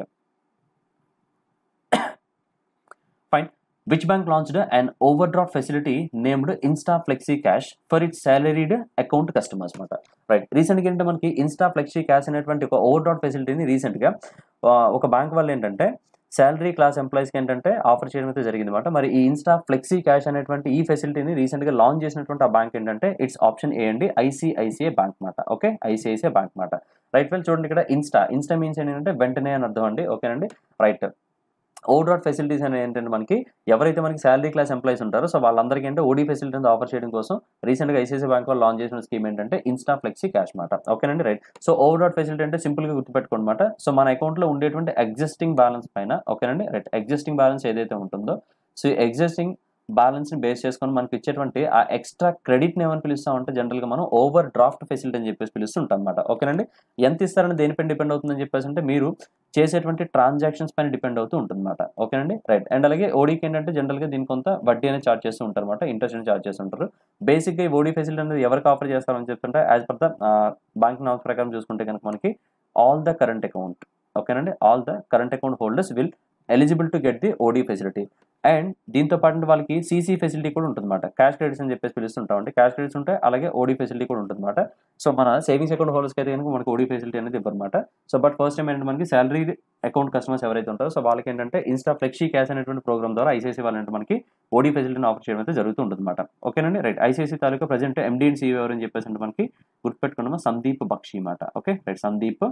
fine which bank launched an overdraft facility named insta flexi cash for its salaried account customers అనమాట రైట్ రీసెంట్గా ఏంటంటే మనకి ఇన్స్టా ఫ్లెక్సీ క్యాష్ అనేటువంటి ఒక ఓవర్ డ్రాఫ్ట్ ఫెసిలిటీని రీసెంట్గా ఒక బ్యాంక్ వాళ్ళు ఏంటంటే శాలరీ క్లాస్ ఎంప్లాయీస్కి ఏంటంటే ఆఫర్ చేయడం అయితే జరిగింది అనమాట మరి ఈ ఇన్స్టా ఫ్లెక్సీ క్యాష్ అనేటువంటి ఈ ఫెసిలిటీని రీసెంట్గా లాంచ్ చేసినటువంటి ఆ బ్యాంక్ ఏంటంటే ఇట్స్ ఆప్షన్ ఏ అండి ఐసిఐసిఐ బ్యాంక్ మాట ఓకే ఐసిఐసిఐ బ్యాంక్ మాట రైట్ వెల్ చూడండి ఇక్కడ ఇన్స్టా ఇన్స్టా మీన్స్ ఏంటంటే వెంటనే అని అర్థం అండి ఓకేనండి రైట్ ఓవర్ డ్రాఫ్ట్ ఫెసిలిటీస్ అనేది ఏంటంటే మనకి ఎవరైతే మనకి శాలరీ క్లాస్ ఎంప్లాయీస్ ఉంటారో సో వాళ్ళందరికీ అంటే ఓడీ ఫెసిలిటీస్ ఆఫర్ చేయడం కోసం రీసెంట్గా ఐసీసీ బ్యాంక్ వాళ్ళు లాంచ్ చేసిన స్కీమ్ ఏంటంటే ఇన్స్టా ఫ్లెక్సీ క్యాష్ మాట ఓకేనండి right so overdraft facility అంటే సింపుల్గా గుర్తుపెట్టుకోనమాట సో మన అకౌంట్లో ఉండేటువంటి ఎగ్జిస్టింగ్ బ్యాలెన్స్ పైన ఓకేనండి రైట్ ఎగ్జిస్టింగ్ బ్యాలెన్స్ ఏదైతే ఉంటుందో సో ఈ ఎగ్జిస్టింగ్ బ్యాలెన్స్ని బేస్ చేసుకొని మనకి ఇచ్చేటువంటి ఆ ఎక్స్ట్రా క్రెడిట్ని ఏమని పిలుస్తామంటే జనరల్గా మనం ఓవర్ డ్రాఫ్ట్ ఫెసిలిటీ అని చెప్పేసి పిలుస్తుంటాం అనమాట ఓకేనండి ఎంత ఇస్తారని దేనిపైన డిపెండ్ అవుతుందని చెప్పేసి అంటే మీరు చేసేటువంటి ట్రాన్సాక్షన్స్ పైన డిపెండ్ అవుతూ ఉంటుందన్నమాట ఓకేనండి రైట్ అండ్ అలాగే ఓడీకి ఏంటంటే జనరల్గా దీని కొంత వడ్డీ అనేది చార్జ్ చేస్తూ ఉంటారు అనమాట ఇంట్రెస్ట్ అనేది చార్జ్ చేస్తుంటారు బేసిక్గా ఈ ఓడీ ఫెసిలిటీ అనేది ఎవరికి ఆఫర్ చేస్తారని చెప్తుంటే as per the bank norms ప్రకారం చూసుకుంటే కనుక మనకి ఆల్ ద కరెంట్ అకౌంట్ ఓకేనండి all the current account holders will eligible to get the OD facility and దీంతో పాటు వాళ్ళకి సీసీ ఫెసిలిటీ కూడా ఉంటుందన్నమాట క్యాష్ క్రెడిట్స్ అని చెప్పేసి పిలుస్తుంటాం అంటే క్యాష్ క్రెడిట్స్ ఉంటాయి అలాగే ఓడీ ఫెసిలిటీ కూడా ఉంటుందన్నమాట సో మన సేవింగ్స్ అకౌంట్ హోల్డర్స్కి అయితే కనుక మనకి ఓడీ ఫెసిలిటీ అనేది ఇవ్వరమాట సో బట్ ఫస్ట్ టైం ఏంటంటే మనకి శాలరీ అకౌంట్ కస్టమర్స్ ఎవరైతే ఉంటారో సో వాళ్ళకి ఏంటంటే ఇన్స్టా ఫ్లెక్సీ క్యాష్ అనేటువంటి ప్రోగ్రామ్ ద్వారా ఐసీఐసీ వాళ్ళంటే మనకి ఓడీ ఫెసిలిటీని ఆఫర్ చేయడం అయితే జరుగుతూ ఉంటుందన్నమాట ఓకేనండి రైట్ ఐసీఐసీ తాలూకా ప్రజెంట్ ఎండీ అండ్ సీఈఓ ఎవరని చెప్పేసి అంటే మనకి గుర్తుపెట్టుకున్నాము సందీప్ బక్షి మాట okay right Sandeep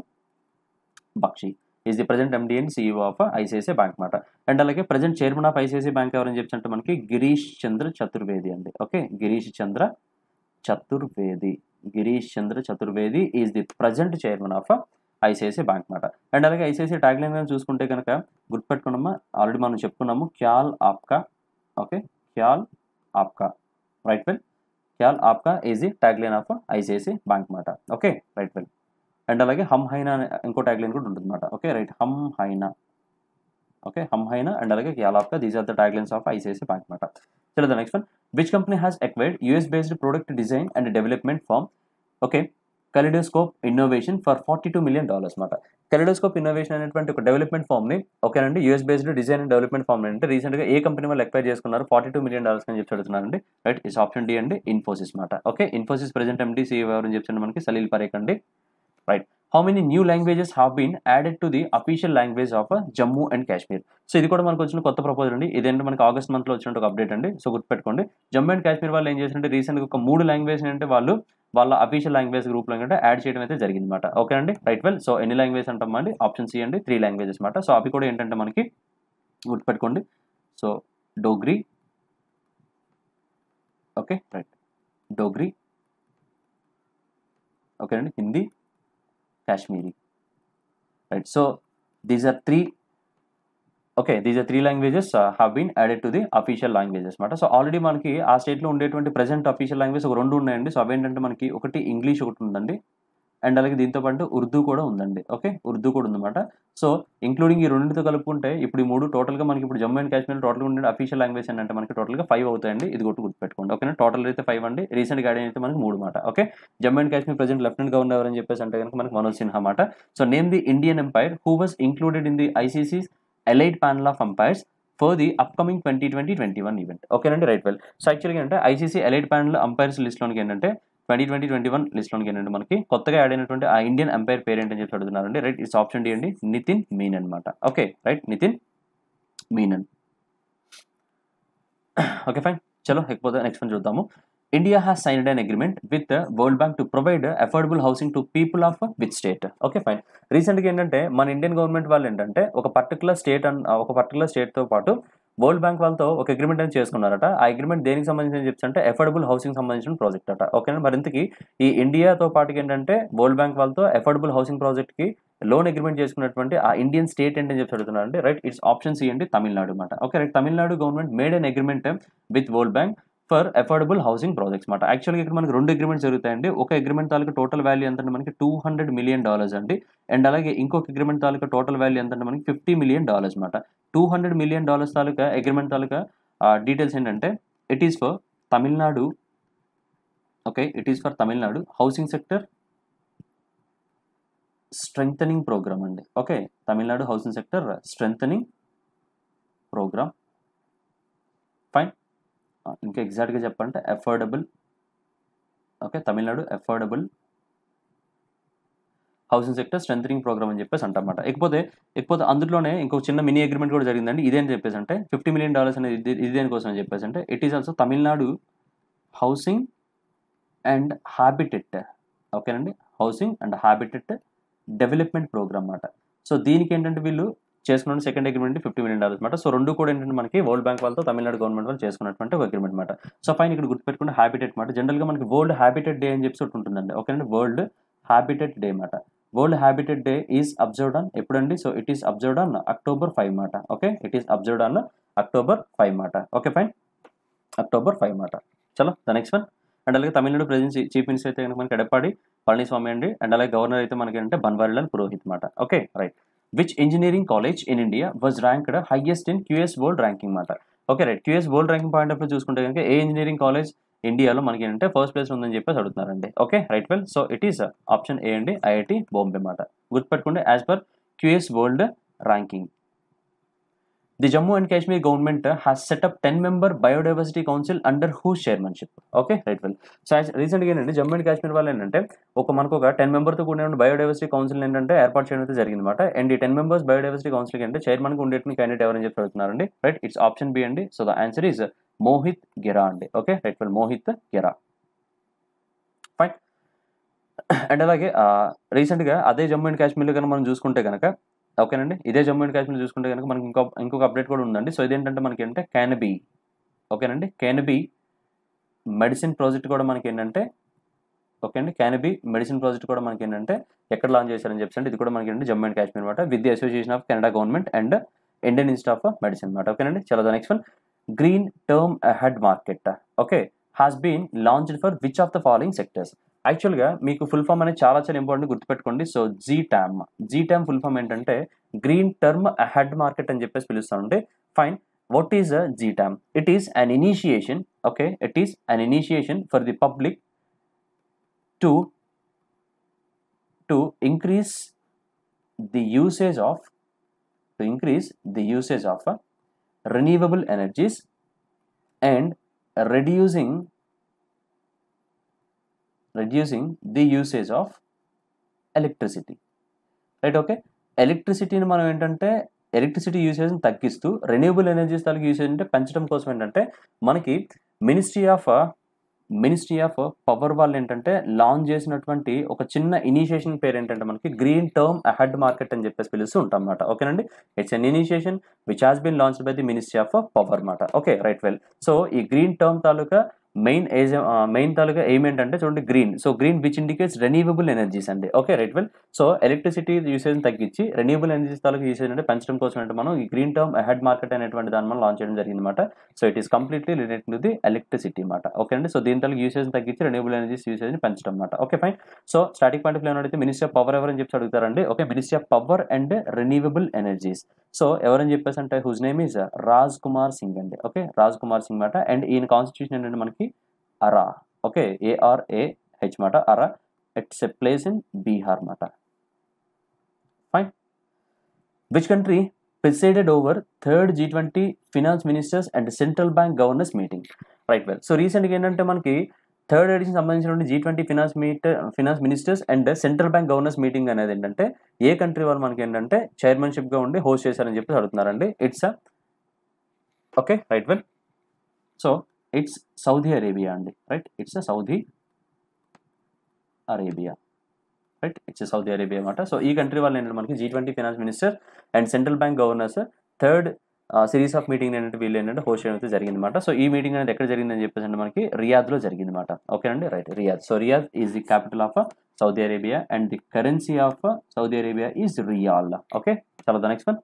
Bakhshi is the present MD and CEO of ICICI bank మాట అండ్ అలాగే present chairman of ICICI bank ఎవరని చెప్పి అంటే మనకి గిరీష్ చంద్ర చతుర్వేది అండి okay Girish Chandra Chaturvedi Girish Chandra Chaturvedi is the present chairman of ICICI bank మాట అండ్ అలాగే ఐసిఐసిఐ ట్యాగ్ లైన్ చూసుకుంటే కనుక గుర్తుపెట్టుకున్నామా ఆల్రెడీ మనం చెప్పుకున్నాము క్యాల్ ఆప్కా ఓకే క్యాల్ ఆప్కా రైట్ వెల్ క్యాల్ ఆప్కా is the tag line of ICICI bank మాట ఓకే రైట్ వెల్ అండ్ అలాగే హమ్ హైనా అనే ఇంకో ట్యాగ్ లైన్ కూడా ఉంటుంది అనమాట ఓకే రైట్ హమ్ హైనా ఓకే హమ్ హైనా అండ్ అలాగే క్యాలాప్కా these are the tag lines of ICICI bank అనమాట చలో the next one which company has acquired US based product design and development firm okay Kaleidoscope Innovation for forty two million dollars అనమాట Kaleidoscope Innovation అనేటువంటి ఒక development ఫామ్ని ఓకేనండి US based design and development firm అంటే రీసెంట్గా ఏ company వాళ్ళు acquire చేసుకున్నారు ఫార్టీ టూ మిలియన్ డాలర్స్ అని చెప్పి అడుగుతున్నారండి రైట్ ఇస్ ఆప్షన్ డి అండి ఇన్ఫోసిస్ మాట okay Infosys present MD CEO ఎవరని చెప్తుంటే మనకి సలీల్ పరేక్ అండి right how many new languages have been added to the official language of Jammu and Kashmir so ఇది కూడా మనకు వచ్చిన కొత్త ప్రపోజల్ అండి ఇదేంటి మనకి ఆగస్ట్ మంత్లో వచ్చిన ఒక అప్డేట్ అండి సో గుర్తుపెట్టుకోండి జమ్మూ అండ్ కాశ్మీర్ వాళ్ళు ఏం చేశారంటే రీసెంట్గా ఒక మూడు లాంగ్వేజ్ అంటే వాళ్ళు వాళ్ళ అఫీషియల్ లాంగ్వేజ్ గ్రూప్లో అంటే యాడ్ చేయడం అయితే జరిగింది అనమాట ఓకే అండి రైట్ వెల్ సో ఎన్ని లాంగ్వేజ్ అంటాం అండి ఆప్షన్ సి అండి త్రీ లాంగ్వేజెస్ అనమాట సో అవి కూడా ఏంటంటే మనకి గుర్తుపెట్టుకోండి so Dogri okay right Dogri okay అండి Hindi Kashmiri right so these are three okay these are three languages have been added to the official languages అనమాట సో ఆల్రెడీ మనకి ఆ స్టేట్లో ఉండేటువంటి ప్రజెంట్ అఫీషియల్ లాంగ్వేజ్ ఒక రెండు ఉన్నాయండి సో అవేంటంటే మనకి ఒకటి ఇంగ్లీష్ ఒకటి ఉందండి అండ్ అలాగే దీంతో పాటు ఉర్దూ కూడా ఉందండి ఓకే ఉర్దూ కూడా ఉందన్నమాట సో ఇంక్లూడింగ్ ఈ రెండింటితో కలుపుకుంటే ఇప్పుడు ఈ మూడు టోటల్గా మనకి ఇప్పుడు జమ్మూ అండ్ కాశ్మీర్ టోటల్గా ఉండే అఫీషియల్ లాంగ్వేజ్ ఏంటంటే మనకి టోటల్గా ఫైవ్ అవుతాయండి ఇది కొట్టు గుర్తుపెట్టుకోండి ఓకేనా టోటల్ అయితే ఫైవ్ అండి రీసెంట్ గార్డెన్ అయితే మనకి మూడు మాట okay Jammu and Kashmir present lieutenant governor ఎవరని చెప్పేసి అంటే కనుక మనకి మనోజ్ సిన్హా మాట so name the Indian umpire who was included in the ICC elite panel of umpires for the upcoming twenty twenty twenty one event ఓకేనండి రైట్ వెల్ సో యాక్చువల్గా ఏంటంటే ICC elite panel umpires లిస్ట్లోనికి ఏంటంటే ట్వంటీ ట్వంటీ ట్వంటీ వన్ లిస్ట్లోనికి ఏంటంటే మనకి కొత్తగా add అయినటువంటి ఆ ఇండియన్ ఎంపైర్ పేరు ఏంటని చెప్పి అడుగుతున్నారండి రైట్ ఇట్స్ ఆప్షన్ డి అండి నితిన్ మీనన్ అనమాట okay right Nitin Menon okay fine చలో ఇకపోతే నెక్స్ట్ వన్ చూద్దాము India has signed an agreement with World Bank to provide affordable housing to people of with state okay fine రీసెంట్గా ఏంటంటే మన ఇండియన్ గవర్నమెంట్ వాళ్ళు ఏంటంటే ఒక పర్టికులర్ స్టేట్ అండ్ ఒక పర్టికులర్ స్టేట్తో పాటు వరల్డ్ బ్యాంక్ వాళ్ళతో ఒక అగ్రిమెంట్ అని చేసుకున్నారట ఆ అగ్రిమెంట్ దేనికి సంబంధించి చెప్తే అంటే అఫోర్డబుల్ హౌసింగ్ సంబంధించిన ప్రాజెక్ట్ అట ఓకేనా మరి ఇంతకీ ఈ ఇండియాతో పాటు ఏంటంటే వరల్డ్ బ్యాంక్ వాళ్ళతో అఫోర్డబుల్ హౌసింగ్ ప్రాజెక్ట్కి లోన్ అగ్రిమెంట్ చేసుకున్నటువంటి ఆ ఇండియన్ స్టేట్ ఏంటని చెప్పి అడుగుతున్నారంటే రైట్ ఇట్స్ ఆప్షన్ సి అండి తమిళనాడు అనమాట okay right Tamil Nadu government made an agreement with World Bank for affordable housing projects మాట యాక్చువల్గా ఇక్కడ మనకి రెండు అగ్రిమెంట్స్ జరుగుతాయండి ఒక అగ్రిమెంట్ తాలూకా టోటల్ వాల్యూ ఎంత అంటే మనకి టూ హండ్రెడ్ మిలియన్ డాలర్స్ అండి అండ్ అలాగే ఇంకొక అగ్రిమెంట్ తాలూకా టోటల్ వాల్యూ ఎంత అంటే మనకి ఫిఫ్టీ మిలియన్ డాలర్స్ మాట టూ హండ్రెడ్ మిలియన్ డాలర్స్ తాలూకా అగ్రిమెంట్ తాలూకా డీటెయిల్స్ ఏంటంటే it is for Tamil Nadu okay it is for Tamil Nadu housing sector strength programme అండి okay Tamil Nadu housing sector strength programme fine ఇంకా ఎగ్జాక్ట్గా చెప్పాలంటే affordable okay Tamil Nadu affordable housing sector strengthening programme అని చెప్పేసి అంటమాట ఇకపోతే ఇకపోతే అందులోనే ఇంకో చిన్న మినీ అగ్రిమెంట్ కూడా జరిగిందండి ఇదేం చెప్పేసి అంటే ఫిఫ్టీ మిలియన్ డాలర్స్ అనేది ఇది ఇది దేనికోసం అని చెప్పేసి అంటే it is also Tamil Nadu housing and habitat ఓకేనండి housing and habitat development programme అన్నమాట సో దీనికి ఏంటంటే వీళ్ళు చేసుకున్న second agreement fifty million dollars అనమాట సో రెండు కూడా ఏంటంటే మనకి వరల్డ్ బ్యాంక్ వాళ్ళతో తమిళనాడు గవర్నమెంట్ వాళ్ళు చేసుకున్నటువంటి ఒక అగ్రిమెంట్ అనమాట సో ఫైన్ ఇక్కడ గుర్తుపెట్టుకుంటే హ్యాబిటెట్ అనమాట జనరల్గా మనకి వరల్డ్ హ్యాబిటెట్ డే అని చెప్పి ఒకటి ఉంటుందండి ఓకేనండి వరల్డ్ హ్యాబిటెట్ డే అనమాట World Habitat Day is observed on ఎప్పుడండి so it is observed on October five మాట okay it is observed on October five మాట ఓకే ఫైన్ అక్టోబర్ ఫైవ్ మాట చలో ద నెక్స్ట్ వన్ అండ్ అలాగే Tamil Nadu president chief minister అయితే కనుక మనకి ఎడప్పాడి పళనిస్వామి అండి అండ్ అలాగే గవర్నర్ అయితే మనకి ఏంటంటే బన్వారిలాల్ పురోహిత్ మాట okay right which engineering college in India was ranked highest in QS world ranking మాట okay right QS world ranking point of view చూసుకుంటే కనుక ఏ ఇంజనీరింగ్ కాలేజ్ ఇండియాలో మనకి ఏంటంటే ఫస్ట్ ప్లేస్ ఉందని చెప్పేసి అడుగుతున్నారండి okay right well so it is option A అండి ఐఐటి బాంబే మాట గుర్తుపెట్టుకోండి as per QS world ranking the Jammu and Kashmir government has set up ten member biodiversity council under whose chairmanship okay right well so రీసెంట్గా ఏంటంటే Jammu and Kashmir వాళ్ళు ఏంటంటే ఒక మనకు ఒక టెన్ మెంబర్తో కూడిన బయోడైవర్సిటీ కౌన్సిల్ ఏంటంటే ఏర్పాటు చేయడం అయితే జరిగింది అనమాట అండ్ ఈ టెన్ మెంబర్స్ బయోడైవర్సిటీ కౌన్సిల్ అంటే చైర్మన్కి ఉండేటువంటి క్యాండిడేట్ ఎవరని చెప్పి అడుగుతున్నారండి రైట్ ఇట్స్ ఆప్షన్ బి అండి so the answer is Mohit Gera అండి ఓకే రైట్ వెల్ మోహిత్ గిరా ఫైన్ అండ్ అలాగే రీసెంట్గా అదే జమ్మూ అండ్ కాశ్మీర్లో కనుక మనం చూసుకుంటే కనుక ఓకేనండి ఇదే జమ్మూ అండ్ కాశ్మీర్ చూసుకుంటే కనుక మనకి ఇంకో ఇంకొక అప్డేట్ కూడా ఉందండి సో ఇదేంటంటే మనకి ఏంటంటే క్యానబీ ఓకేనండి క్యానబీ మెడిసిన్ ప్రాజెక్ట్ కూడా మనకి ఏంటంటే ఓకే అండి క్యానబీ మెడిసిన్ ప్రాజెక్ట్ కూడా మనకి ఏంటంటే ఎక్కడ లాంచ్ చేశారని చెప్పి ఇది కూడా మనకి ఏంటంటే జమ్మూ అండ్ కాశ్మీర్ అనమాట with the association of Canada government and Indian Institute of Medicine అనమాట ఓకేనండి చాలా next one green term ahead market okay has been launched for which of the following sectors యాక్చువల్గా మీకు ఫుల్ ఫామ్ అనేది చాలా చాలా ఇంపార్టెంట్ గుర్తుపెట్టుకోండి so G TAM G TAM full form ఏంటంటే గ్రీన్ టర్మ్ హెడ్ మార్కెట్ అని చెప్పేసి పిలుస్తామండి fine what is a G TAM it is an initiation okay it is an initiation for the public to to increase the usage of to increase the usage of renewable energies and reducing reducing the usage of electricity right okay ఎలక్ట్రిసిటీని మనం ఏంటంటే electricity యూసేజ్ని తగ్గిస్తూ renewable energies తాలూకు usage అంటే పెంచడం కోసం ఏంటంటే మనకి ministry of ministry of power వాళ్ళు ఏంటంటే లాంచ్ చేసినటువంటి ఒక చిన్న ఇనిషియేషన్ పేరు ఏంటంటే మనకి గ్రీన్ టర్మ్ అహెడ్ మార్కెట్ అని చెప్పేసి పిలుస్తూ ఉంటాం అనమాట ఓకేనండి it's an initiation which has been launch by the ministry of power అనమాట ఓకే రైట్ వెల్ సో ఈ గ్రీన్ టర్మ్ తాలూకా మెయిన్ ఏజ్ మెయిన్ తాలూకా ఎయిమ్ ఏంటంటే చూడండి green so green which indicates renewable energies అండి okay right well so electricity usage తగ్గించి renewable energies తాలూకా usage అంటే పెంచడం కోసం అంటే మనం ఈ గ్రీన్ టర్మ్ హెడ్ మార్కెట్ అనేటువంటి దాన్ని మనం లాంచ్ చేయడం జరిగింది అనమాట so it is completely related to the electricity అనమాట ఓకే అండి సో దీని తాలూకు యూసేజ్ తగ్గించి రెన్యూబుల్ ఎనర్జీస్ యూసేజ్ పెంచడం అనమాట okay fine so starting point of ఏమైతే మినిస్ట్రీ ఆఫ్ పవర్ ఎవరని చెప్పి అడుగుతారండి okay ministry of power and renewable energies so ఎవరని చెప్పేసి అంటే whose name is Raj Kumar Singh అండి ఓకే రాజ్ కుమార్ సింగ్ మాట అండ్ ఈయన కాన్స్టిట్యూషన్ ఏంటంటే మనకి అరా ఓకే ఏఆర్ఏ హెచ్ మాట Arrah it's a place in Bihar మాట fine which country presided over third G twenty finance ministers and central bank governors meeting right well so రీసెంట్గా ఏంటంటే మనకి థర్డ్ ఎడిషన్ సంబంధించినటువంటి G twenty finance meet finance ministers and central bank governors meeting అనేది ఏంటంటే ఏ country వాళ్ళు మనకి ఏంటంటే చైర్మన్షిప్గా ఉండి హోస్ట్ చేశారని చెప్పి అడుగుతున్నారండి it's okay right well so it's Saudi Arabia అండి right it's Saudi Arabia right it's Saudi Arabia అనమాట సో ఈ కంట్రీ వాళ్ళు ఏంటంటే మనకి G twenty finance minister and central bank governors third series of meeting ఏంటంటే వీళ్ళు ఏంటంటే హోస్ట్ చేయడం అయితే జరిగింది అనమాట సో ఈ మీటింగ్ అనేది ఎక్కడ జరిగిందని చెప్పేసి అంటే మనకి రియాద్లో జరిగింది అనమాట ఓకేనండి right Riyadh so Riyadh is the capital of Saudi Arabia and the currency of Saudi Arabia is riyal okay చాలా the next one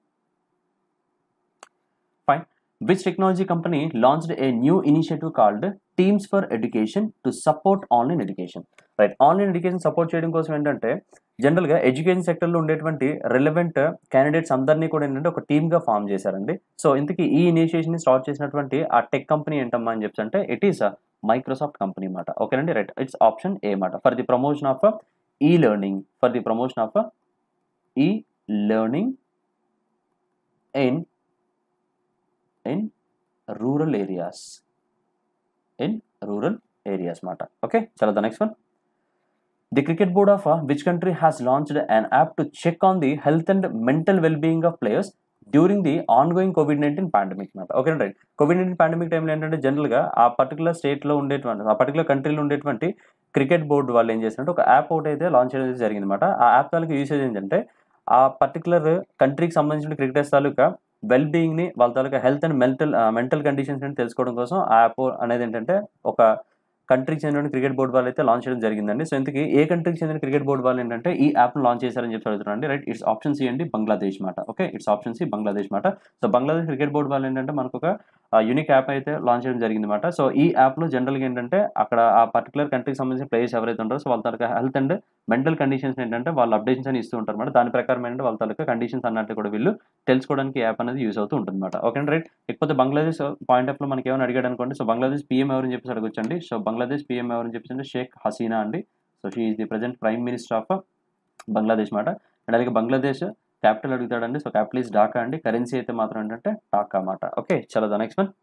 fine which technology company launched a new initiative called teams for education to support online education right online education support చేయడం కోసం ఏంటంటే జనరల్గా education సెక్టర్లో ఉండేటువంటి relevant candidates అందరినీ కూడా ఏంటంటే ఒక టీమ్గా ఫామ్ చేశారండి సో ఇంతకీ ఈ ఇనిషియేషన్ స్టార్ట్ చేసినటువంటి ఆ టెక్ కంపెనీ ఏంటమ్మా అని చెప్పి అంటే ఇట్ ఈస్ మైక్రోసాఫ్ట్ కంపెనీ మాట ఓకేనండి రైట్ ఇట్స్ ఆప్షన్ ఏ మాట for the promotion of e learning for the promotion of e learning in in rural areas in rural areas మాట ఓకే చాలా the next one the cricket board of which country has launched an app to check on the health and mental well being of players during the ongoing covid nineteen pandemic అనమాట okay right covid nineteen pandemic టైంలో ఏంటంటే జనరల్గా ఆ particular స్టేట్లో ఉండేటువంటి ఆ particular కంట్రీలో ఉండేటువంటి క్రికెట్ బోర్డు వాళ్ళు ఏం చేసినట్టు ఒక యాప్ ఒకటి అయితే లాంచ్ చేయడం జరిగింది అనమాట ఆ యాప్ వాళ్ళకి యూసేజ్ ఏంటంటే ఆ పర్టికులర్ కంట్రీకి సంబంధించిన క్రికెటర్స్ తాలూకా వెల్ బీయింగ్ని వాళ్ళ తాలూకా health and mental mental conditions అని తెలుసుకోవడం కోసం ఆ యాప్ అనేది ఏంటంటే ఒక కంట్రీకి చెందిన క్రికెట్ బోర్డు వాళ్ళు అయితే లాంచ్ చేయడం జరిగిందండి సో ఇంతకీ ఏ కంట్రీకి చెందిన క్రికెట్ బోర్డు వాళ్ళు ఏంటంటే ఈ యాప్ను లాంచ్ చేశారని చెప్పి అడుగుతున్నారండి రైట్ ఇట్స్ ఆప్షన్ సి అండి బంగ్లాదేశ్ మాట okay it's option C Bangladesh మాట సో బంగ్లాదేశ్ క్రికెట్ బోర్డు వాళ్ళు ఏంటంటే మనకు ఒక యూనిక్ యాప్ అయితే లాంచ్ చేయడం జరిగింది అనమాట సో ఈ యాప్లో జనరల్గా ఏంటంటే అక్కడ ఆ పర్టికులర్ కంట్రీకి సంబంధించిన ప్లేయర్స్ ఎవరైతే ఉంటారో సో వాళ్ళ తాలూకా హెల్త్ అండ్ మెంటల్ కండిషన్స్ ఏంటంటే వాళ్ళు అప్డేషన్స్ అని ఇస్తూ ఉంటారు అనమాట దాని ప్రకారం ఏంటంటే వాళ్ళ తాలూకా కండిషన్స్ అన్నట్టు కూడా వీళ్ళు తెలుసుకోవడానికి యాప్ అనేది యూస్ అవుతూ ఉంటుంది అనమాట ఓకే రైట్ ఇకపోతే బంగ్లాదేశ్ పాయింట్ ఆఫ్ లో మనకి ఏమైనా అడిగాడు అనుకోండి సో బంగ్లాదేశ్ పీఎం ఎవరని చెప్పేసి అడగొచ్చండి సో బంగ్లాదేశ్ పీఎం ఎవరని చెప్పేసి అంటే షేక్ హసీనా అండి so she is the present prime minister of Bangladesh మాట అండ్ అలాగే బంగ్లాదేశ్ క్యాపిటల్ అడుగుతాడండి సో క్యాపిటల్ ఈస్ ఢాకా అండి కరెన్సీ అయితే మాత్రం ఏంటంటే ఢాకా అన్నమాట ఓకే చలో the next one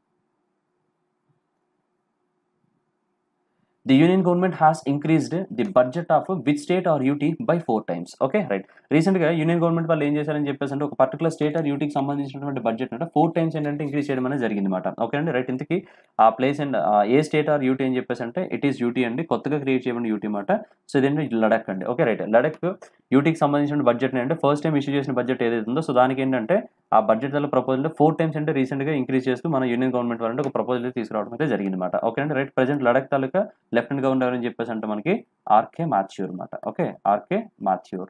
the union government has increased the budget of which state or UT by four times okay right recent గా యూనియన్ గవర్నమెంట్ వాళ్ళు ఏం చేశారని చెప్పేసి అంటే ఒక పర్టికులర్ స్టేట్ ఆర్ యూటీకి సంబంధించినటువంటి బడ్జెట్ అంటే ఫోర్ టైమ్స్ ఏంటంటే ఇంక్రీజ్ చేయడం అనేది జరిగింది అనమాట ఓకే అండి రైట్ ఇంతకి ఆ ప్లేస్ అండ్ ఏ స్టేట్ ఆర్ యూటీ అని చెప్పేసి అంటే ఇట్ ఈస్ యూటీ అండి కొత్తగా క్రియేట్ చేయబడిన యూటీ మాట సో ఇదేంటి లడక్ అండి ఓకే రైట్ లడక్ యూటీకి సంబంధించిన బడ్జెట్ అంటే ఫస్ట్ టైం ఇష్యూ చేసిన బడ్జెట్ ఏదైతే ఉందో సో దానికి ఏంటంటే ఆ బడ్జెట్ వల్ల ప్రపోజల్ ఫోర్ టైమ్స్ అంటే రీసెంట్ గా ఇంక్రీజ్ చేస్తూ మన యూనియన్ గవర్నమెంట్ వాళ్ళంటే ఒక ప్రపోజల్ తీసుకురావడం అయితే జరిగింది అనమాట ఓకే అండి రైట్ ప్రజెంట్ లడక్ తాలూకా లెఫ్టినెంట్ గవర్నర్ అని చెప్పేసి అంటే మనకి ఆర్కే మాథ్యూర్ అనమాట okay R K Mathur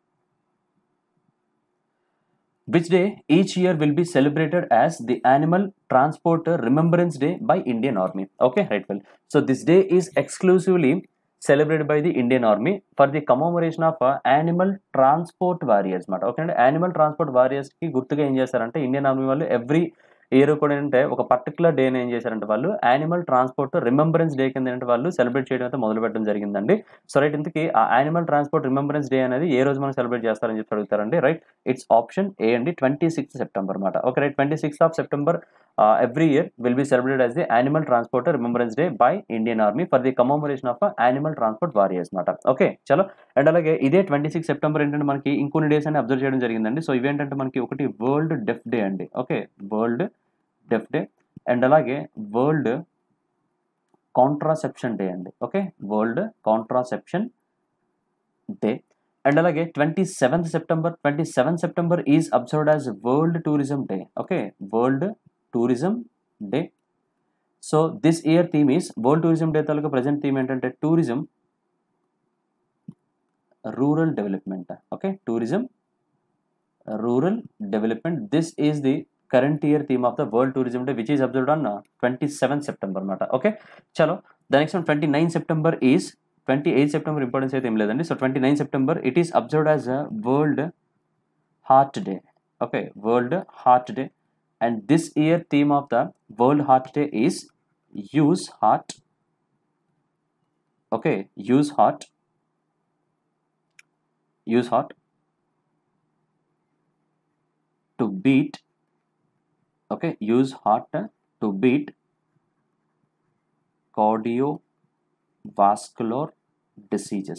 which day each year will be celebrated as the animal transport remembrance day by indian army okay right well so this day is exclusively celebrated by the indian army for the commemoration of uh, animal transport warriors మాట okay అండి animal transport warriors కి గుర్తుగా ఏం చేస్తారంటే Indian army వాళ్ళు every year కూడా ఏంటంటే ఒక పర్టికులర్ డేని ఏం చేశారంటే వాళ్ళు యానిమల్ ట్రాన్స్పోర్ట్ రిమెంబరెన్స్ డే కింద ఏంటంటే వాళ్ళు సెలబ్రేట్ చేయడం అయితే మొదలు పెట్టడం జరిగిందండి సో రైట్ ఇంతకి ఆ యానిమల్ ట్రాన్స్పోర్ట్ రిమెంబరెన్స్ డే అనేది ఏ రోజు మనం సెలబ్రేట్ చేస్తారని చెప్పి అడుగుతారండి రైట్ ఇట్స్ ఆప్షన్ ఏ అండి ట్వంటీ సిక్స్త్ సెప్టెంబర్ అనమాట okay right twenty sixth of September every year will be celebrate as the animal transport remembrance day by Indian army for the commemoration of animal transport warriors అనమాట okay చలో and అలాగే ఇదే twenty six September ఏంటంటే మనకి ఇంకొన్ని days అని observe చేయడం జరిగిందండి సో ఇవేంటంటే మనకి ఒకటి వరల్డ్ డెఫ్ డే అండి okay world deaf day and అలాగే వరల్డ్ కాంట్రాసెప్షన్ డే అండి okay world contraception day and అలాగే twenty seventh September twenty seventh September is observed as world tourism day okay world tourism day so this year theme is world tourism day తాలూకా present theme ఏంటంటే tourism rural development okay tourism rural development this is the current year theme of the world tourism day which is observed on twenty seven September అనమాట okay చలో the next one twenty nine September is twenty eight September importance అయితే ఏం లేదండి so twenty nine September it is observed as a world heart day okay world heart day and this year theme of the world heart day is use heart okay use heart use heart to beat okay use heart to beat cardiovascular diseases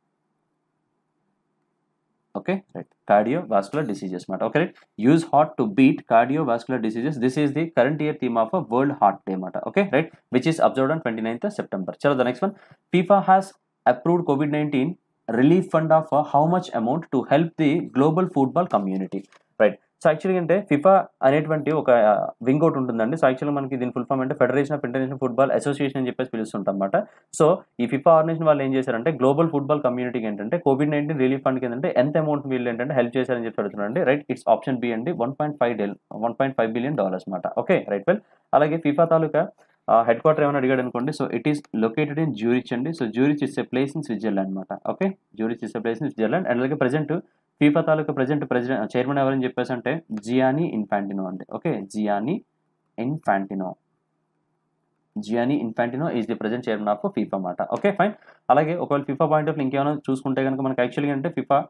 okay right cardiovascular diseases మాట okay right use heart to beat cardiovascular diseases this is the current year theme of a world heart day మాట okay right which is observed on 29th september chalo the next one fifa has approved covid-19 relief fund of uh, how much amount to help the global football community right so యాక్చువల్గా అంటే FIFA అనేటువంటి ఒక wing out ఉంటుందండి so యాక్చువల్గా మనకి దీని full form అంటే federation of international football association అని చెప్పేసి పిలుస్తుంటాం అనమాట సో ఈ ఫిఫా ఆర్గనైజేషన్ వాళ్ళు ఏం చేశారంటే గ్లోబల్ ఫుట్బాల్ కమ్యూనిటీకి ఏంటంటే కోవిడ్ నైన్టీన్ రిలీఫ్ ఫండ్ ఏంటంటే ఎంత అమౌంట్ వీళ్ళు ఏంటంటే హెల్ప్ చేశారని చెప్పి అడుగుతున్నారండి రైట్ ఇట్స్ ఆప్షన్ బి అండి వన్ పాయింట్ ఫైవ్ డెల్ one point five billion dollars అనమాట ఓకే రైట్ వెల్ అలాగే ఫిఫా తాలూకా హెడ్ క్వార్టర్ ఏమైనా అడిగాడు అనుకోండి so it is located in Zurich అండి so Zurich is a place in Switzerland అనమాట okay Zurich is a place in Switzerland and అలాగే present FIFA తాలూకా ప్రజెంట్ ప్రెసిడెంట్ చైర్మన్ ఎవరని చెప్పేసి అంటే జియానీ ఇన్ఫాంటినో అండి okay Gianni Infantino Giani Infantino is the present chairman of FIFA అన్నమాట okay fine అలాగే ఒకవేళ ఫిఫా పాయింట్ ఆఫ్ ఇంకేమైనా చూసుకుంటే కనుక మనకి యాక్చువల్గా అంటే ఫిఫా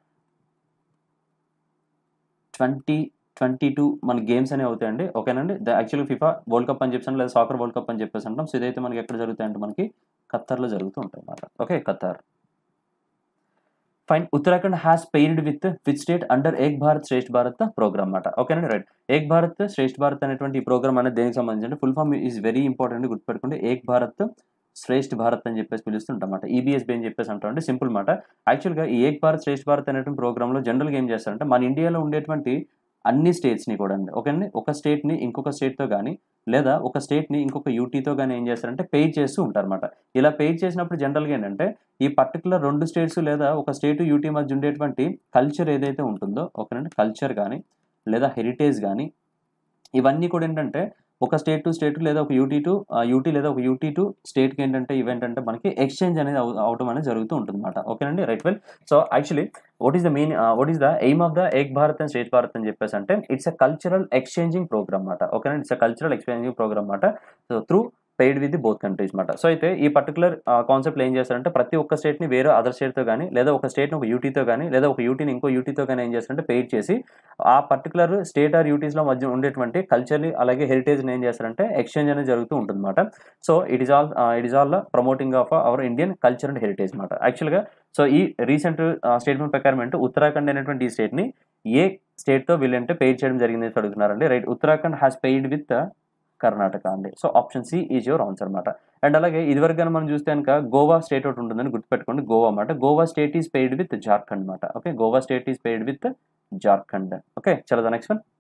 ట్వంటీ ట్వంటీ టూ మన గేమ్స్ అనేవి అవుతాయండి ఓకేనండి యాక్చువల్గా ఫిఫా వరల్డ్ కప్ అని చెప్పాను లేదా సాకర్ వరల్డ్ కప్ అని చెప్పేసి అంటాం సో ఇదైతే మనకి ఎక్కడ జరుగుతాయంటే మనకి ఖత్తర్లో జరుగుతూ ఉంటాయి అన్నమాట okay Qatar fine Uttarakhand has paired with with state under Ek Bharat Shreshtha Bharat program అన్నమాట ఓకేనండి రైట్ ఏక్ భారత్ శ్రేష్ఠ భారత్ అనేటువంటి ఈ ప్రోగ్రామ్ అనేది దేనికి సంబంధించి full form is very important గుర్తుపెట్టుకోండి ఏక్ భారత్ శ్రేష్ఠ భారత్ అని చెప్పేసి పిలుస్తుంటాం అన్నమాట ఈబీఎస్బీ అని చెప్పేసి అంటాం అంటే సింపుల్ మాట యాక్చువల్గా ఈ ఏక్ భారత్ శ్రేష్ఠ భారత్ అనేటువంటి ప్రోగ్రామ్లో జనరల్గా ఏం చేస్తారంటే మన ఇండియాలో ఉండేటువంటి అన్ని స్టేట్స్ని కూడా అండి ఓకేనండి ఒక స్టేట్ని ఇంకొక స్టేట్తో కానీ లేదా ఒక స్టేట్ని ఇంకొక యూటీతో కానీ ఏం చేస్తారంటే పెయిడ్ చేస్తూ ఉంటారన్నమాట ఇలా పెయిడ్ చేసినప్పుడు జనరల్గా ఏంటంటే ఈ పర్టికులర్ రెండు స్టేట్స్ లేదా ఒక స్టేట్ యూటీ మధ్య ఉండేటువంటి కల్చర్ ఏదైతే ఉంటుందో ఓకేనండి కల్చర్ కానీ లేదా హెరిటేజ్ కానీ ఇవన్నీ కూడా ఏంటంటే ఒక స్టేట్ టు స్టేట్ లేదా ఒక యూటీ టు యూటీ లేదా ఒక యూటీ టు స్టేట్కి ఏంటంటే ఇవేంటంటే మనకి ఎక్స్చేంజ్ అనేది అవ- అవడం అనేది జరుగుతూ ఉంటుంది అనమాట ఓకేనండి right well so actually what is the main what is the aim of the Ek Bharat and Shreshtha Bharat అని చెప్పేసి అంటే it's a cultural exchanging program అనమాట ఓకేనా it's a cultural exchanging program అనమాట so through paired with both countries అనమాట so అయితే ఈ particular కాన్సెప్ట్లో ఏం చేస్తారంటే ప్రతి ఒక్క స్టేట్ని వేరే అదర్ స్టేట్తో కానీ లేదా ఒక స్టేట్ని ఒక యూటీతో కానీ లేదా ఒక యూటీని ఇంకో యూటీతో కానీ ఏం చేస్తారంటే పెయిడ్ చేసి ఆ పర్టికులర్ స్టేట్ ఆర్ యూటీస్లో మధ్య ఉండేటువంటి కల్చర్ని అలాగే హెరిటేజ్ని ఏం చేస్తారంటే ఎక్స్చేంజ్ అనేది జరుగుతూ ఉంటుంది అనమాట so it is all it is all promoting of our Indian culture and heritage అనమాట యాక్చువల్గా సో ఈ రీసెంట్ స్టేట్మెంట్ ప్రకారం అంటే ఉత్తరాఖండ్ అనేటువంటి ఈ స్టేట్ని ఏ స్టేట్తో వీళ్ళంటే పెయిడ్ చేయడం జరిగింది అని అడుగుతున్నారండి right Uttarakhand has paired with Karnataka అండి so option C is your answer అనమాట అండ్ అలాగే ఇదివరకు కానీ మనం చూస్తే కనుక గోవా స్టేట్ ఒకటి ఉంటుందని గుర్తుపెట్టుకోండి గోవా అన్నమాట Goa state is paired with Jharkhand అనమాట okay Goa state is paired with Jharkhand okay చలో next one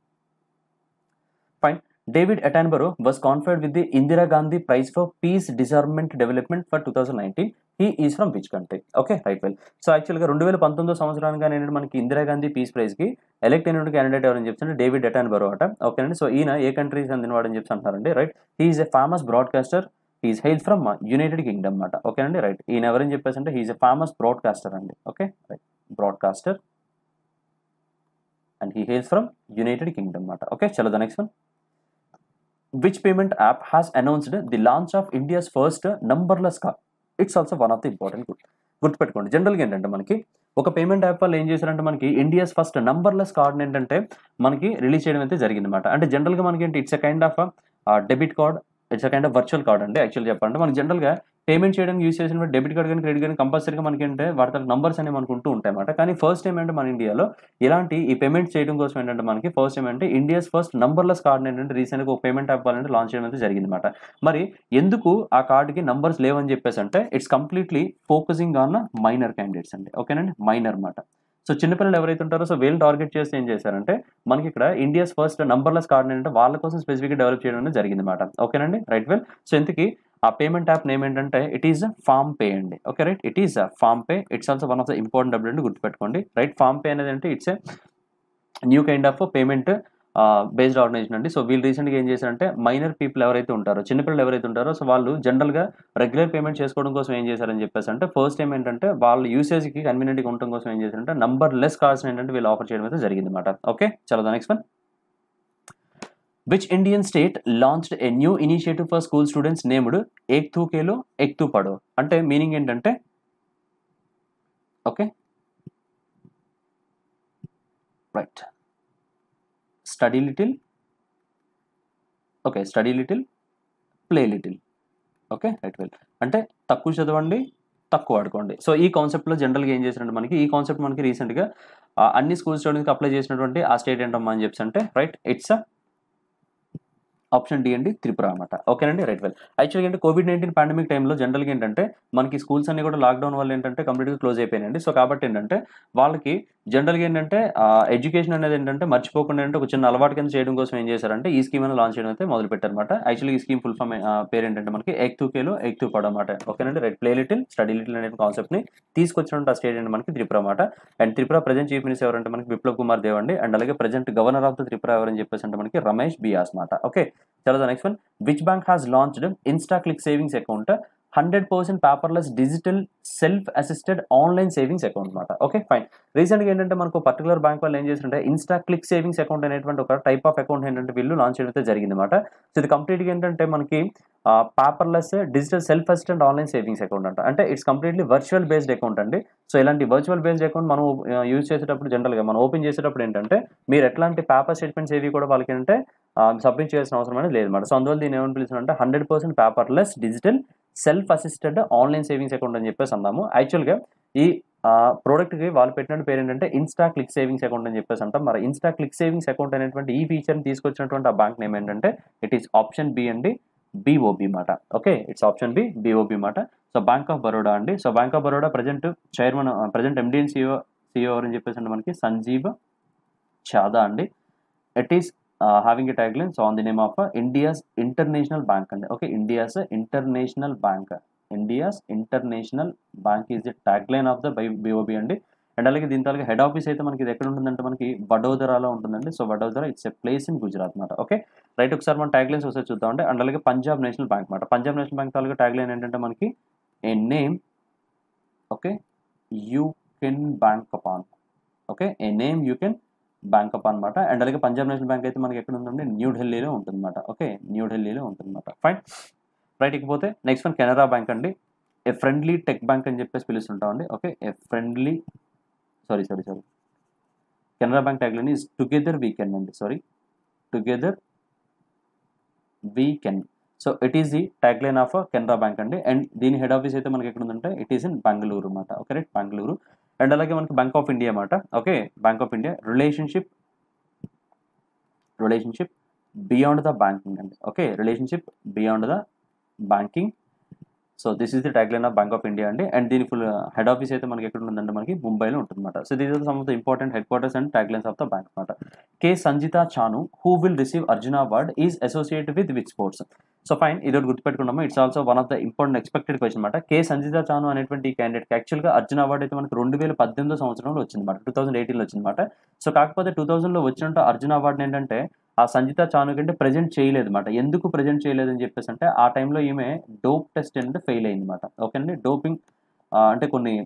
fine David Attenborough was conferred with the Indira Gandhi prize for peace disarmament development for two thousand nineteen he is from which country okay right well so యాక్చువల్గా రెండు వేల పంతొమ్మిదో సంవత్సరానికి అనేది మనకి Indira Gandhi peace ప్రైజ్కి elect అయినటువంటి క్యాండిడేట్ ఎవరని చెప్తుంటే డేవిడ్ అటాన్బరో అట ఓకేనండి సో ఈయన ఏ కంట్రీకి చెందినవాడని చెప్పి అంటున్నారండి right he is a famous broadcaster he's hail from United Kingdom అనమాట ఓకేనండి రైట్ ఈయన ఎవరని చెప్పేసి అంటే హీఈస్ ఎ ఫేమస్ బ్రాడ్కాస్టర్ అండి okay right broadcaster and he hails from United Kingdom అనమాట ఓకే చలో the next one which payment app has announced the launch of India's first numberless card? It's also one of the important good గుర్తుపెట్టుకోండి జనరల్గా ఏంటంటే మనకి ఒక payment app వాళ్ళు ఏం చేశారంటే మనకి ఇండియాస్ ఫస్ట్ నంబర్లెస్ కార్డ్ ఏంటంటే మనకి రిలీజ్ చేయడం అయితే జరిగింది అనమాట అంటే జనరల్గా మనకి ఏంటి it's a kind of debit card it's a kind of virtual card అండి యాక్చువల్ చెప్పాలంటే మనకి జనరల్గా పేమెంట్ చేయడానికి యూస్ చేసిన డెబిట్ కార్డ్ కానీ క్రెడిట్ కానీ కంపల్సరీగా మనకి ఏంటంటే వాటి నంబర్స్ అనేవి మనకు ఉంటూ ఉంటాయి అన్నమాట కానీ ఫస్ట్ టైం ఏంటంటే మన ఇండియాలో ఇలాంటి ఈ పేమెంట్ చేయడం కోసం ఏంటంటే మనకి ఫస్ట్ టైం అంటే ఇండియాస్ ఫస్ట్ నంబర్లెస్ కార్డ్ ఏంటంటే రీసెంట్గా ఒక పేమెంట్ యాప్ వాళ్ళంటే లాంచ్ చేయడం అయితే జరిగింది అనమాట మరి ఎందుకు ఆ కార్డుకి నంబర్స్ లేవని చెప్పేసి అంటే it's completely focusing on minor candidates అండి ఓకేనండి మైనర్ అనమాట సో చిన్నపిల్లలు ఎవరైతే ఉంటారో సో వీళ్ళు టార్గెట్ చేసి ఏం చేశారంటే మనకి ఇక్కడ ఇండియాస్ ఫస్ట్ నంబర్లెస్ కార్డ్ ఏంటంటే వాళ్ళ కోసం స్పెసిఫిక్గా డెవలప్ చేయడం అనేది జరిగింది అనమాట ఓకేనండి రైట్ వెల్ సో ఇంతకీ ఆ పేమెంట్ యాప్ నేమ్ ఏంటంటే ఇట్ ఈస్ ఫామ్ పే అండి okay right it is FamPay it's also one of the important W అండి గుర్తుపెట్టుకోండి రైట్ ఫామ్ పే అనేది అంటే it's a new kind of payment based organization అండి so వీళ్ళు రీసెంట్గా ఏం చేశారంటే మైనర్ పీపుల్ ఎవరైతే ఉంటారో చిన్నపిల్లలు ఎవరైతే ఉంటారో సో వాళ్ళు జనరల్గా రెగ్యులర్ పేమెంట్ చేసుకోవడం కోసం ఏం చేశారని చెప్పేసి అంటే ఫస్ట్ టైం ఏంటంటే వాళ్ళ యూసేజ్కి కన్వీనియంట్గా ఉండడం కోసం ఏం చేశారంటే నంబర్ లెస్ కార్డ్స్ ఏంటంటే వీళ్ళు ఆఫర్ చేయడం అయితే జరిగింది అనమాట ఓకే చలో next one which Indian state launched a new initiative for school students named Ek Tu Khelo Ek Tu Padho అంటే మీనింగ్ ఏంటంటే okay right study little okay study little play little okay right well అంటే తక్కువ చదవండి తక్కువ ఆడుకోండి సో ఈ కాన్సెప్ట్లో జనరల్గా ఏం చేసినట్టు మనకి ఈ కాన్సెప్ట్ మనకి రీసెంట్గా అన్ని స్కూల్ స్టూడెంట్స్కి అప్లై చేసినటువంటి ఆ స్టేట్ ఏంటమ్మా అని చెప్పి అంటే రైట్ ఇట్స్ ఆప్షన్ డి అండి త్రిపుర అనమాట ఓకేనండి రైట్ వెల్ యాక్చువల్గా అంటే కోవిడ్ నైన్టీన్ పాండమిక్ టైంలో జనరల్గా ఏంటంటే మనకి స్కూల్స్ అన్ని కూడా లాక్డౌన్ వల్ల ఏంటంటే కంప్లీట్గా క్లోజ్ అయిపోయినాయండి సో కాబట్టి ఏంటంటే వాళ్ళకి జనరల్గా ఏంటంటే ఎడ్యుకేషన్ అనేది ఏంటంటే మర్చిపోకుండా ఏంటంటే ఒక చిన్న అలవాటు కింద చేయడం కోసం ఏం చేశారంటే ఈ స్కీమ్ అనేది లాంచ్ చేయడం అయితే మొదలు పెట్టారనమాట యాక్చువల్లీ ఈ స్కీమ్ ఫుల్ ఫామ్ పేరు ఏంటంటే మనకి ఎగ్ తూ కేలో ఎగ్ తూ పడ అనమాట ఓకేనండి right play little study little అనే కాన్సెప్ట్ని తీసుకొచ్చినట్టు ఆ స్టేట్ అంటే మనకి త్రిపుర అనమాట and Tripura present chief minister ఎవరంటే మనకి విప్లవ్ కుమార్ దేవ్ అండి అండ్ అలాగే present governor of the Tripura ఎవరని చెప్పేసి అంటే మనకి రమేష్ బియాస్ అనమాట ఓకే చలో next one which bank has launched Insta click savings account hundred percent paperless digital self assisted online savings account అనమాట ఓకే ఫైన్ రీసెంట్గా ఏంటంటే మనకు పర్టికులర్ బ్యాంక్ వాళ్ళు ఏం చేస్తుంటే ఇన్స్టా క్లిక్ సేవింగ్స్ అకౌంట్ అనేటువంటి ఒక టైప్ ఆఫ్ అకౌంట్ ఏంటంటే వీళ్ళు లాంచ్ చేయడం అయితే జరిగింది అనమాట సో ఇది కంప్లీట్గా ఏంటంటే మనకి paperless digital self assistant online savings account అంట అంటే it's completely virtual based account అండి సో ఇలాంటి వర్చువల్ బేస్డ్ అకౌంట్ మనం యూజ్ చేసేటప్పుడు జనరల్గా మనం ఓపెన్ చేసేటప్పుడు ఏంటంటే మీరు ఎట్లాంటి పేపర్ స్టేట్మెంట్స్ ఏవి కూడా వాళ్ళకి ఏంటంటే సబ్మిట్ చేయాల్సిన అవసరం అనేది లేదన్నమాట సో అందువల్ల దీని ఏమని పిలుస్తున్నా hundred percent paperless digital self assisted online savings account అని చెప్పేసి అన్నాము యాక్చువల్గా ఈ ప్రోడక్ట్కి వాళ్ళు పెట్టిన పేరు ఏంటంటే ఇన్స్టా క్లిక్ సేవింగ్స్ అకౌంట్ అని చెప్పేసి అంటాం మరి ఇన్స్టా క్లిక్ సేవింగ్స్ అకౌంట్ అనేటువంటి ఈ ఫీచర్ని తీసుకొచ్చినటువంటి ఆ బ్యాంక్ నేమ్ ఏంటంటే ఇట్ ఈస్ ఆప్షన్ బి అండి బిఓబి మాట okay it's option B BOB మాట సో బ్యాంక్ ఆఫ్ బరోడా అండి so bank of Baroda present chairman present MD and CEO CEO అని చెప్పేసి అంటే మనకి సంజీవ్ చాదా అండి it is having a tag line so on the name of India's international bank అండి okay India's international bank India's international bank is the tag line of the by BOB అండి and అలాగే దీని తాలూకా head office అయితే మనకి ఇది ఎక్కడ ఉంటుందంటే మనకి వడోదరాలో ఉంటుందండి so Vadodara it's a place in Gujarat అనమాట ఓకే రైట్ ఒకసారి మనం ట్యాగ్ లైన్స్ ఒకసారి చూద్దామంటే అండ్ అలాగే పంజాబ్ నేషనల్ బ్యాంక్ అనమాట పంజాబ్ నేషనల్ బ్యాంక్ తాలూకా ట్యాగ్ లైన్ ఏంటంటే మనకి a name okay you can bank upon okay a name you can bank up అనమాట అండ్ అలాగే పంజాబ్ నేషనల్ బ్యాంక్ అయితే మనకి ఎక్కడ ఉందంటే న్యూఢిల్లీలో ఉంటుందన్నమాట ఓకే న్యూఢిల్లీలో ఉంటుందన్నమాట ఫైన్ రైట్ ఇకపోతే నెక్స్ట్ వన్ కెనరా బ్యాంక్ అండి ఏ ఫ్రెండ్లీ టెక్ బ్యాంక్ అని చెప్పేసి పిలుస్తుంటామండి okay a friendly sorry sorry sorry Canara bank tagline is together we can అండి sorry together we can so it is the tag line of Canara bank అండి and దీని head office అయితే మనకి ఎక్కడ ఉందంటే ఇట్ ఈస్ ఇన్ బెంగళూరు అనమాట ఓకే రైట్ బెంగళూరు అండ్ అలాగే మనకి బ్యాంక్ ఆఫ్ ఇండియా అన్నమాట okay bank of India relationship relationship beyond the banking అండి okay relationship beyond the banking so this is the tag line of bank of India అండి and దీని full head office అయితే మనకి ఎక్కడ ఉందంటే మనకి ముంబైలో ఉంటుందన్నమాట so these are some of the important head quarters and tag lines of the bank అనమాట కే Sanjita Chanu who will receive Arjuna award is associated with with sports so fine ఇది ఒకటి గుర్తుపెట్టుకున్నాము it's also one of the important expected question అనమాట కే సంజిత చాను అనేటువంటి candidate యాక్చువల్గా Arjuna award అయితే మనకి రెండు వేల పద్దెనిమిదో సంవత్సరంలో వచ్చిందన్నమాట టూ థౌసండ్ ఎయిటీన్లో వచ్చిందన్నమాట సో కాకపోతే టూ థౌసండ్లో వచ్చినట్టు అర్జున అవార్డు ఏంటంటే ఆ సంజిత చాను కంటే ప్రజెంట్ చేయలేదు అనమాట ఎందుకు ప్రజెంట్ చేయలేదు అని చెప్పేసి అంటే ఆ టైంలో ఈమె డోప్ టెస్ట్ అంటే ఫెయిల్ అయింది అనమాట ఓకేనండి డోపింగ్ అంటే కొన్ని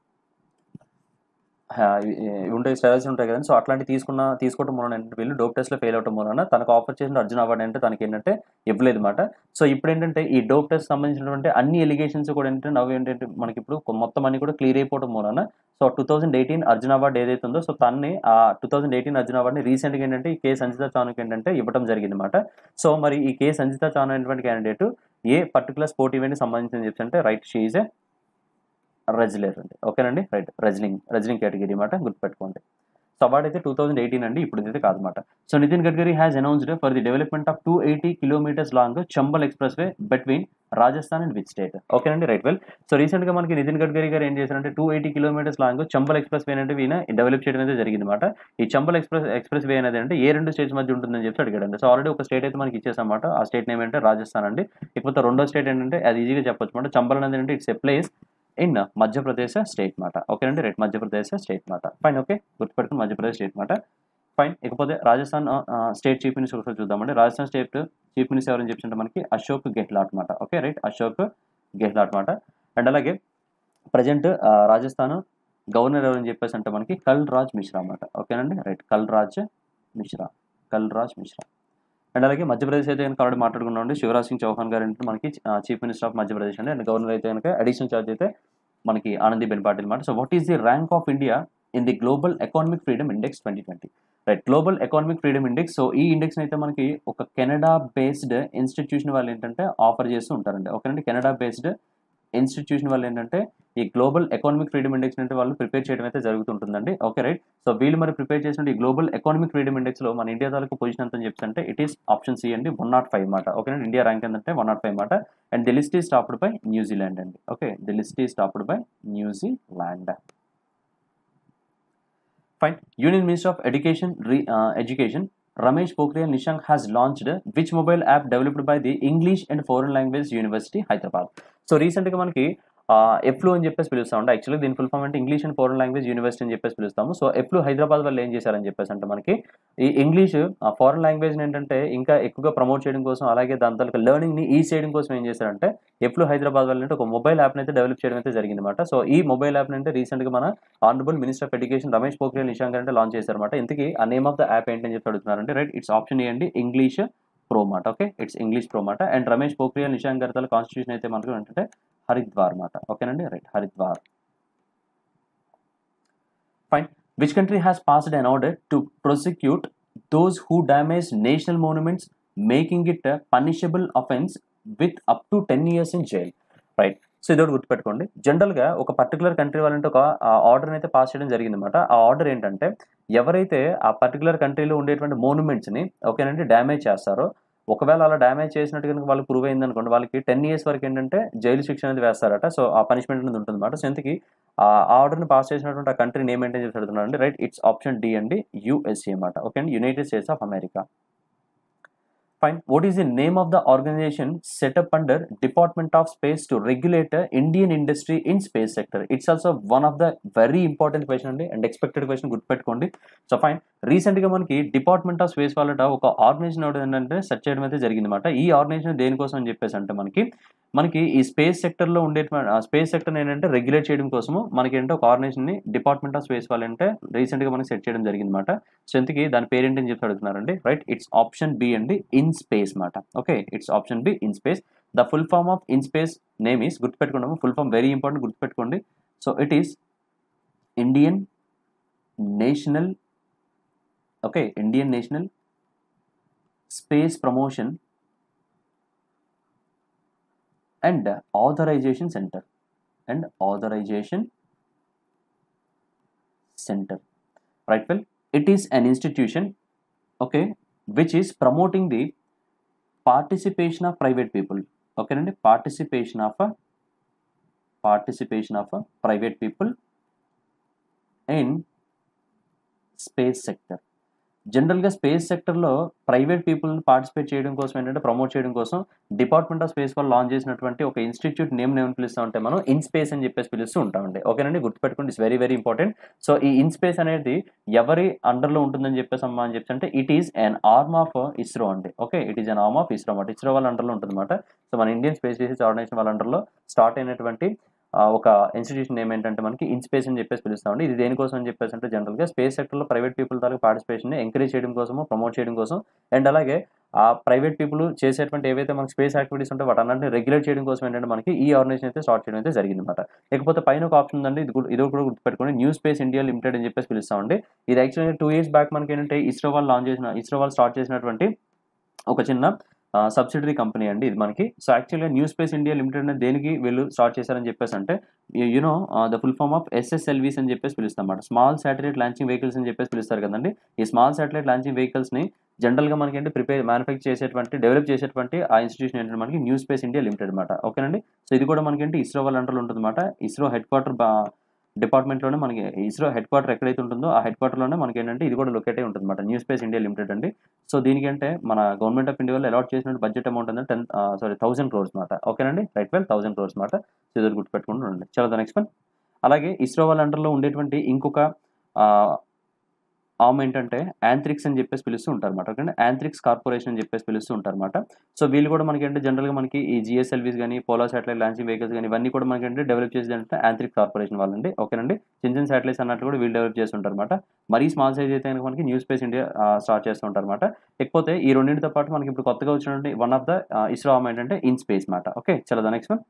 ఆ, ఇవి- ఇవి ఉంటాయి స్టెరాయిడ్స్ ఉంటాయి కదండి సో అట్లాంటి తీసుకున్న తీసుకోవడం మూలన ఏంటంటే వీళ్ళు డోప్ టెస్ట్లో ఫెయిల్ అవడం మూలన తనకు ఆఫర్ చేసిన అర్జున్ అవార్డు అంటే తనకి ఏంటంటే ఇవ్వలేదు అనమాట సో ఇప్పుడు ఏంటంటే ఈ డోప్ టెస్ట్ సంబంధించినటువంటి అన్ని ఎలిగేషన్స్ కూడా ఏంటంటే నవ్వు ఏంటంటే మనకి ఇప్పుడు కొ- మొత్తం అన్ని కూడా క్లియర్ అయిపోవడం మూలన so two thousand eighteen Arjun award ఏదైతే ఉందో సో తన్ని ఆ టూ థౌసండ్ ఎయిటీన్ అర్జున్ అవార్డుని రీసెంట్గా ఏంటంటే ఈ కే సంజిత చానుకి ఏంటంటే ఇవ్వడం జరిగింది అనమాట సో మరి ఈ కే సంజిత చాను అనేటువంటి candidate a particular sport event సంబంధించిన చెప్పి అంటే రైట్ షీజ్ ఏ రెజ్లర్ అండి ఓకేనండి రైట్ రెజ్లింగ్ రెజ్లింగ్ కేటగిరీ అనమాట గుర్తుపెట్టుకోండి సో అవార్డ్ అయితే టూ థౌసండ్ ఎయిటీన్ అండి ఇప్పుడు అయితే కాదన్నమాట so Nitin Gadkari has announced for the development of two eighty kilometres long Chambal expressway between Rajasthan and which state ఓకేనండి రైట్ వెల్ సో రీసెంట్గా మనకి నితిన్ గడ్కరీ గారు ఏం చేశారంటే two eighty kilometres long Chambal expressway అంటే ఈయన డెవలప్ చేయడం అయితే జరిగింది అనమాట ఈ చంబల్ ఎక్స్ప్రెస్ ఎక్స్ప్రెస్ వే అనేది అంటే ఏ రెండు స్టేట్స్ మధ్య ఉంటుందని చెప్పి అడిగాడండి సో ఆల్రెడీ ఒక స్టేట్ అయితే మనకి ఇచ్చేసామాట ఆ స్టేట్ నేమ్ ఏంటంటే రాజస్థాన్ అండి ఇకపోతే రెండో స్టేట్ ఏంటంటే అది ఈజీగా చెప్పొచ్చు అనమాట చంబల్ అనేది అంటే it's a place in Madhya Pradesh state మాట ఓకేనండి రైట్ మధ్యప్రదేశ్ స్టేట్ మాట ఫైన్ ఓకే గుర్తుపెట్టుకుని మధ్యప్రదేశ్ స్టేట్ మాట ఫైన్ ఇకపోతే రాజస్థాన్ స్టేట్ చీఫ్ మినిస్టర్ ఒకసారి చూద్దామండి రాజస్థాన్ స్టేట్ చీఫ్ మినిస్టర్ ఎవరని చెప్పి మనకి అశోక్ గెహ్లాట్ మాట ఓకే రైట్ అశోక్ గెహ్లాట్ మాట అండ్ అలాగే ప్రజెంట్ రాజస్థాన్ గవర్నర్ ఎవరని చెప్పేసి అంటే మనకి కల్ రాజ్ మిశ్రా అన్నమాట ఓకేనండి రైట్ కల్ రాజ్ మిశ్రా కల్ రాజ్ మిశ్రా అండ్ అలాగే మధ్యప్రదేశ్ అయితే కనుక ఆల్రెడీ మాట్లాడుకున్నాం శివరాజ్ సింగ్ చౌహాన్ గారు అంటే మనకి చీఫ్ మినిస్టర్ ఆఫ్ మధ్యప్రదేశ్ అండి అండ్ గవర్నర్ అయితే కనుక అడిషనల్ చార్జ్ అయితే మనకి ఆనందీబెన్ పాటిల్ అనమాట so what is the rank of India in the global economic freedom index twenty twenty right global economic freedom index so ఈ ఇండెక్స్ అయితే మనకి ఒక కెనడా బేస్డ్ ఇన్స్టిట్యూషన్ వాళ్ళు ఏంటంటే ఆఫర్ చేస్తూ ఉంటారండి ఓకేనండి కెనడా బేస్డ్ ఇన్స్టిట్యూషన్ వాళ్ళు ఏంటంటే ఈ గ్లోబల్ ఎకానమిక్ ఫ్రీడమ్ ఇండెక్స్ అంటే వాళ్ళు ప్రిపేర్ చేయడం అయితే జరుగుతుంటుందండి ఓకే రైట్ సో వీళ్ళు మరి ప్రిపేర్ చేసిన ఈ గ్లోబల్ ఎకానమిక్ ఫ్రీడమ్ ఇండెక్స్లో మన ఇండియా తాలూకు పొజిషన్ ఎంత చెప్తే అంటే ఇట్ ఈస్ ఆప్షన్ సి అండి వన్ నాట్ ఫైవ్ మాట ఓకేనండి ఇండియా ర్యాంక్ ఏంటంటే వన్ నాట్ ఫైవ్ మాట and the list is topped by New Zealand అండి okay the list is topped by New Zealand fine union minister of education re education Ramesh Pokhriyal Nishank has launched which mobile app developed by the English and foreign language university Hyderabad so రీసెంట్గా మనకి EFLU అని చెప్పేసి పిలుస్తాం actually దీని full form అంటే English and foreign language university అని చెప్పేసి పిలుస్తాము సో ఎఫ్లు హైదరాబాద్ వాళ్ళు ఏం చేశారని చెప్పేసి అంటే మనకి ఈ ఇంగ్లీష్ ఫారెన్ లాంగ్వేజ్ ఏంటంటే ఇంకా ఎక్కువగా ప్రమోట్ చేయడం కోసం అలాగే దాని తాలూకు లెర్నింగ్ ని ఈజ్ చేయడం కోసం ఏం చేశారంటే ఎఫ్లు హైదరాబాద్ వాళ్ళు అంటే ఒక మొబైల్ యాప్ అయితే డెవలప్ చేయడం అయితే జరిగింది అనమాట సో ఈ మొబైల్ యాప్ అంటే రీసెంట్ గా మన honourable minister of education Ramesh Pokhriyal Nishank అంటే లాంచ్ చేశారన్నమాట ఇంతకీ ఆ నేమ్ ఆఫ్ ద యాప్ ఏంటని చెప్పి అడుగుతున్నారంటే రైట్ ఇట్స్ ఆప్షన్ ఇవ్వండి ఇంగ్లీష్ ప్రో మాట ఓకే ఇట్స్ ఇంగ్లీష్ ప్రో మాట అండ్ రమేష్ పోఖ్రియాల్ నిశాంక్ గారి కాన్స్టిట్యూషన్ అయితే మనకు ఏంటంటే హరిద్వార్ మాట ఓకేనండి right Haridwar fine which country has passed an order to prosecute those who damage national monuments making it punishable offence with up to ten years in jail right so ఇదొకటి గుర్తుపెట్టుకోండి జనరల్గా ఒక పర్టికులర్ కంట్రీ వాళ్ళంటే ఒక ఆర్డర్ అయితే pass చేయడం జరిగింది అనమాట ఆ ఆర్డర్ ఏంటంటే ఎవరైతే ఆ పర్టికులర్ కంట్రీలో ఉండేటువంటి మోనుమెంట్స్ని ఓకేనండి డ్యామేజ్ చేస్తారో ఒకవేళ అలా డ్యామేజ్ చేసినట్టు కనుక వాళ్ళకి ప్రూవ్ అయింది అనుకోండి వాళ్ళకి టెన్ ఇయర్స్ వరకు ఏంటంటే జైలు శిక్ష అనేది వేస్తారట సో ఆ పనిష్మెంట్ అనేది ఉంటుంది అనమాట సో ఇంతకీ ఆ ఆర్డర్ని పాస్ చేసినటువంటి ఆ కంట్రీ నేమ్ ఏంటని చెప్పి అడుగుతున్నారండి రైట్ ఇట్స్ ఆప్షన్ డి అండి యుఎస్ఏ అనమాట ఓకే అండి United States of America Fine. What is the name of the organization set up under Department of Space to regulate uh, Indian industry in space sector? It's also one of the very important question అండి and expected question గుర్తుపెట్టుకోండి so fine రీసెంట్గా మనకి department of space వాళ్ళట ఒక organisation ఒకటి ఏంటంటే search చేయడం అయితే జరిగింది అనమాట ఈ ఆర్గనైజేషన్ దేనికోసం అని చెప్పేసి అంటే మనకి మనకి ఈ స్పేస్ సెక్టర్లో ఉండేటువంటి స్పేస్ సెక్టర్ ఏంటంటే రెగ్యులేట్ చేయడం కోసము మనకి ఏంటో ఒక ఆర్గనైజేషన్ని డిపార్ట్మెంట్ ఆఫ్ స్పేస్ వాళ్ళు అంటే రీసెంట్గా మనకి సెట్ చేయడం జరిగింది అనమాట సో ఇంతకీ దాని పేరెంట్ అని చెప్పి అడుగుతున్నారండి రైట్ ఇట్స్ ఆప్షన్ బి అండి ఇన్ స్పేస్ మాట okay it's option B in space the full form of in space name is గుర్తుపెట్టుకున్నాము ఫుల్ ఫామ్ వెరీ ఇంపార్టెంట్ గుర్తుపెట్టుకోండి so it is Indian national okay Indian national space promotion and authorisation centre and authorisation centre right well it is an institution okay which is promoting the participation of private people okay అండి participation of a participation of a private people in space sector జనరల్గా space సెక్టర్లో private పీపుల్ని participate చేయడం కోసం ఏంటంటే promote చేయడం కోసం department of space వాళ్ళు లాంచ్ చేసినటువంటి ఒక ఇన్స్టిట్యూట్ నేమ్ నేమ్ పిలుస్తూ ఉంటే మనం ఇన్ స్పేస్ అని చెప్పేసి పిలుస్తూ ఉంటామండి ఓకేనండి గుర్తుపెట్టుకోండి it's very very important so ఈ ఇన్ స్పేస్ అనేది ఎవరి అండర్లో ఉంటుందని చెప్పేసి అమ్మా అని చెప్పి అంటే it is an arm of ISRO అండి okay it is an arm of ISRO అనమాట ఇస్రో వాళ్ళ అండర్లో ఉంటుంది అనమాట సో మన ఇండియన్ స్పేస్ రీసెర్చ్ ఆర్గనైజేషన్ వాళ్ళ అండర్లో స్టార్ట్ అయినటువంటి ఆ, ఒక ఇన్స్టిట్యూషన్ నేమ్ ఏంటంటే మనకి ఇన్ స్పేస్ అని చెప్పేసి పిలుస్తామండి ఇది దేనికోసం అని చెప్పేసి అంటే జనరల్గా స్పేస్ సెక్టర్లో ప్రైవేట్ పీపుల్ తాలూకు పార్టిసిపేషన్ ఎంకరేజ్ చేయడం కోసము ప్రమోట్ చేయడం కోసం అండ్ అలాగే ఆ ప్రైవేట్ పీపుల్ చేసేటువంటి ఏవైతే మనకి స్పేస్ యాక్టివిటీస్ ఉంటే వాటన్నింటిని రెగ్యులేట్ చేయడం కోసం ఏంటంటే మనకి ఈ ఆర్గనైజేషన్ అయితే స్టార్ట్ చేయడం అయితే జరిగింది అనమాట ఇకపోతే పైన ఒక ఆప్షన్ ఉందండి ఇది కూడా ఇది కూడా గుర్తుపెట్టుకోండి న్యూ స్పేస్ ఇండియా లిమిటెడ్ అని చెప్పేసి పిలుస్తామండి ఇది యాక్చువల్లీ టూ ఇయర్స్ బ్యాక్ మనకి ఏంటంటే ఇస్రో వాళ్ళు లాంచ్ చేసిన ఇస్రో వాళ్ళు స్టార్ట్ చేసినటువంటి ఒక చిన్న సబ్సిడరీ కంపెనీ అండి ఇది మనకి సో యాక్చువల్గా న్యూ స్పేస్ ఇండియా లిమిటెడ్ అనేది దేనికి వీళ్ళు స్టార్ట్ చేశారని చెప్పేసి అంటే you know the full form of SSLVs అని చెప్పేసి పిలుస్తాం అన్నమాట స్మాల్ శాటిలైట్ లాంచింగ్ వెహికల్స్ అని చెప్పేసి పిలుస్తారు కదండి ఈ స్మాల్ శాటిలైట్ లాంచింగ్ వెహికల్స్ని జనరల్గా మనకి ఏంటి ప్రిపేర్ మ్యానుఫ్యాక్చర్ చేసేటువంటి డెవలప్ చేసేటువంటి ఆ ఇన్స్టిట్యూషన్ ఏంటంటే మనకి న్యూ స్పేస్ ఇండియా లిమిటెడ్ అనమాట ఓకేనండి సో ఇది కూడా మనకి ఏంటి ఇస్రో వాళ్ళ అంటర్లో ఉంటుంది అనమాట ఇస్రో హెడ్ క్వార్టర్ డిపార్ట్మెంట్లోనే మనకి ఇస్రో హెడ్ క్వార్టర్ ఎక్కడైతే ఉంటుందో ఆ హెడ్ క్వార్టర్లోనే మనకి ఏంటంటే ఇది కూడా లొకేట్ అయి ఉంటుంది అనమాట న్యూ స్పేస్ ఇండియా లిమిటెడ్ అండి సో దీనికి అంటే మన గవర్నమెంట్ ఆఫ్ ఇండియా వాళ్ళు అలాట్ చేసిన బడ్జెట్ అమౌంట్ అంటే టెన్ సారీ థౌసండ్ క్రోర్స్ అనమాట ఓకేనండి రైట్ వెల్ థౌసండ్ క్రోర్స్ అనమాట సో ఇది గుర్తుపెట్టుకుంటూ ఉండండి చాలా నెక్స్ట్ వన్ అలాగే ఇస్రో వాళ్ళ అండర్లో ఉండేటువంటి ఇంకొక ఆమ్ ఏంటంటే యాంత్రిక్స్ అని చెప్పేసి పిలుస్తూ ఉంటారు అనమాట ఓకే యాంత్రిక్స్ కార్పొరేషన్ అని చెప్పేసి పిలుస్తూ ఉంటారు అనమాట సో వీళ్ళు కూడా మనకి అంటే జనరల్గా మనకి ఈ జిఎస్ఎల్వీస్ కానీ పోలార్ శాటిలైట్ లాంచింగ్ వెహికల్స్ కానీ ఇవన్నీ కూడా మనకి అంటే డెవలప్ చేసేది అంటే యాంత్రిక్ కార్పొరేషన్ వాళ్ళండి ఓకేనండి చిన్న చిన్న శాటిలైట్స్ అన్నట్లు కూడా వీళ్ళు డెవలప్ చేస్తుంటారు అనమాట మరీ స్మాల్ సైజ్ అయితే కనుక మనకి న్యూ స్పేస్ ఇండియా స్టార్ట్ చేస్తూ ఉంటారు అనమాట ఇకపోతే ఈ రెండింటితో పాటు మనకి ఇప్పుడు కొత్తగా వచ్చినటువంటి one of the ISRO arm ఏంటంటే ఇన్ స్పేస్ మాట ఓకే చలో the next one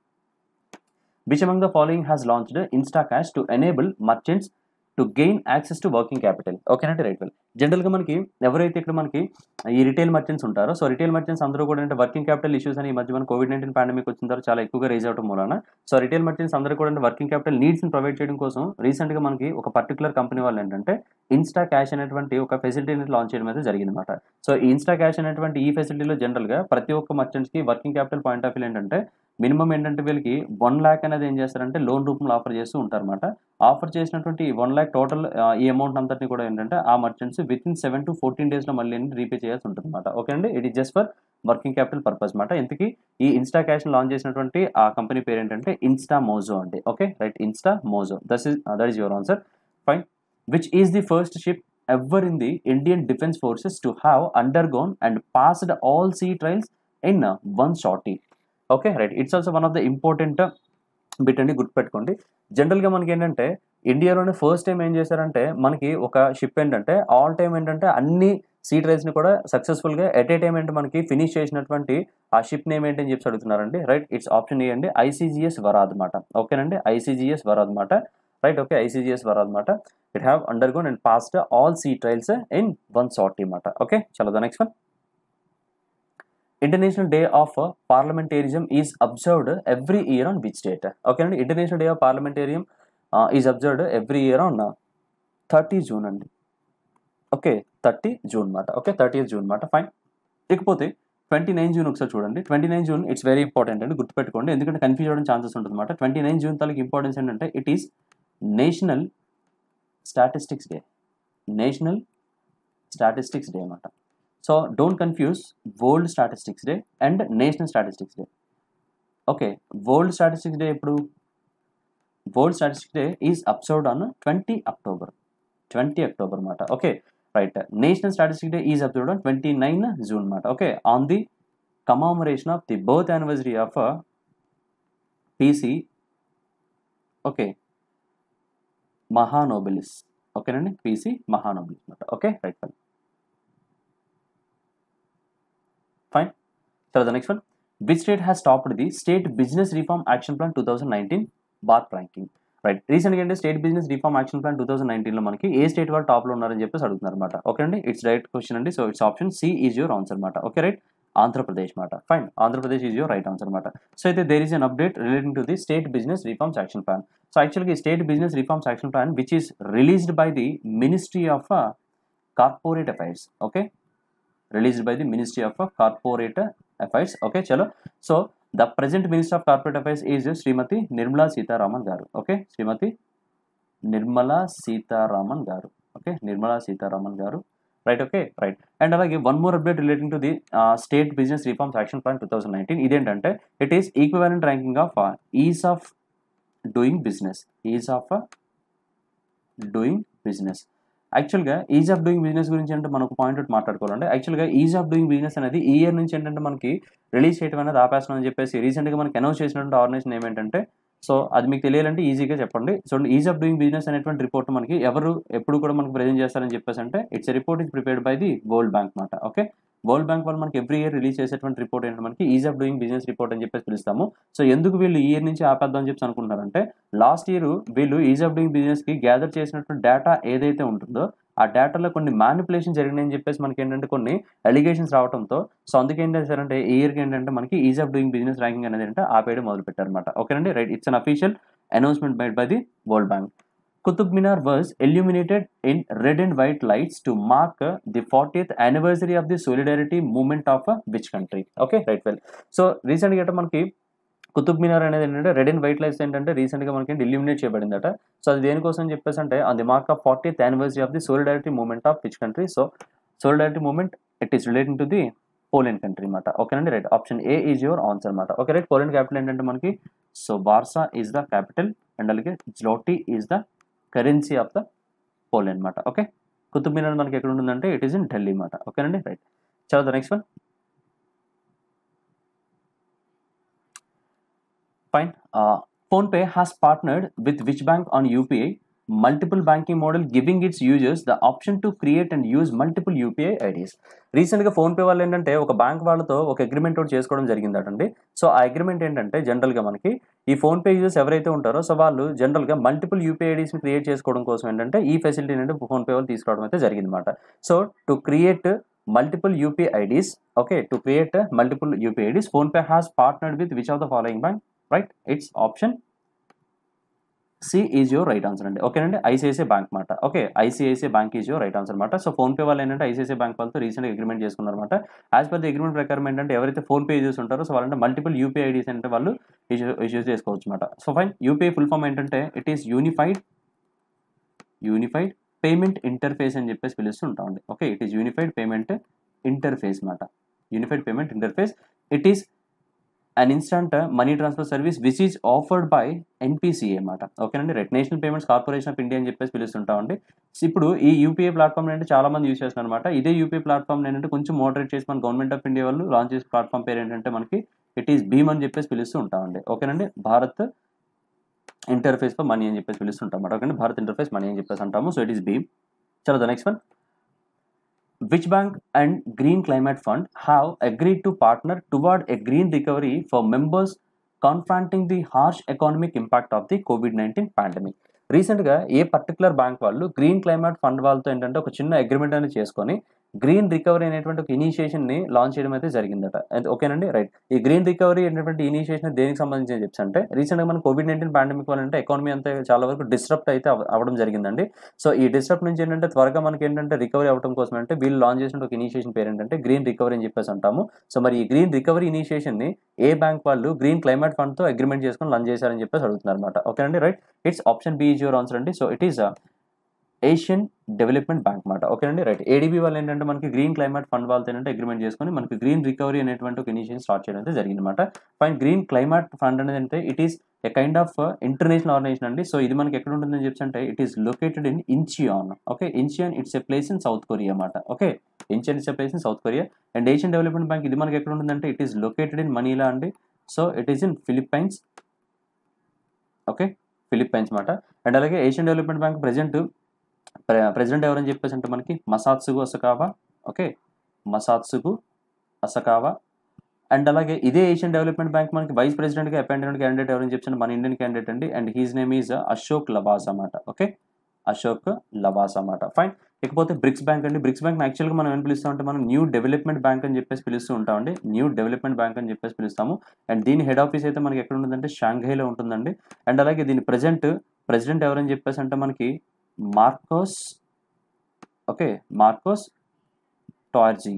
which among the following has launched insta cash to enable merchants to gain access to working capital ఓకేనంటే రైట్ వెల్ జనరల్గా మనకి ఎవరైతే ఇక్కడ మనకి ఈ రిటైల్ మర్చెంట్స్ ఉంటారో సో రిటైల్ మర్చెంట్స్ అందరూ కూడా అంటే వర్కింగ్ క్యాపిటల్ ఇష్యూస్ అని ఈ మధ్య మన కోవిడ్ నైన్టీన్ పాండమిక్ వచ్చిన తర్వాత చాలా ఎక్కువగా రేజ్ అవడం మూలన సో రిటైల్ మర్చెంట్స్ అందరూ కూడా అంటే వర్కింగ్ క్యాపిటల్ నీడ్స్ని ప్రొవైడ్ చేయడం కోసం రీసెంట్గా మనకి ఒక పర్టికులర్ కంపెనీ వాళ్ళు ఏంటంటే ఇన్స్టా క్యాష్ అనేటువంటి ఒక ఫెసిలిటీని లాంచ్ చేయడం అయితే జరిగిందన్నమాట సో ఈ ఇన్స్టా క్యాష్ అనేటువంటి ఈ ఫెసిలిటీలో జనరల్గా ప్రతి ఒక్క మర్చెంట్స్కి working capital point of view ఏంటంటే మినిమం ఏంటంటే వీళ్ళకి వన్ ల్యాక్ అనేది ఏం చేస్తారంటే లోన్ రూపంలో ఆఫర్ చేస్తూ ఉంటారన్నమాట ఆఫర్ చేసినటువంటి వన్ ల్యాక్ టోటల్ ఈ అమౌంట్ అంతటిని కూడా ఏంటంటే ఆ merchants within seven to fourteen డేస్లో మళ్ళీ రీపే చేయాల్సి ఉంటుంది అనమాట ఓకే అండి it is just for working capital purpose అనమాట ఇంతకీ ఈ ఇన్స్టా క్యాష్ లాంచ్ చేసినటువంటి ఆ కంపెనీ పేరు ఏంటంటే ఇన్స్టా మోజో అండి okay right Instamojo thus is that is your answer fine which is the first ship ever in the Indian Defence Forces to have undergone and passed all sea trials in uh, one sortie. Okay right it's also one of the important bit అండి గుర్తుపెట్టుకోండి జనరల్గా మనకి ఏంటంటే ఇండియాలోనే first time ఏం చేశారంటే మనకి ఒక షిప్ ఏంటంటే ఆల్ టైం ఏంటంటే అన్ని సీ ట్రైల్స్ని కూడా సక్సెస్ఫుల్గా ఎట్ ఏ టైం ఏంటి మనకి ఫినిష్ చేసినటువంటి ఆ షిప్ నేమ్ ఏంటి అని చెప్పి అడుగుతున్నారండి రైట్ ఇట్స్ ఆప్షన్ ఏ అండి ఐసీజీఎస్ వరాద్ మాట ఓకేనండి ఐసీజీఎస్ వరాద్ మాట రైట్ ఓకే ఐసీజీఎస్ వరాద్ మాట it have undergone and passed all sea trials in one sortie మాట ఓకే చలో the next one international day of parliamentarism is observed every year on which date okay అండి international day of parliamentarism is observed every year on thirty June అండి okay thirty June మాట okay thirty June మాట fine ఇకపోతే twenty nine June ఒకసారి చూడండి twenty nine June it's very important అండి గుర్తుపెట్టుకోండి ఎందుకంటే కన్ఫ్యూజ్ అవ్వడం ఛాన్సెస్ ఉంటుంది అనమాట ట్వంటీ నైన్ జూన్ తాలూకు ఇంపార్టెన్స్ ఏంటంటే it is national statistics day national statistics day అనమాట so don't confuse world statistics day and national statistics day okay world statistics day ఇప్పుడు world statistics day is observed on twenty October twenty October అనమాట okay right national statistic day is observed on twenty nine June అనమాట okay on the commemoration of the birth anniversary of PC ఓకే మహానోబెలిస్ ఓకేనండి PC మహానోబెలిస్ అనమాట okay right fine fine so the next one which state has topped the state business reform action plan two thousand nineteen బాత్ ranking right రీసెంట్గా అంటే state business reform action plan two thousand నైన్టీన్లో మనకి ఏ state వాళ్ళు టాప్లో ఉన్నారని చెప్పేసి అడుగుతున్నారు అనమాట ఓకే అండి ఇట్స్ రైట్ క్వశ్చన్ అండి so it's option C is your answer అనమాట ఓకే రైట్ ఆంధ్రప్రదేశ్ మాట fine Andhra Pradesh is your right answer అనమాట సో అయితే there is an update relating to the state business reforms action plan so యాక్చువల్గా ఈ state business reforms action plan which is released by the ministry of corporate affairs okay released by the ministry of corporate affairs okay చలో so the present minister of corporate affairs is Shrimati Nirmala Sitharaman గారు okay శ్రీమతి నిర్మలా సీతారామన్ గారు okay Nirmala Sitharaman గారు right okay right and అలాగే one more update relating to the state business reforms action plan two thousand nineteen ఇదేంటంటే it is equivalent ranking of ease of doing business ease of doing business యాక్చువల్గా ease of doing business గురించి అంటే మనకు point out మాట్లాడుకోవాలంటే యాక్చువల్గా ease of doing business అనేది ఈ year నుంచి ఏంటంటే మనకి రిలీజ్ చేయడం అనేది ఆపేస్తున్నాం అని చెప్పేసి రీసెంట్గా మనకి అనౌన్స్ చేసినటువంటి ఆర్గనైజేషన్ ఏమేంటంటే సో అది మీకు తెలియాలంటే ఈజీగా చెప్పండి so ease of doing business అనేటువంటి రిపోర్ట్ మనకి ఎవరు ఎప్పుడు కూడా మనకి ప్రజెంట్ చేస్తారని చెప్పేసి అంటే it's report is prepared by the world bank మాట ఓకే వరల్డ్ బ్యాంక్ వాళ్ళు మనకి ఎవ్రీ ఇయర్ రిలీజ్ చేసేటువంటి రిపోర్ట్ ఏంటంటే మనకి ease of doing business report అని చెప్పేసి పిలుస్తాము సో ఎందుకు వీళ్ళు ఈ ఇయర్ నుంచి ఆపేద్దాం అని చెప్పి అనుకుంటున్నారంటే లాస్ట్ ఇయర్ వీళ్ళు ఈజ్ ఆఫ్ డూయింగ్ బిజినెస్కి గ్యాదర్ చేసినటువంటి డేటా ఏదైతే ఉంటుందో ఆ డేటాలో కొన్ని మ్యానిపులేషన్ జరిగినాయని చెప్పేసి మనకి ఏంటంటే కొన్ని అలిగేషన్స్ రావడంతో సో అందుకే ఏం చేశారంటే ఈ ఇయర్కి ఏంటంటే మనకి ease of doing business ranking అనేది అంటే ఆపేయడం మొదలు పెట్టారనమాట ఓకేనండి right it's an official announcement made by the world bank Qutub Minar was illuminated in red and white lights to mark uh, the 40th anniversary of the solidarity movement of uh, which country okay right well so recently గా మనకి కుతుబ్ మినార్ అనేది ఏంటంటే red and white lights ఏంటంటే రీసెంట్గా మనకి illuminate చేయబడిందట so అది దేనికోసం అని చెప్పేసి అంటే on the mark of fortieth anniversary of the solidarity movement of which country so solidarity movement it is relating to the Poland country అనమాట ఓకేనండి right option A is your answer అనమాట okay right Poland capital ఏంటంటే మనకి so Warsaw is the capital and అలాగే zloty is the currency of the Poland అనమాట okay Qutub Minar మనకి ఎక్కడ ఉంటుందంటే ఇట్ ఈస్ ఇన్ ఢిల్లీ అనమాట ఓకేనండి రైట్ చలో the next one fine PhonePe has partnered with which bank on UPI multiple banking model giving its users the option to create and use multiple UPI IDs రీసెంట్గా PhonePe వాళ్ళు ఏంటంటే ఒక bank వాళ్ళతో ఒక agreement ఒకటి చేసుకోవడం జరిగిందటండి so ఆ agreement ఏంటంటే జనరల్గా మనకి ఈ ఫోన్పే యూజర్స్ ఎవరైతే ఉంటారో సో వాళ్ళు జనరల్గా మల్టిపుల్ యూపీఐ ఐడీస్ని క్రియేట్ చేసుకోవడం కోసం ఏంటంటే ఈ ఫెసిలిటీ ఏంటంటే ఫోన్పే వాళ్ళు తీసుకురావడం అయితే జరిగిందన్నమాట so to create multiple UPI IDs okay to create multiple UPI IDs PhonePe has partnered with which of the following bank right it's option C is your right answer అండి ఓకేనండి ICICI bank మాట okay ICICI bank is your right answer అనమాట so PhonePe వాళ్ళు ఏంటంటే ICICI bank వాళ్ళతో రీసెంట్గా agreement చేసుకున్నారన్నమాట as per the agreement ప్రకారం ఏంటంటే ఎవరైతే ఫోన్పే యూజర్స్ ఉంటారో సో వాళ్ళంటే మల్టిపుల్ యూపీఐ ఐడీస్ అంటే వాళ్ళు ఇష్యూ ఇష్యూస్ చేసుకోవచ్చు అనమాట so fine UPI full form ఏంటంటే it is unified unified payment interface అని చెప్పేసి పిలుస్తూ ఉంటామండి okay it is unified payment interface అనమాట unified payment interface it is an instant money transfer service which is offered by NPCA అనమాట ఓకేనండి right national payments corporation of India అని చెప్పేసి పిలుస్తుంటామండి ఇప్పుడు ఈ యూపీఐ ప్లాట్ఫామ్ ఏంటంటే చాలా మంది యూస్ చేస్తున్నారు అనమాట ఇదే యూపీఐ ప్లాట్ఫామ్ ఏంటంటే కొంచెం మోడరేట్ చేసి మన గవర్నమెంట్ ఆఫ్ ఇండియా వాళ్ళు లాంచ్ చేసిన ప్లాట్ఫామ్ పేరు ఏంటంటే మనకి ఇట్ ఈస్ భీమ్ అని చెప్పేసి పిలుస్తూ ఉంటామండి ఓకేనండి భారత్ ఇంటర్ఫేస్ ఫర్ మనీ అని చెప్పేసి పిలుస్తుంటాం అనమాట ఓకే భారత్ ఇంటర్ఫేస్ మనీ అని చెప్పేసి అంటాము సో ఇట్ ఈస్ భీమ్ చలో the next one which bank and green climate fund have agreed to partner toward a green recovery for members confronting the harsh economic impact of the covid-19 pandemic రీసెంట్గా a particular bank వాళ్ళు green climate fund వాళ్ళతో ఏంటంటే ఒక చిన్న agreement అనేది చేసుకొని green recovery అనేటువంటి ఒక ఇనిషియేషన్ ని లాంచ్ చేయడం అయితే జరిగిందట అది ఓకేనండి రైట్ ఈ గ్రీన్ రికవరీ అనేటువంటి ఇనిషియేషన్ దేనికి సంబంధించి చెప్స్ అంటే రీసెంట్ గా మన కోవిడ్ నైన్టీన్ పాండమిక్ వల్ల అంటే ఎకానమీ అంతా చాలా వరకు డిస్టర్బ్ అయితే అవ- అవ్వడం జరిగిందండి సో ఈ డిస్టర్బ్ నుంచి ఏంటంటే త్వరగా మనకి ఏంటంటే రికవరీ అవ్వడం కోసం అంటే వీళ్ళు లాంచ్ చేసిన ఒక ఇనిషియేషన్ పేరు ఏంటంటే గ్రీన్ రికవరీ అని చెప్పేసి అంటాము సో మరి ఈ గ్రీన్ రికవరీ ఇనిషియేషన్ ని ఏ బ్యాంక్ వాళ్ళు గ్రీన్ క్లైమేట్ ఫండ్ తో అగ్రిమెంట్ చేసుకొని లాంచ్ చేశారని చెప్పేసి అడుగుతున్నారు అనమాట ఓకేనండి right it's option B is your answer అండి so it is Asian development bank మాట ఓకేనండి రైట్ ఏడీబీ వాళ్ళు ఏంటంటే మనకి గ్రీన్ క్లైమేట్ ఫండ్ వాళ్ళతో ఏంటంటే అగ్రిమెంట్ చేసుకొని మనకి గ్రీన్ రికవరీ అనేటువంటి ఒక ఇనిషియేషన్ స్టార్ట్ చేయడం అయితే జరిగిందన్నమాట ఫైన్ గ్రీన్ క్లైమేట్ ఫండ్ అనేది అంటే it is a kind of international organization అండి సో ఇది మనకి ఎక్కడ ఉంటుందని చెప్పి అంటే it is located in Incheon okay Incheon it's a place in South Korea అన్నమాట okay Incheon it's a place in South Korea and Asian development bank ఇది మనకి ఎక్కడ ఉంటుందంటే it is located in Manila అండి so it is in Philippines okay Philippines మాట and అలాగే Asian development bank present president ఎవరని చెప్పేసి అంటే మనకి మసాత్సుగు అసకావా ఓకే మసాత్సుగు అసకావా అండ్ అలాగే ఇదే ఏషియన్ డెవలప్మెంట్ బ్యాంక్ మనకి వైస్ ప్రెసిడెంట్గా అపాయింట్ అయిన క్యాండిడేట్ ఎవరని చెప్పి మన ఇండియన్ క్యాండిడేట్ అండి and his name is Ashok Lavasa అన్నమాట ఓకే అశోక్ లవాస్ అన్నమాట ఫైన్ ఇకపోతే బ్రిక్స్ బ్యాంక్ అండి బ్రిక్స్ బ్యాంక్ యాక్చువల్గా మనం ఏం పిలుస్తాం అంటే మనం న్యూ డెవలప్మెంట్ బ్యాంక్ అని చెప్పేసి పిలుస్తూ ఉంటామండి న్యూ డెవలప్మెంట్ బ్యాంక్ అని చెప్పేసి పిలుస్తాము అండ్ దీని హెడ్ ఆఫీస్ అయితే మనకి ఎక్కడ ఉంటుందంటే షాంఘైలో ఉంటుందండి అండ్ అలాగే దీని ప్రెజెంట్ ప్రెసిడెంట్ ఎవరని చెప్పేసి అంటే మనకి మార్కోస్ ఓకే మార్కోస్ టార్జీ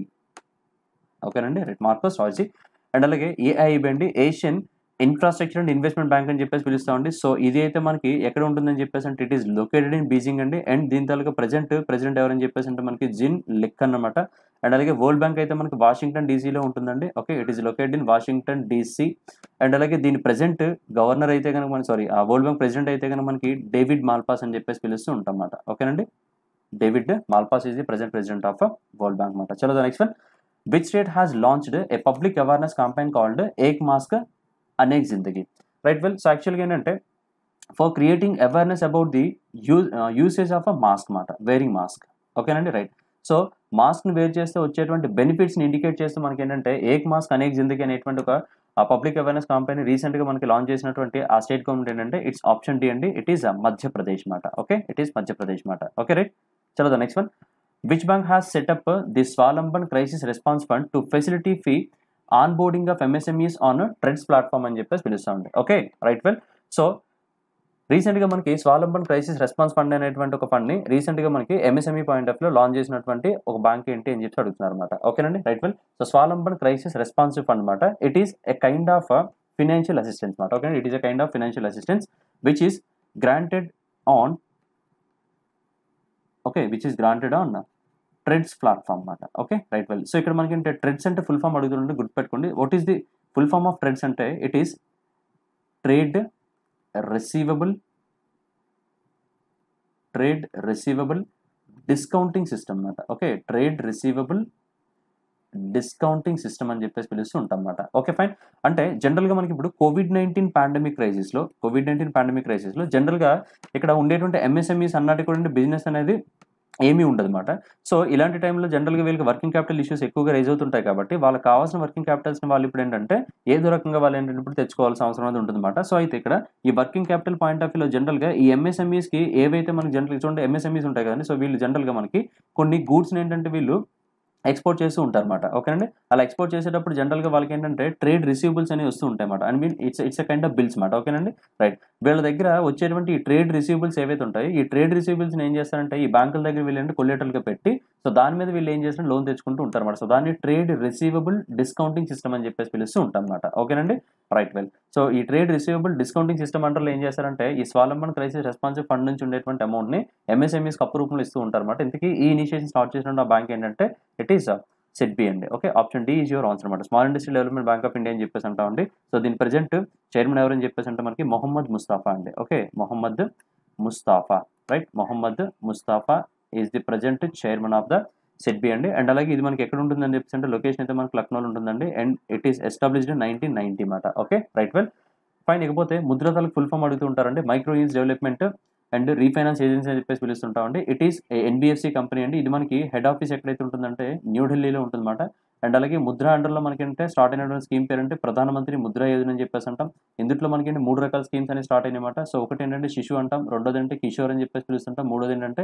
ఓకేనండి రైట్ మార్కోస్ టార్జీ అండ్ అలాగే ఏఐబి అండి Asian infrastructure and investment bank అని చెప్పేసి పిలుస్తామండి సో ఇది అయితే మనకి ఎక్కడ ఉంటుందని చెప్పేసి అంటే it is located in Beijing అండి అండ్ దీని తాలూకా ప్రజెంట్ ప్రెసిడెంట్ ఎవరని చెప్పేసి అంటే మనకి జిన్ లిక్ అన్నమాట అండ్ అలాగే వరల్డ్ బ్యాంక్ అయితే మనకి వాషింగ్టన్ డీసీలో ఉంటుందండి okay it is located in Washington DC and అలాగే దీని ప్రెసెంట్ గవర్నర్ అయితే కనుక మన సారీ ఆ వరల్డ్ బ్యాంక్ ప్రెసిడెంట్ అయితే కనుక మనకి డేవిడ్ మాల్పాస్ అని చెప్పేసి పిలుస్తూ ఉంటాం అన్నమాట ఓకేనండి David Malpass is the present president of world bank అనమాట చలో the next one which state has launched a public awareness campaign called Ek mask Anek Zindagi right well so యాక్చువల్గా ఏంటంటే for creating awareness about the use usage of a mask మాట wearing mask ఓకేనండి right well మాస్క్ని wear చేస్తే వచ్చేటువంటి బెనిఫిట్స్ని indicate చేస్తూ మనకి ఏంటంటే ఏక్ మాస్క్ అనేక్ జిందగీ అనేటువంటి ఒక పబ్లిక్ అవేర్నెస్ కాంపెయిన్ రీసెంట్గా మనకి లాంచ్ చేసినటువంటి ఆ స్టేట్ గవర్నమెంట్ ఏంటంటే ఇట్స్ ఆప్షన్ డి అండి ఇట్ ఈస్ మధ్యప్రదేశ్ మాట ఓకే ఇట్ ఈస్ మధ్యప్రదేశ్ మాట ఓకే రైట్ చలో the next one which bank has setup the Swavalamban crisis response fund to facility fee on boarding of MSMEs on trends platform అని చెప్పేసి పిలుస్తామండి okay right well so రీసెంట్గా మనకి స్వాలంబన్ crisis response fund అనేటువంటి ఒక ఫండ్ని రీసెంట్గా మనకి ఎంఎస్ఎంఈ పాయింట్ ఆఫ్ లో లాంచ్ చేసినటువంటి ఒక బ్యాంక్ ఏంటి అని చెప్పి అడుగుతున్నారు అనమాట ఓకేనండి right well so Swavalamban crisis responsive fund అనమాట it is a kind of financial assistance అనమాట okay it is a kind of financial assistance which is granted on okay which is granted on TReDS platform అనమాట okay right well so ఇక్కడ మనకి అంటే TReDS అంటే full form అడుగుతుంటే గుర్తుపెట్టుకోండి what is the full form of TReDS అంటే it is trade receivable trade receivable discounting system అనమాట okay trade receivable discounting system అని చెప్పేసి పిలుస్తూ ఉంటాం అనమాట ఓకే ఫైన్ అంటే జనరల్గా మనకి ఇప్పుడు కోవిడ్ నైన్టీన్ పాండమిక్ క్రైసిస్లో కోవిడ్ నైన్టీన్ పాండమిక్ క్రైసిస్లో జనరల్గా ఇక్కడ ఉండేటువంటి ఎంఎస్ఎంఈస్ అన్నటి కూడా బిజినెస్ అనేది ఏమీ ఉండదు అనమాట సో ఇలాంటి టైంలో జనరల్గా వీళ్ళకి వర్కింగ్ క్యాపిటల్ ఇష్యూస్ ఎక్కువగా రైజ్ అవుతుంటాయి కాబట్టి వాళ్ళకి కావాల్సిన వర్కింగ్ క్యాపిటల్స్ని వాళ్ళు ఇప్పుడు ఏంటంటే ఏదో రకంగా వాళ్ళు ఏంటంటే ఇప్పుడు తెచ్చుకోవాల్సిన అవసరం అనేది ఉంటుందన్నమాట సో అయితే ఇక్కడ ఈ వర్కింగ్ క్యాపిటల్ పాయింట్ ఆఫ్ వ్యూలో జనరల్గా ఈ ఎంఎస్ఎంఈస్కి ఏవైతే మనకి జనరల్ చూడండి ఎంఎస్ఎంఈస్ ఉంటాయి కదండి సో వీళ్ళు జనరల్గా మనకి కొన్ని గూడ్స్ని ఏంటంటే వీళ్ళు ఎక్స్పోర్ట్ చేస్తూ ఉంటారు అనమాట ఓకేనండి అలా ఎక్స్పోర్ట్ చేసేటప్పుడు జనరల్గా వాళ్ళకి ఏంటంటే ట్రేడ్ రిసీవబుల్స్ అనేవి వస్తూ ఉంటాయి అనమాట I mean it's it's a kind of bills అనమాట ఓకేనండి రైట్ వీళ్ళ దగ్గర వచ్చేటువంటి ఈ ట్రేడ్ రిసీవబుల్స్ ఏవైతే ఉంటాయి ఈ ట్రేడ్ రిసీవబుల్స్ ఏం చేస్తారంటే ఈ బ్యాంకుల దగ్గర వీళ్ళంటే కొల్లేటర్లుగా పెట్టి సో దాని మీద వీళ్ళు ఏం చేస్తారు లోన్ తెచ్చుకుంటూ ఉంటారు అనమాట సో దాన్ని ట్రేడ్ రిసీవబుల్ డిస్కౌంటింగ్ సిస్టమ్ అని చెప్పేసి పిలుస్తూ ఉంటాం అనమాట ఓకేనండి రైట్ వెల్ సో ఈ ట్రేడ్ రిసీవబుల్ డిస్కౌంటింగ్ సిస్టమ్ అంటారు ఏం చేస్తారంటే ఈ స్వాలంబన్ క్రైసిస్ రెస్పాన్సివ్ ఫండ్ నుంచి ఉండేటువంటి అమౌంట్ని ఎంఎస్ఎంఈస్ కప్పు రూపంలో ఇస్తూ ఉంటారు అనమాట ఇంతకీ ఈ ఇనిషియేషన్ స్టార్ట్ చేసిన బ్యాంక్ ఏంటంటే ఇట్ ఈస్ సెట్ బి అండి okay option D is your answer అనమాట small industry development bank of India అని చెప్పేసి అంటామండి సో దీని ప్రజెంట్ చైర్మన్ ఎవరని చెప్పేసి అంటే మనకి మొహమ్మద్ ముస్తాఫా అండి okay Mohammad Mustafa right Mohammad Mustafa is the present chairman of the SIDBI అండి అండ్ అలాగే ఇది మనకి ఎక్కడ ఉంటుందని చెప్పేసి అంటే లొకేషన్ అయితే మనకి లక్నోలో ఉంటుందండి and it is established nineteen ninety మాట ఓకే రైట్ వెల్ ఫైన్ ఇకపోతే ముద్రతలకు ఫుల్ ఫామ్ అడుగుతూ ఉంటారండి micro units development and refinance agency అని చెప్పేసి పిలుస్తుంటామండి ఇట్ ఈస్ ఎన్బిఎఫ్సి కంపెనీ అండి ఇది మనకి హెడ్ ఆఫీస్ ఎక్కడైతే ఉంటుందంటే న్యూఢిల్లీలో ఉంటుందన్నమాట అండ్ అలాగే ముద్ర అండర్లో మనకి అంటే స్టార్ట్ అయినటువంటి స్కీమ్ పేరు అంటే ప్రధానమంత్రి ముద్ర యోజన అని చెప్పేసి అంటాం ఇందులో మనకి ఏంటి మూడు రకాల స్కీమ్స్ అనేవి స్టార్ట్ అయినమాట సో ఒకటి ఏంటంటే శిశు అంటాం రెండోది అంటే కిషోర్ అని చెప్పేసి పిలుస్తుంటాం మూడోది ఏంటంటే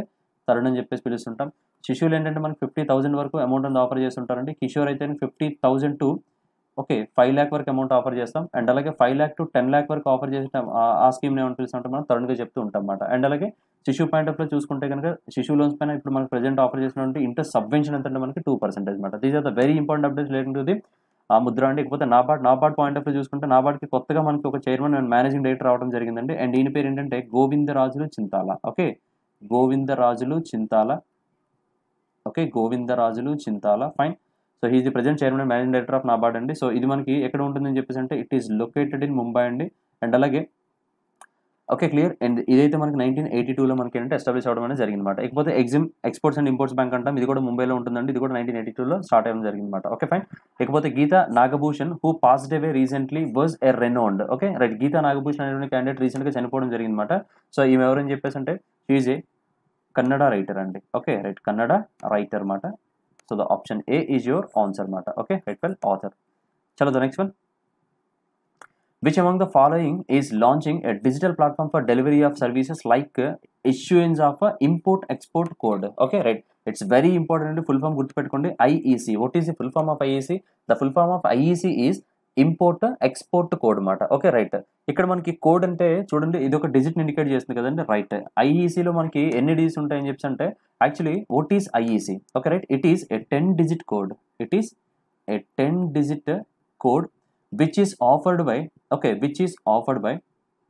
తరుణ్ అని చెప్పేసి పిలుస్తుంటాం శిశువులు ఏంటంటే మనకి ఫిఫ్టీ థౌసండ్ వరకు అమౌంట్ అనేది ఆఫర్ చేస్తుంటారండి కిషోర్ అయితే fifty thousand to okay five lakh వరకు అమౌంట్ ఆఫర్ చేస్తాం అండ్ అలాగే five lakh to ten lakh వరకు ఆఫర్ చేస్తాం ఆ స్కీమ్ ఏమని పిలుస్తుంటాం మనం తరుణ్గా చెప్తూ ఉంటాం అన్నమాట అండ్ అలాగే శిశువు పాయింట్ ఆఫ్ లో చూసుకుంటే కనుక శిశువు లోన్స్ పైన ఇప్పుడు మనకి ప్రెజెంట్ ఆఫర్ చేసినటువంటి ఇంట్రెస్ట్ సబ్వెన్షన్ ఎంత అంటే మనకి టూ పర్సెంటేజ్ అనమాట these are the very important updates relating to the ఆ ముద్ర అండి ఇకపోతే NABARD NABARD point of view చూసుకుంటే నాబార్డ్కి కొత్తగా మనకి ఒక చైర్మన్ అండ్ మేనేజింగ్ డైరెక్టర్ రావడం జరిగిందండి అండ్ ఈయన పేరు ఏంటంటే Govindarajulu Chintala okay Govindarajulu Chintala okay Govindarajulu Chintala fine so he's the present chairman and managing director of NABARD అండి సో ఇది మనకి ఎక్కడ ఉంటుందని చెప్పేసి అంటే it is located in Mumbai అండి అండ్ అలాగే ఓకే క్లియర్ అండ్ ఇదైతే మనకి నైన్టీన్ ఎయిటీ టూలో మనకి ఏంటంటే ఎస్టాబ్లిష్ అవడం అనేది జరిగింది అనమాట ఇకపోతే EXIM exports and imports bank అంటాం ఇది కూడా ముంబైలో ఉంటుందండి ఇది కూడా నైన్టీన్ ఎయిటీ టూలో స్టార్ట్ అవ్వడం జరిగింది అనమాట ఓకే ఫైన్ ఇకపోతే Geetha Nagabhushan who passed away recently was a renowned okay right Geetha Nagabhushan అనేటువంటి క్యాండిడేట్ రీసెంట్గా చనిపోవడం జరిగింది అనమాట సో ఈమె ఎవరని చెప్పేసి అంటే ఈజ్ ఏ కన్నడ రైటర్ అండి ఓకే రైట్ కన్నడ రైటర్ అనమాట so the option A is your answer అనమాట ఓకే రైట్ వెల్ ఆథర్ చలో the next one which among the following is launching a digital platform for delivery of services like uh, issuance of a import export code okay right it's very important అండి full form గుర్తుపెట్టుకోండి IEC what is the full form of IEC the full form of IEC is import export code అనమాట okay right ఇక్కడ మనకి code అంటే చూడండి ఇది ఒక digit indicate చేస్తుంది కదండి రైట్ ఐఈసిలో మనకి ఎన్ని డిజిట్స్ ఉంటాయని చెప్పి అంటే actually what is IEC okay right it is a ten digit code it is a ten digit code which is offered by okay which is offered by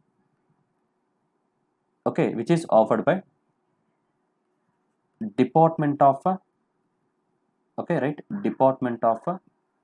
okay which is offered by department of uh, okay right department of uh,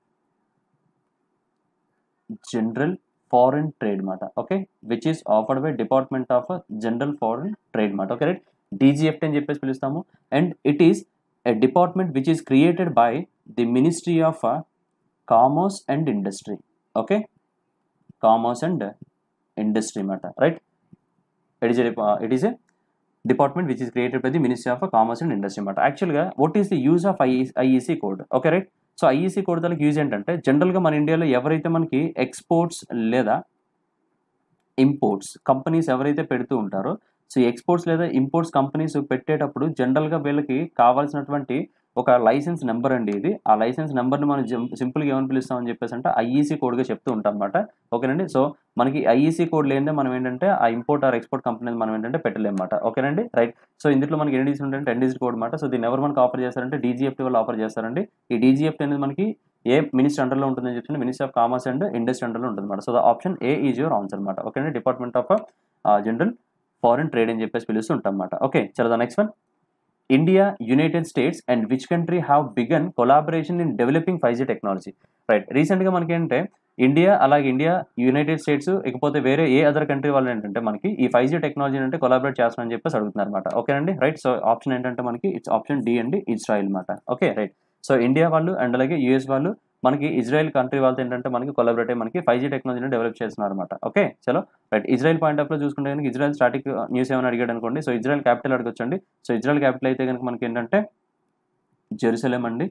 general foreign trade మాట okay which is offered by department of uh, general foreign trade మాట okay right DGFT అని చెప్పేసి పిలుస్తాము and it is a department which is created by the ministry of uh, commerce and industry okay commerce and industry matter right it is a uh, it is a department which is created by the ministry of commerce and industry matter యాక్చువల్గా what is the use of IEC code okay right so IEC code దానికి use ఏంటంటే జనరల్గా మన ఇండియాలో ఎవరైతే మనకి exports లేదా imports companies ఎవరైతే పెడుతూ ఉంటారో సో ఎక్స్పోర్ట్స్ లేదా ఇంపోర్ట్స్ కంపెనీస్ పెట్టేటప్పుడు జనరల్గా వీళ్ళకి కావాల్సినటువంటి ఒక లైసెన్స్ నెంబర్ అండి ఇది ఆ లైసెన్స్ నెంబర్ని మనం సింపుల్గా ఏమని పిలుస్తామని చెప్పేసి అంటే ఐఈసీ కోడ్గా చెప్తూ ఉంటాం అనమాట ఓకేనండి సో మనకి ఐఈసీ కోడ్ లేనిదే మనం ఏంటంటే ఆ ఇంపోర్ట్ ఆర్ ఎక్స్పోర్ట్ కంపెనీ మనం ఏంటంటే పెట్టలేమన్నమాట ఓకేనండి రైట్ సో ఇందులో మనకి ఎన్ని డిజిట్ ఉంటాయంటే టెన్ డిజిట్ కోడ్ అనమాట సో దీన్ని ఎవరు మనకి ఆఫర్ చేస్తారంటే డీజీఎఫ్టీ వాళ్ళు ఆఫర్ చేస్తారండి ఈ డీజీఎఫ్టీ అనేది మనకి ఏ మినిస్టర్ అండర్లో ఉంటుందని చెప్పి minister of commerce and industry అండర్లో ఉంటుంది అనమాట so the option A is your answer అనమాట ఓకేనండి department of general foreign trade అని చెప్పేసి పిలుస్తూ ఉంటాం అనమాట ఓకే చలో the next one India United States and which country have begun collaboration in developing five G technology right రీసెంట్గా మనకి ఏంటంటే ఇండియా అలాగే ఇండియా యునైటెడ్ స్టేట్స్ ఇకపోతే వేరే ఏ అదర్ కంట్రీ వాళ్ళు ఏంటంటే మనకి ఈ ఫైవ్ జీ టెక్నాలజీ అంటే కొలాబరేట్ చేస్తామని చెప్పేసి అడుగుతున్నారు అనమాట ఓకేనండి రైట్ సో ఆప్షన్ ఏంటంటే మనకి ఇట్స్ ఆప్షన్ డి అండి ఇజ్రాయిల్ అనమాట ఓకే రైట్ సో ఇండియా వాళ్ళు అండ్ అలాగే యూఎస్ వాళ్ళు మనకి ఇజ్రాయెల్ కంట్రీ వాళ్ళతో ఏంటంటే మనకి కొలాబరేట్ అయ్యి మనకి ఫైవ్ జీ టెక్నాలజీని డెవలప్ చేస్తున్నారు అనమాట ఓకే చలో రైట్ ఇజ్రాయెల్ పాయింట్ ఆఫ్ లో చూసుకుంటే కనుక ఇజ్రాయెల్ స్టాటిక్ న్యూస్ ఏమైనా అడిగాడు అనుకోండి సో ఇజ్రాయెల్ క్యాపిటల్ అడగొచ్చండి సో ఇజ్రాయెల్ క్యాపిటల్ అయితే కనుక మనకి ఏంటంటే జెరూసలేం అండి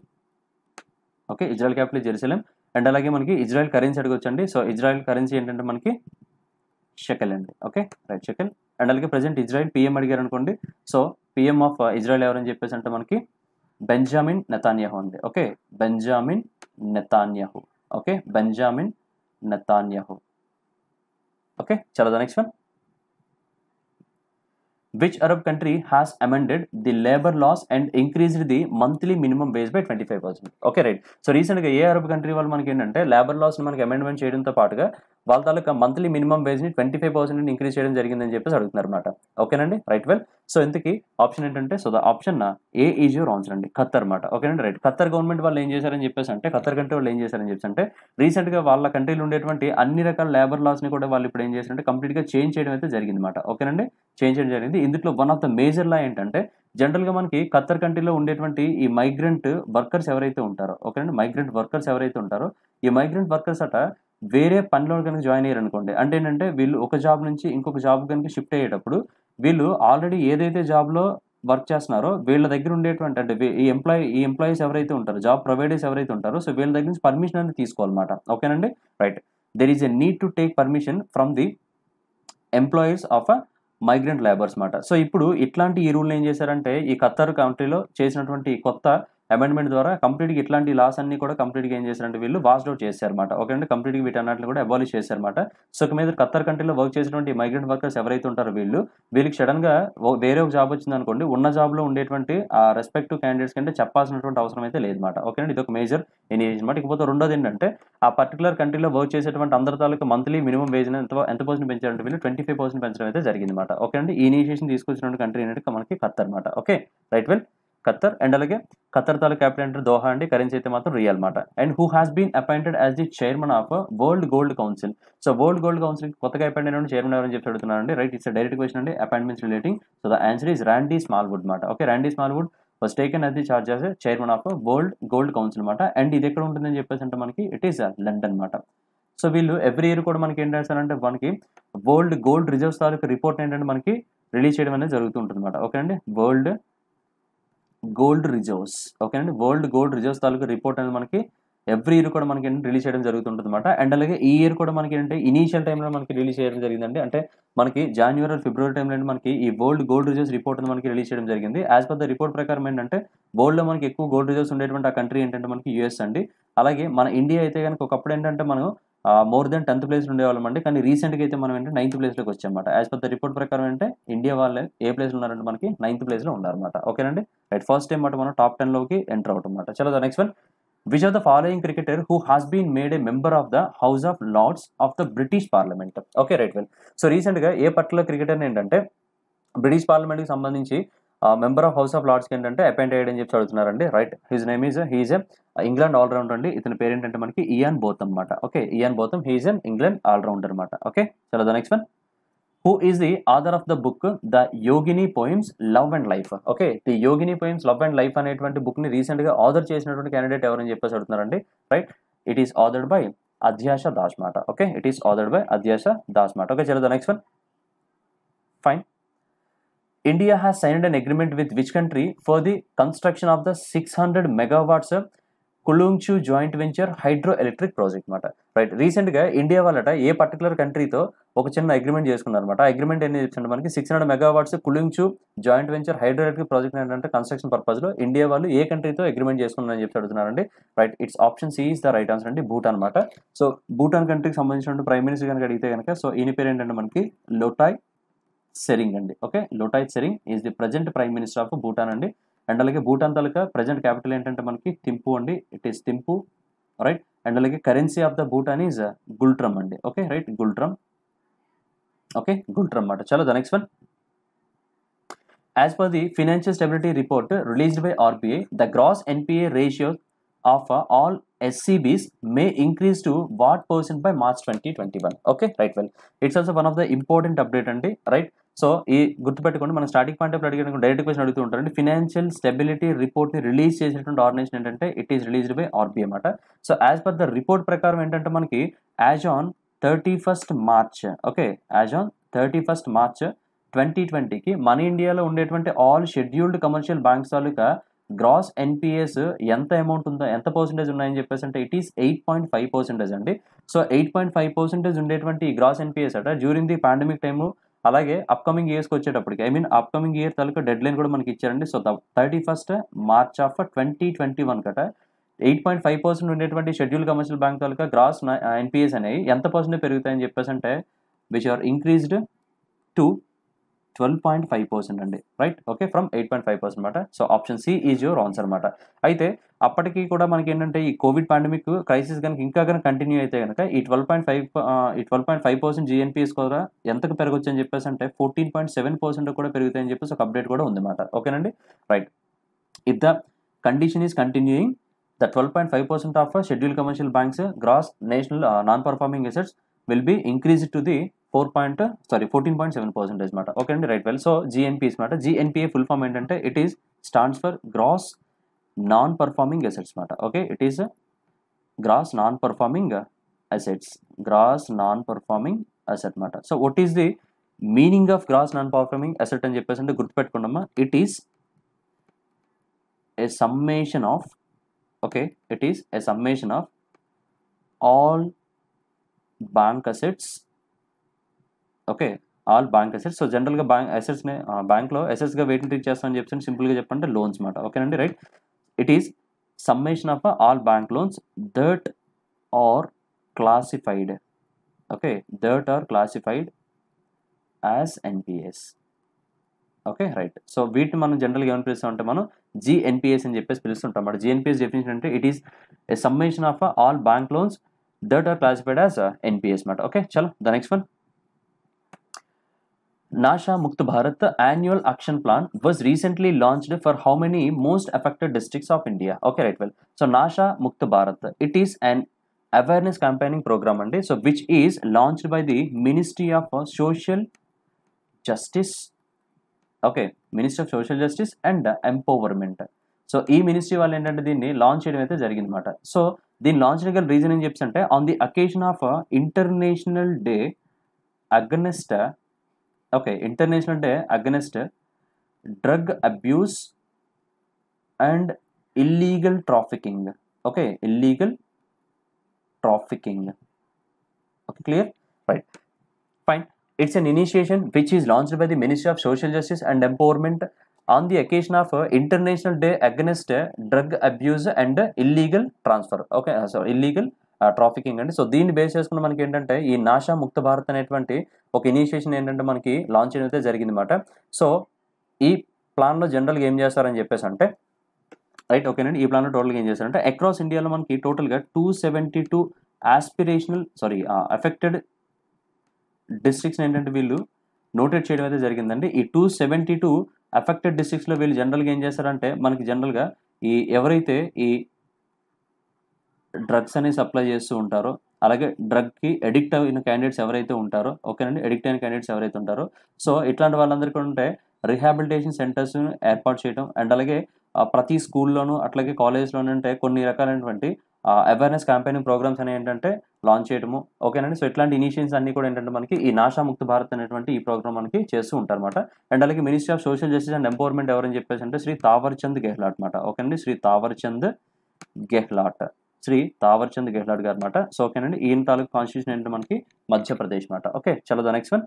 okay Israel capital Jerusalem and అలాగే మనకి ఇజ్రాయెల్ కరెన్సీ అడగొచ్చండి సో ఇజ్రాయెల్ కరెన్సీ ఏంటంటే మనకి షెకెల్ అండి ఓకే రైట్ షెకెల్ అండ్ అలాగే ప్రజెంట్ ఇజ్రాయెల్ పిఎం అడిగారు అనుకోండి సో పిఎం ఆఫ్ ఇజ్రాయెల్ ఎవరని చెప్పేసి అంటే మనకి బెంజామిన్ నెతాన్యాహు అండి okay Benjamin Netanyahu okay Benjamin Netanyahu okay చలో the next one which Arab country has amended the labor laws and increased the monthly minimum wage by twenty five percent okay right so రీసెంట్గా a Arab country వాళ్ళు మనకి ఏంటంటే labour లాస్ని మనకి amendment చేయడంతో పాటుగా వాళ్ళ తాలూకా మంత్లీ మినిమం వేజ్ని ట్వంటీ ఫైవ్ పర్సెంట్ ఇంక్రీజ్ చేయడం జరిగిందని చెప్పేసి అడుగుతున్నారు అనమాట ఓకేనండి రైట్ వెల్ సో ఇంతకీ ఆప్షన్ ఏంటంటే so the option A is your answer అండి ఖత్తర్ అనమాట ఓకేనండి రైట్ ఖత్తర్ గవర్నమెంట్ వాళ్ళు ఏం చేశారని చెప్పేసి అంటే ఖత్తర్ కంట్రీ వాళ్ళు ఏం చేశారని చెప్పేసి అంటే రీసెంట్గా వాళ్ళ కంట్రీలో ఉండేటువంటి అన్ని రకాల లేబర్ లాస్ని కూడా వాళ్ళు ఇప్పుడు ఏం చేశారంటే కంప్లీట్గా చేంజ్ చేయడం అయితే జరిగింది అనమాట ఓకేనండి చేంజ్ చేయడం జరిగింది ఇందులో one of the major law ఏంటంటే జనరల్గా మనకి ఖత్తర్ కంట్రీలో ఉండేటువంటి ఈ మైగ్రెంట్ వర్కర్స్ ఎవరైతే ఉంటారో ఓకేనండి మైగ్రెంట్ వర్కర్స్ ఎవరైతే ఉంటారో ఈ మైగ్రెంట్ వర్కర్స్ అట వేరే పనిలో కనుక జాయిన్ అయ్యారు అనుకోండి అంటే ఏంటంటే వీళ్ళు ఒక జాబ్ నుంచి ఇంకొక జాబ్ కనుక షిఫ్ట్ అయ్యేటప్పుడు వీళ్ళు ఆల్రెడీ ఏదైతే జాబ్లో వర్క్ చేస్తున్నారో వీళ్ళ దగ్గర ఉండేటువంటి అంటే వీ- ఈ ఎంప్లాయీ ఈ ఎంప్లాయీస్ ఎవరైతే ఉంటారో జాబ్ ప్రొవైడర్స్ ఎవరైతే ఉంటారో సో వీళ్ళ దగ్గర నుంచి పర్మిషన్ అనేది తీసుకోవాలన్నమాట ఓకేనండి right there is a need to take permission from the employees of a migrant labours మాట సో ఇప్పుడు ఇట్లాంటి ఈ రూల్ ఏం చేశారంటే ఈ ఖత్తర్ కంట్రీలో చేసినటువంటి కొత్త అమెండ్మెంట్ ద్వారా కంప్లీట్గా ఇట్లాంటి లాస్ అన్ని కూడా కంప్లీట్గా ఏం చేశారంటే వీళ్ళు వాస్ట్ అవుట్ చేశారన్నమాట ఓకే అంటే కంప్లీట్గా వీటన్నిటిని కూడా అబాలిష్ చేశారన్నమాట సో ఇక మీద ఖత్తర్ కంట్రీలో వర్క్ చేసినటువంటి మైగ్రెంట్ వర్కర్స్ ఎవరైతే ఉంటారో వీళ్ళు వీళ్ళకి సడన్ గా ఓ- వేరే ఒక జాబ్ వచ్చింది అనుకోండి ఉన్న జాబ్ లో ఉండేటువంటి ఆ రెస్పెక్టివ్ క్యాండిడేట్స్ కంటే చెప్పాల్సినటువంటి అవసరం అయితే లేదన్నమాట ఓకే అండి ఇది ఒక మేజర్ ఇనిషియేషన్ అనమాట ఇకపోతే రెండోది ఏంటంటే ఆ పర్టికులర్ కంట్రీలో వర్క్ చేసేటువంటి అందరి తాలూకు మంత్లీ మినిమం వేజ్ ఎంత ఎంత పర్సెంట్ పెంచారంటే వీళ్ళు ట్వంటీ ఫైవ్ పర్సెంట్ పెంచడం అయితే జరిగింది అనమాట ఓకే అండి ఈ ఇనిషియేషన్ తీసుకొచ్చినటువంటి కంట్రీ ఏంటంటే మనకి ఖత్తర్ అనమాట okay right well Qatar and అలాగే ఖత్తర్ తాలూకు క్యాపిటల్ అంటే దోహా అండి కరెన్సీ అయితే మాత్రం రియల్ మాట and who has been appointed as the chairman of world gold council so world gold council కొత్తగా అపాయింట్ అయిన చైర్మన్ ఎవరని చెప్పి అడుగుతున్నారండి రైట్ ఇట్స్ డైరెక్ట్ క్వశ్చన్ అండి appointments relating so the answer is Randy Smallwood మాట okay Randy Smallwood was taken as the charge as chairman of world gold council అనమాట and ఇది ఎక్కడ ఉంటుందని చెప్పేసి అంటే మనకి ఇట్ ఈస్ లండన్ అనమాట సో వీళ్ళు ఎవ్రీ ఇయర్ కూడా మనకి ఏం చేస్తారంటే మనకి వరల్డ్ గోల్డ్ రిజర్వ్స్ తాలూకు రిపోర్ట్ ఏంటంటే మనకి రిలీజ్ చేయడం అనేది జరుగుతూ ఉంటుంది అనమాట ఓకే అండి వరల్డ్ గోల్డ్ రిజర్వ్స్ ఓకే అండి వరల్డ్ గోల్డ్ రిజర్వ్స్ తాలూకు రిపోర్ట్ అనేది మనకి ఎవ్రీ ఇయర్ కూడా మనకి రిలీజ్ చేయడం జరుగుతుంటుంది అనమాట అండ్ అలాగే ఈ ఇయర్ కూడా మనకి ఏంటంటే ఇనీషియల్ టైంలో మనకి రిలీజ్ చేయడం జరిగిందండి అంటే మనకి జనవరి ఫిబ్రవరి టైంలో మనకి ఈ వరల్డ్ గోల్డ్ రిజర్వ్స్ రిపోర్ట్ మనకి రిలీజ్ చేయడం జరిగింది యాజ్ పర్ ద రిపోర్ట్ ప్రకారం ఏంటంటే వరల్డ్ లో మనకి ఎక్కువ గోల్డ్ రిజర్వ్స్ ఉండేటువంటి ఆ కంట్రీ ఏంటంటే మనకి యూఎస్ అండి అలాగే మన ఇండియా అయితే కనుక ఒకప్పుడు ఏంటంటే మనం మోర్ దెన్ టెన్త్ ప్లేస్ ఉండేవాళ్ళం అండి కానీ రీసెంట్గా అయితే మనం ఏంటంటే నైన్త్ ప్లేస్లోకి వచ్చామన్నమాట యాజ్ పర్ ద రిపోర్ట్ ప్రకారం అంటే ఇండియా వాళ్ళే ఏ ప్లేస్లో ఉన్నారంటే మనకి నైన్త్ ప్లేస్లో ఉన్నారన్నమాట ఓకేనండి రైట్ ఫస్ట్ టైం మాట మనం టాప్ టెన్లోకి ఎంటర్ అవుతాం అనమాట చలో the next one which of the following cricketer who has been made a member of the house of lords of the British parliament okay right well so రీసెంట్గా a particular cricketer ఏంటంటే British పార్లమెంట్కి సంబంధించి member of house of లార్డ్స్కి ఏంటంటే appoint అయ్యాడని చెప్పి అడుగుతున్నారండి right his name is he's a England allrounder అండి ఇతని పేరు ఏంటంటే మనకి ఇయాన్ బోతమ్ అనమాట ఓకే ఇయాన్ బోతమ్ హీజ్ ఎన్ ఇంగ్లాండ్ ఆల్రౌండర్ అనమాట ఓకే చలో the next one who is the author of the book the Yogini poems love and life okay the Yogini poems love and life అనేటువంటి book ని recent గా author చేసినటువంటి candidate ఎవరని చెప్పేసి అడుగుతున్నారండి right it is authored by Adhyasha Das మాట okay it is authored by Adhyasha Das మాట okay చలో the next one fine India has signed an agreement with which country for the construction of the 600 megawatts Kholongchhu joint venture hydro electric project అనమాట right recent గా India వాళ్ళట a particular కంట్రీతో ఒక చిన్న agreement చేసుకున్నారు అనమాట అగ్రిమెంట్ ఏంటి చెప్తుంటే మనకి six hundred megawatts Kholongchhu joint venture hydro electric project ఏంటంటే కన్స్ట్రక్షన్ పర్పస్ లో ఇండియా వాళ్ళు ఏ కంట్రీతో అగ్రిమెంట్ చేసుకున్నారని చెప్పి అడుగుతున్నారండి right it's option C is the right answer అండి భూటాన్ అనమాట సో భూటాన్ కంట్రీకి సంబంధించిన ప్రైమ్ మినిస్టర్ కనుక అడిగితే కనుక సో ఈయన పేరు ఏంటంటే మనకి లోటాయ్ సెరింగ్ అండి okay Lotay Tshering is the present prime minister of Bhutan అండి అండ్ అలాగే భూటాన్ తాలూకా ప్రజెంట్ క్యాపిటల్ ఏంటంటే మనకి థింపు అండి it is Thimphu right and అలాగే currency of the Bhutan is ngultrum అండి okay right ngultrum okay ngultrum అన్నమాట చలో the next one as per the financial stability report released by RBI the gross NPA ratio of all SCBs may increase to what percent by March twenty twenty one okay right well it's also one of the important update అండి right so ఈ గుర్తుపెట్టుకోండి మనం starting point of అడిగిన direct question అడుగుతూ ఉంటారండి financial stability report ని release చేసినటువంటి organisation ఏంటంటే it is released by RBI అనమాట so as per the report ప్రకారం ఏంటంటే మనకి as on thirty first March okay as on thirty first March twenty ట్వంటీకి మన ఇండియాలో ఉండేటువంటి ఆల్ షెడ్యూల్డ్ కమర్షియల్ బ్యాంక్స్ తాలూకా గ్రాస్ ఎన్పిఎస్ ఎంత అమౌంట్ ఉందో ఎంత పర్సెంటేజ్ ఉన్నాయని చెప్పేసి అంటే it is eight point five percentage అండి so eight point five percentage ఉండేటువంటి గ్రాస్ ఎన్పిఎస్ అట డ్యూరింగ్ ది పాండమిక్ టైము అలాగే అప్కమింగ్ ఇయర్స్కి వచ్చేటప్పటికి ఐ మీన్ అప్కమింగ్ ఇయర్ తాలూకా డెడ్ లైన్ కూడా మనకి ఇచ్చారండి so thirty first March of twenty twenty one కట ఎయిట్ పాయింట్ ఫైవ్ పర్సెంట్ ఉండేటువంటి షెడ్యూల్ కమర్షియల్ బ్యాంక్ తాలూకా గ్రాస్ ఎన్పిఎస్ అనేవి ఎంత పర్సెంట్ పెరుగుతాయని చెప్పేసి అంటే which are increased to twelve point five percent అండి right okay from eight point five percent అనమాట so option C is your answer అనమాట అయితే అప్పటికి కూడా మనకి ఏంటంటే ఈ కోవిడ్ పాండమిక్ క్రైసిస్ కనుక ఇంకా కనుక కంటిన్యూ అయితే కనుక ఈ ట్వెల్వ్ పాయింట్ ఫైవ్ ఈ twelve point five percent GNPAs కూడా ఎంతకు పెరగచ్చు అని చెప్పేసి అంటే ఫోర్టీన్ పాయింట్ సెవెన్ పర్సెంట్ కూడా పెరుగుతాయని చెప్పేసి ఒక అప్డేట్ కూడా ఉందన్నమాట ఓకేనండి right if the condition is continuing the twelve point five percent of schedule commercial banks gross national non performing assets will be increase to the four point sorry fourteen point seven percentage అనమాట okay అండి right well so GNPAs అనమాట GNPA full form ఏంటంటే it is stands for gross non performing assets అనమాట okay it is gross non performing assets gross non performing asset అనమాట so what is the meaning of gross non performing asset అని చెప్పేసి అంటే గుర్తుపెట్టుకున్నామా it is a summation of okay it is a summation of all bank assets okay all bank assets so జనరల్గా bank అసెట్స్ని బ్యాంక్లో అసెట్స్గా wait treat చేస్తామని చెప్పి సింపుల్గా చెప్పంటే లోన్స్ మాట ఓకేనండి right it is summation of all bank loans that are classified okay that are classified as NPAs okay right so వీటిని మనం జనరల్గా ఏమని పిలుస్తాం అంటే మనం జిఎన్పిఎస్ అని చెప్పేసి పిలుస్తుంటాం అన్నమాట జిఎన్పిఎస్ డెఫినేషన్ అంటే it is a summation of all bank loans that are classified as NPAs మాట ఓకే చలో the next one Nasha Mukt Bharat annual action plan was recently launched for how many most affected districts of India? Okay, right. Well, so Nasha Mukt Bharat, it is an awareness campaigning program, and so which is launched by the Ministry of Social Justice. Okay, Ministry of Social Justice and Empowerment. So ఈ ministry వాళ్ళు ఏంటంటే దీన్ని launch చేయడం అయితే జరిగింది అనమాట so దీన్ని launch చేయగల రీజన్ ఏం చెప్పి అంటే on the occasion of international day against okay international day against drug abuse and illegal trafficking okay illegal trafficking okay clear right fine it's an initiation which is launched by the ministry of social justice and empowerment on the occasion of international day against drug abuse and illegal transfer okay so illegal trafficking అండి so దీన్ని base చేసుకుని మనకి ఏంటంటే ఈ నాషా ముక్త భారత్ అనేటువంటి ఒక initiation ఏంటంటే మనకి లాంచ్ చేయడం అయితే జరిగింది అనమాట సో ఈ ప్లాన్లో జనరల్గా ఏం చేస్తారని చెప్పేసి అంటే రైట్ ఓకేనండి ఈ ప్లాన్లో టోటల్గా ఏం చేస్తారంటే అక్రాస్ ఇండియాలో మనకి టోటల్గా two seventy two aspirational sorry affected districts ఏంటంటే వీళ్ళు నోటెడ్ చేయడం అయితే జరిగిందండి ఈ టూ సెవెంటీ టూ అఫెక్టెడ్ డిస్ట్రిక్ట్స్లో వీళ్ళు జనరల్గా ఏం చేస్తారంటే మనకి జనరల్గా ఈ ఎవరైతే ఈ డ్రగ్స్ అనేవి సప్లై చేస్తూ ఉంటారో అలాగే డ్రగ్కి అడిక్ట్ అయిన క్యాండిడేట్స్ ఎవరైతే ఉంటారో ఓకేనండి అడిక్ట్ అయిన క్యాండిడేట్స్ ఎవరైతే ఉంటారో సో ఇట్లాంటి వాళ్ళందరికీ ఉంటే రిహాబిలిటేషన్ సెంటర్స్ ఏర్పాటు చేయడం అండ్ అలాగే ప్రతి స్కూల్లోనూ అట్లాగే కాలేజ్లోనూ అంటే కొన్ని రకాలైనటువంటి అవేర్నెస్ క్యాంపెయినింగ్ ప్రోగ్రామ్స్ అనేవి ఏంటంటే లాంచ్ చేయడము ఓకేనండి సో ఇట్లాంటి ఇనిషియేషన్స్ అన్ని కూడా ఏంటంటే మనకి ఈ నాషా ముక్త భారత్ అనేటువంటి ఈ ప్రోగ్రామ్ మనకి చేస్తూ ఉంటారు అనమాట అండ్ అలాగే ministry of social justice and empowerment ఎవరని చెప్పేసి అంటే శ్రీ తావర్చంద్ గెహ్లాట్ అనమాట ఓకేనండి శ్రీ తావర్చంద్ గెహ్లాట్ శ్రీ తావర్చంద్ గెహ్లాట్ గారు అనమాట సో ఓకేనండి ఈయన తాలూకు కాన్స్టిట్యూషన్ ఏంటంటే మనకి మధ్యప్రదేశ్ అనమాట ఓకే చలో the next one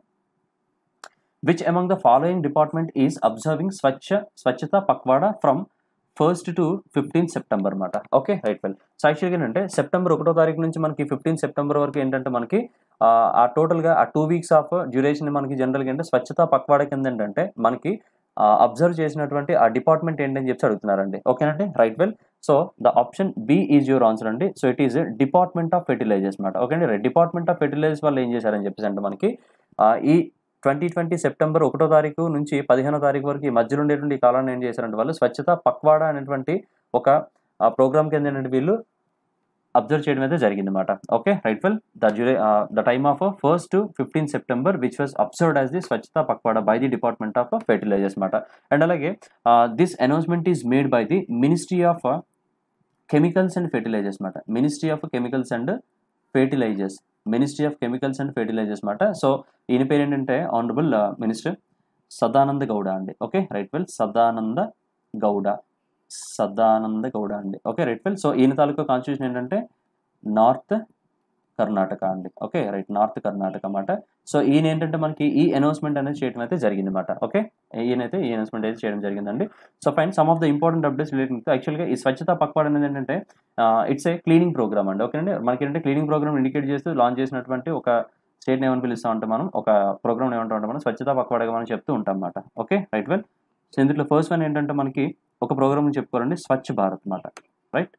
which among the following department is observing Swachh Swachhata Pakhwada from first to fifteenth September అనమాట ఓకే రైట్ వెల్ సో యాక్చువల్గా ఏంటంటే సెప్టెంబర్ ఒకటో తారీఖు నుంచి మనకి ఫిఫ్టీన్త్ సెప్టెంబర్ వరకు ఏంటంటే మనకి ఆ టోటల్గా ఆ టూ వీక్స్ ఆఫ్ డ్యూరేషన్ మనకి జనరల్గా ఏంటంటే స్వచ్ఛత పక్వాడ కింద ఏంటంటే మనకి అబ్జర్వ్ చేసినటువంటి ఆ డిపార్ట్మెంట్ ఏంటని చెప్పి అడుగుతున్నారండి ఓకేనండి right well so the option B is your answer అండి so it is department of fertilisers అనమాట ఓకే అండి డిపార్ట్మెంట్ ఆఫ్ ఫెర్టిలైజర్స్ వాళ్ళు ఏం చేశారని చెప్పేసి అంటే మనకి ఈ ట్వంటీ ట్వంటీ సెప్టెంబర్ ఒకటో తారీఖు నుంచి పదిహేనో తారీఖు వరకు ఈ మధ్యలో ఉండేటువంటి ఈ కాలాన్ని ఏం చేశారంటే వాళ్ళు స్వచ్ఛత పక్వాడా అనేటువంటి ఒక ప్రోగ్రామ్ కింద ఏంటంటే వీళ్ళు అబ్జర్వ్ చేయడం అయితే జరిగింది అనమాట okay right well the July the time of first to fifteen September which was observed as the Swachhata Pakhwada by the department of fertilisers అనమాట అండ్ అలాగే this announcement is made by the ministry of chemicals and fertilisers అనమాట ministry of chemicals and fertilisers ministry of chemicals and fertilisers అనమాట so ఈయన పేరు ఏంటంటే honourable minister Sadananda Gowda అండి okay right well Sadananda Gowda Sadananda Gowda అండి okay right well so ఈయన తాలూకా constitution ఏంటంటే నార్త్ కర్ణాటక అండి ఓకే రైట్ నార్త్ కర్ణాటక అన్నమాట సో ఈయన ఏంటంటే మనకి ఈ అనౌన్స్మెంట్ అనేది చేయడం అయితే జరిగింది అనమాట ఓకే ఈయనైతే ఈ అనౌన్స్మెంట్ అయితే చేయడం జరిగిందండి so fine some of the important updates relating యాక్చువల్గా ఈ స్వచ్ఛత పక్వాడ అనేది ఏంటంటే ఇట్స్ ఏ క్లీనింగ్ ప్రోగ్రామ్ అండి ఓకే అండి మనకి ఏంటంటే క్లీనింగ్ ప్రోగ్రామ్ ఇండికేట్ చేస్తూ లాంచ్ చేసినటువంటి ఒక స్టేట్ ఏమని పిలుస్తూ ఉంటాం మనం ఒక ప్రోగ్రామ్ ఏమంటూ ఉంటాం మనం స్వచ్ఛత పక్వాడగా మనం చెప్తూ ఉంటాం అనమాట ఓకే రైట్ వెల్ సో ఇందులో ఫస్ట్ వన్ ఏంటంటే మనకి ఒక ప్రోగ్రామ్ చెప్పుకోవాలండి స్వచ్ఛ భారత్ అనమాట right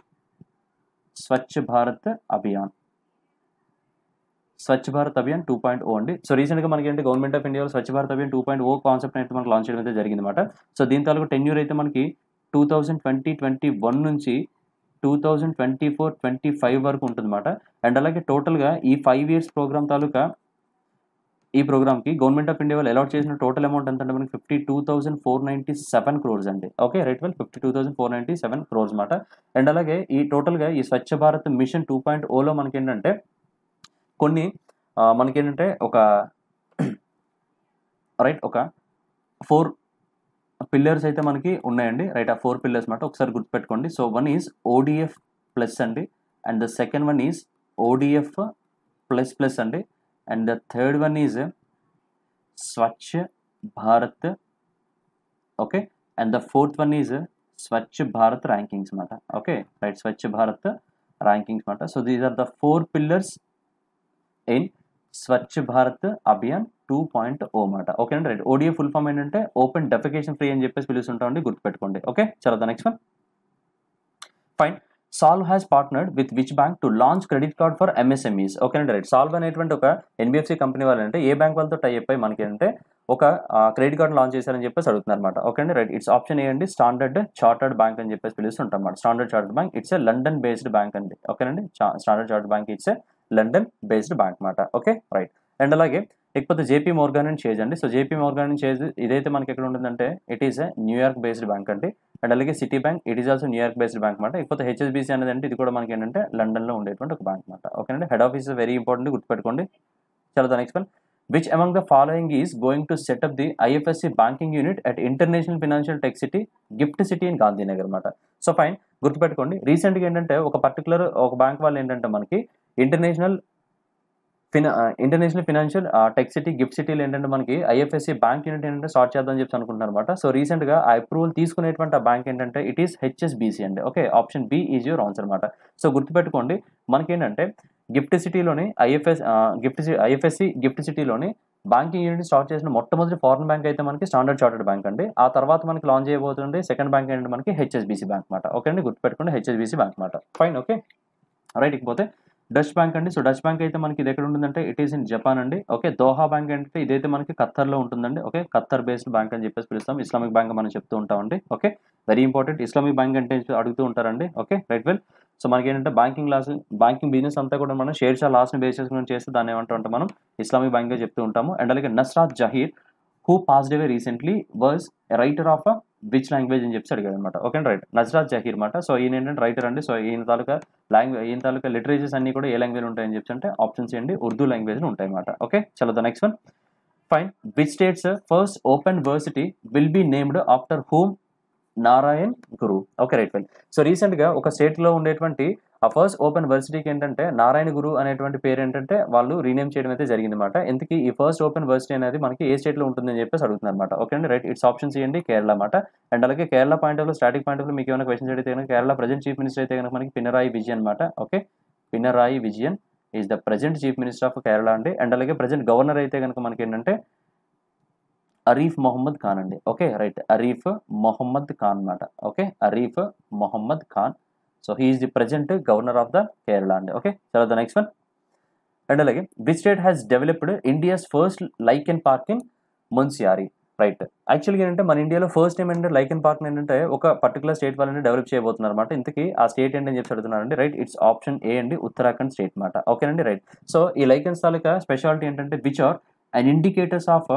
Swachh Bharat Abhiyan Swachh Bharat Abhiyan two point O అండి సో రీసెంట్గా మనకి ఏంటి గవర్నమెంట్ ఆఫ్ ఇండియాలో Swachh Bharat Abhiyan two point O concept అయితే మనకు లాంచ్ చేయడం అయితే జరిగింది అనమాట సో దీని తాలూకు టెన్యూర్ అయితే మనకి two thousand twenty twenty one నుంచి two thousand twenty four twenty five వరకు ఉంటుందన్నమాట అండ్ అలాగే టోటల్గా ఈ ఫైవ్ ఇయర్స్ ప్రోగ్రామ్ తాలూకా ఈ ప్రోగ్రామ్కి గవర్నమెంట్ ఆఫ్ ఇండియా వాళ్ళు అలాట్ చేసిన టోటల్ అమౌంట్ ఎంత అంటే మనకి fifty two thousand four ninety seven crores అండి okay right well fifty two thousand four ninety seven crores అనమాట అండ్ అలాగే ఈ టోటల్గా ఈ Swachh Bharat mission two point ఓలో మనకి ఏంటంటే కొన్ని మనకేంటంటే ఒక రైట్ ఒక ఫోర్ పిల్లర్స్ అయితే మనకి ఉన్నాయండి రైట్ ఆ ఫోర్ పిల్లర్స్ మాట ఒకసారి గుర్తుపెట్టుకోండి so one is ODF plus అండి and the second one is ODF plus plus అండి and the third one is Swachh Bharat okay and the fourth one is Swachh Bharat rankings మాట okay right Swachh Bharat rankings మాట so these are the four pillars in Swachh Bharat Abhiyan two point O మాట okay అండి right ODF full form ఏంటంటే open defecation free అని చెప్పేసి పిలుస్తుంటామండి గుర్తుపెట్టుకోండి okay చలో the next one fine Solv has partnered with which bank to launch credit card for MSMEs okay అండి right Solv అనేటువంటి ఒక ఎన్బిఎఫ్సి కంపెనీ వాళ్ళంటే ఏ బ్యాంక్ వాళ్ళతో టై అయి మనకి అంటే ఒక క్రెడిట్ కార్డ్ లాంచ్ చేశారని చెప్పేసి అడుగుతున్నారు అనమాట ఓకే అండి రైట్ ఇట్స్ ఆప్షన్ ఏ అండి స్టాండర్డ్ చార్టర్డ్ బ్యాంక్ అని చెప్పేసి పిలుస్తుంటాం అనమాట standard chartered bank it's a London based bank అండి ఓకేనండి standard chartered bank it's a London based bank అనమాట ఓకే రైట్ అండ్ అలాగే ఇకపోతే జేపీ మోర్గాన్ అండ్ చేజ్ అండి so JP Morgan and Chase ఇదైతే మనకి ఎక్కడ ఉంటుందంటే it is a New York based bank అండి అండ్ అలాగే Citi bank it is also New York based bank అనమాట ఇకపోతే హెచ్ఎస్బీసీ అనేది అంటే ఇది కూడా మనకి ఏంటంటే లండన్లో ఉండేటువంటి ఒక బ్యాంక్ అనమాట ఓకేనండి హెడ్ ఆఫీస్ వెరీ ఇంపార్టెంట్ గుర్తుపెట్టుకోండి చలో the next one which among the following is going to set up the IFSC banking unit at international financial tech city GIFT city in Gandhinagar అనమాట సో ఫైన్ గుర్తుపెట్టుకోండి రీసెంట్గా ఏంటంటే ఒక పర్టికులర్ ఒక బ్యాంక్ వాళ్ళు ఏంటంటే మనకి international fina international financial tech city GIFT సిటీలు ఏంటంటే మనకి ఐఎఫ్ఎస్సి బ్యాంక్ యూనిట్ ఏంటంటే స్టార్ట్ చేద్దామని చెప్పి అనుకుంటున్నారు అనమాట సో రీసెంట్గా ఆ అప్రూవల్ తీసుకునేటువంటి ఆ బ్యాంక్ ఏంటంటే ఇట్ ఈస్ హెచ్ఎస్బీసీ అండి okay option B is your answer అనమాట సో గుర్తుపెట్టుకోండి మనకి ఏంటంటే గిఫ్ట్ సిటీలోని ఐఎఫ్ఎస్ గిఫ్ట్ ఐఎఫ్ఎస్సి గిఫ్ట్ సిటీలోని బ్యాంకింగ్ యూనిట్ స్టార్ట్ చేసిన మొట్టమొదటి ఫారెన్ బ్యాంక్ అయితే మనకి స్టాండర్డ్ చార్టెడ్ బ్యాంక్ అండి ఆ తర్వాత మనకి లాంచ్ చేయబోతుంది సెకండ్ బ్యాంక్ ఏంటంటే మనకి హెచ్ఎస్బీసీ బ్యాంక్ అనమాట ఓకే అండి గుర్తుపెట్టుకోండి హెచ్ఎస్బీసీ బ్యాంక్ అనమాట ఫైన్ ఓకే రైట్ ఇకపోతే డచ్ బ్యాంక్ అండి సో డచ్ బ్యాంక్ అయితే మనకి ఇది ఎక్కడ ఉంటుందంటే ఇట్ ఈస్ ఇన్ జపాన్ అండి ఓకే దోహా బ్యాంక్ అంటే ఇదైతే మనకి ఖత్తర్లో ఉంటుందండి ఓకే ఖత్తర్ బేస్డ్ బ్యాంక్ అని చెప్పేసి పిలుస్తాం ఇస్లామిక్ బ్యాంక్ మనం చెప్తూ ఉంటామండి okay very important Islamic bank అంటే అడుగుతూ ఉంటారండి ఓకే రైట్ వెల్ సో మనకి ఏంటంటే బ్యాంకింగ్ లాస్ బ్యాంకింగ్ బిజినెస్ అంతా కూడా మనం షేర్ షా లాస్ని బేస్ చేసుకుని చేస్తే దాన్ని ఏమంటాం మనం ఇస్లామిక్ బ్యాంక్గా చెప్తూ ఉంటాము అండ్ అలాగే Nusrat Zaheer who passed away recently was writer of which language అని చెప్పి అడిగాడు అనమాట ఓకే రైట్ నజ్రాత్ జహీర్ అనమాట సో ఈయన ఏంటంటే రైటర్ అండి సో ఈయన తాలూకా లాంగ్వేజ్ ఈయన తాలూకా లిటరేచర్స్ అన్ని కూడా ఏ లాంగ్వేజ్ ఉంటాయని చెప్పి అంటే ఆప్షన్స్ ఏంటి ఉర్దూ లాంగ్వేజ్ ఉంటాయి అనమాట ఓకే చలో the next one fine which states first open varsity will be named after whom Narayan Guru okay right well so రీసెంట్గా ఒక స్టేట్లో ఉండేటువంటి ఆ ఫస్ట్ ఓపెన్ వర్సిటీకి ఏంటంటే నారాయణ గురు అనేటువంటి పేరు ఏంటంటే వాళ్ళు రీనేమ్ చేయడం అయితే జరిగిందన్నమాట ఎందుకు ఈ ఫస్ట్ ఓపెన్ వర్సిటీ అనేది మనకి ఏ స్టేట్లో ఉంటుందని చెప్పేసి అడుగుతున్నారు అనమాట ఓకే అండి రైట్ ఇట్స్ ఆప్షన్స్ ఇవ్వండి కేరళ అన్నమాట అండ్ అలాగే Kerala point of static point of మీకు ఏమైనా క్వశ్చన్స్ అడిగితే కనుక కేరళ ప్రజెంట్ చీఫ్ మినిస్టర్ అయితే కనుక మనకి పినరాయి విజయన్ అనమాట okay Pinarayi Vijayan is the present chief minister of Kerala అండి అండ్ అలాగే ప్రజెంట్ గవర్నర్ అయితే కనుక మనకి ఏంటంటే అరీఫ్ మొహమ్మద్ ఖాన్ అండి ఓకే రైట్ అరీఫ్ మొహమ్మద్ ఖాన్ అనమాట okay Arif Mohammad Khan so he is the present governor of the Kerala అండి ఓకే చలో ద నెక్స్ట్ వన్ అండ్ అలాగే which state has developed India's first lichen park in Munsiyari right యాక్చువల్గా ఏంటంటే మన ఇండియాలో ఫస్ట్ టైం ఏంటంటే లైక్ అండ్ పార్క్ ఏంటంటే ఒక పర్టికులర్ స్టేట్ వాళ్ళని డెవలప్ చేయబోతున్నారు అనమాట ఇంతకీ ఆ స్టేట్ ఏంటని చెప్పి అడుగుతున్నారండి రైట్ ఇట్స్ ఆప్షన్ ఏ అండి ఉత్తరాఖండ్ స్టేట్ అనమాట ఓకేనండి రైట్ సో ఈ లైకెన్స్ తాలూకా స్పెషాలిటీ ఏంటంటే which are and indicators of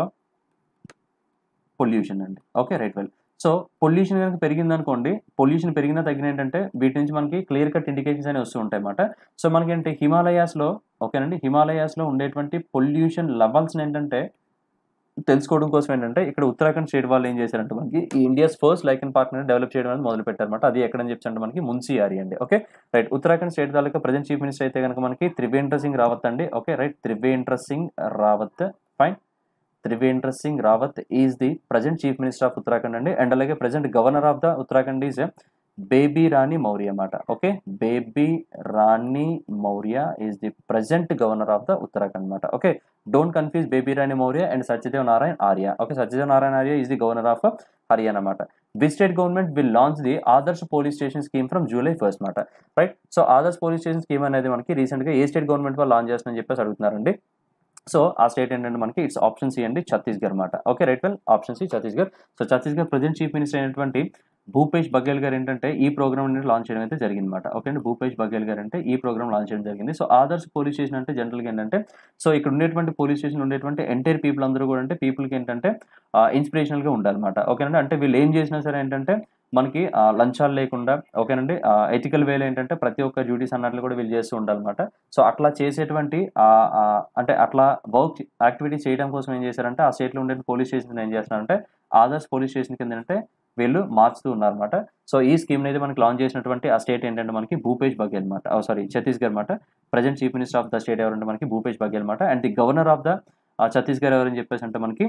pollution అండి okay right well so pollution కనుక పెరిగింది అనుకోండి పొల్యూషన్ పెరిగినా తగ్గిన ఏంటంటే వీటి నుంచి మనకి క్లియర్ కట్ ఇండికేషన్స్ అనేవి వస్తూ ఉంటాయి అన్నమాట సో మనకి ఏంటి హిమాలయాస్లో ఓకేనండి హిమాలయాస్లో ఉండేటువంటి పొల్యూషన్ లెవెల్స్ ఏంటంటే తెలుసుకోవడం కోసం ఏంటంటే ఇక్కడ ఉత్తరాఖండ్ స్టేట్ వాళ్ళు ఏం చేశారంటే మనకి ఈ India's first lichen park develop చేయడం అనేది మొదలు పెట్టారన్నమాట అది ఎక్కడని చెప్పి మనకి మున్సియారి అండి ఓకే రైట్ ఉత్తరాఖండ్ స్టేట్ తాలూకా ప్రజెంట్ చీఫ్ మినిస్టర్ అయితే కనుక మనకి త్రివేంద్ర సింగ్ రావత్ అండి okay right Trivendra Singh Rawat fine Trivendra Singh Rawat is the present chief minister of Uttarakhand అండి అండ్ అలాగే present governor of the Uttarakhand is Baby Rani Maurya అన్నమాట okay Baby Rani Maurya is the present governor of the Uttarakhand అనమాట okay don't confuse Baby Rani Maurya and Satyadev Narayan Arya okay Satyadev Narayan Arya is the governor of Haryana అనమాట which state government will launch the Adarsh police station scheme from July first అనమాట right so Adarsh police station scheme అనేది మనకి రీసెంట్గా ఏ state government వాళ్ళు launch చేస్తుందని చెప్పేసి అడుగుతున్నారండి సో ఆ స్టేట్ ఏంటంటే మనకి ఇట్స్ ఆప్షన్ సి అండి ఛత్తీస్గఢ్ అనమాట okay right well option C Chhattisgarh so Chhattisgarh present chief minister అయినటువంటి భూపేష్ బఘేల్ గారు ఏంటంటే ఈ ప్రోగ్రామ్ అనేది లాంచ్ చేయడం అయితే జరిగింది అనమాట ఓకే అండి భూపేష్ బఘేల్ గారు అంటే ఈ ప్రోగ్రామ్ లాంచ్ చేయడం జరిగింది సో ఆదర్శ్ పోలీస్ స్టేషన్ అంటే జనరల్గా ఏంటంటే సో ఇక్కడ ఉండేటువంటి పోలీస్ స్టేషన్ ఉండేటువంటి ఎంటైర్ పీపుల్ అందరూ కూడా అంటే పీపుల్కి ఏంటంటే ఇన్స్పిరేషనల్గా ఉండాలన్నమాట ఓకేనండి అంటే వీళ్ళు ఏం చేసినా సరే ఏంటంటే మనకి లంచాలు లేకుండా ఓకేనండి ఎథికల్ వేలో ఏంటంటే ప్రతి ఒక్క డ్యూటీస్ అన్నట్లు కూడా వీళ్ళు చేస్తూ ఉండాలన్నమాట సో అట్లా చేసేటువంటి అంటే అట్లా వర్క్ యాక్టివిటీస్ చేయడం కోసం ఏం చేశారంటే ఆ స్టేట్లో ఉండే పోలీస్ స్టేషన్ ఏం చేస్తున్నారంటే ఆదర్శ్ పోలీస్ స్టేషన్ కింద ఏంటంటే వీళ్ళు మార్చుతూ ఉన్నారన్నమాట సో ఈ స్కీమ్ అయితే మనకి లాంచ్ చేసినటువంటి ఆ స్టేట్ ఏంటంటే మనకి భూపేష్ బఘేల్ అనమాట సారీ ఛత్తీస్గఢ్ అనమాట present chief minister of the state ఎవరంటే మనకి భూపేష్ బఘేల్ అనమాట and the governor of the ఆ ఛత్తీస్గఢ్ ఎవరని చెప్పేసి అంటే మనకి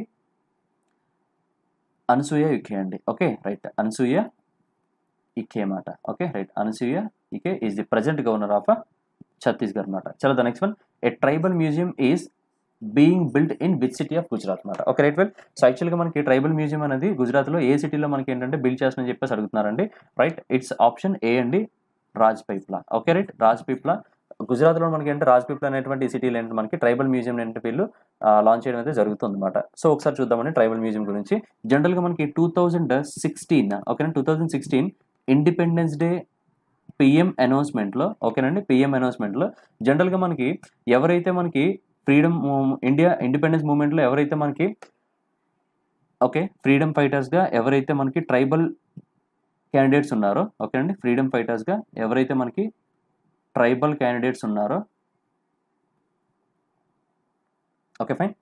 అనసూయ ఇకే అండి ఓకే రైట్ అనసూయ ఇకే మాట okay right Anusuiya Uikey is the present governor of Chhattisgarh మాట చలో the next one a tribal museum is being build in which city of Gujarat మాట ఓకే రైట్ వెల్ సో యాక్చువల్గా మనకి ట్రైబల్ మ్యూజియం అనేది గుజరాత్లో ఏ సిటీలో మనకి ఏంటంటే బిల్డ్ చేస్తుందని చెప్పేసి అడుగుతున్నారండి రైట్ ఇట్స్ ఆప్షన్ ఏ అండి Rajpipla okay right Rajpipla గుజరాత్లో మనకి అంటే రాజ్ పీపుల్ అనేటువంటి సిటీలో ఏంటంటే మనకి ట్రైబల్ మ్యూజియం ఏంటంటే వీళ్ళు లాంచ్ చేయడం అయితే జరుగుతుంది అనమాట సో ఒకసారి చూద్దామండి ట్రైబల్ మ్యూజియం గురించి జనరల్గా మనకి టూ థౌజండ్ సిక్స్టీన్ ఓకేనా two thousand sixteen independence day PM అనౌన్స్మెంట్లో ఓకేనండి పిఎం అనౌన్స్మెంట్లో జనరల్గా మనకి ఎవరైతే మనకి ఫ్రీడమ్ ఇండియా ఇండిపెండెన్స్ మూమెంట్లో ఎవరైతే మనకి ఓకే ఫ్రీడమ్ ఫైటర్స్గా ఎవరైతే మనకి ట్రైబల్ క్యాండిడేట్స్ ఉన్నారో ఓకేనండి ఫ్రీడమ్ ఫైటర్స్గా ఎవరైతే మనకి ట్రైబల్ క్యాండిడేట్స్ ఉన్నారో ఓకే ఫైన్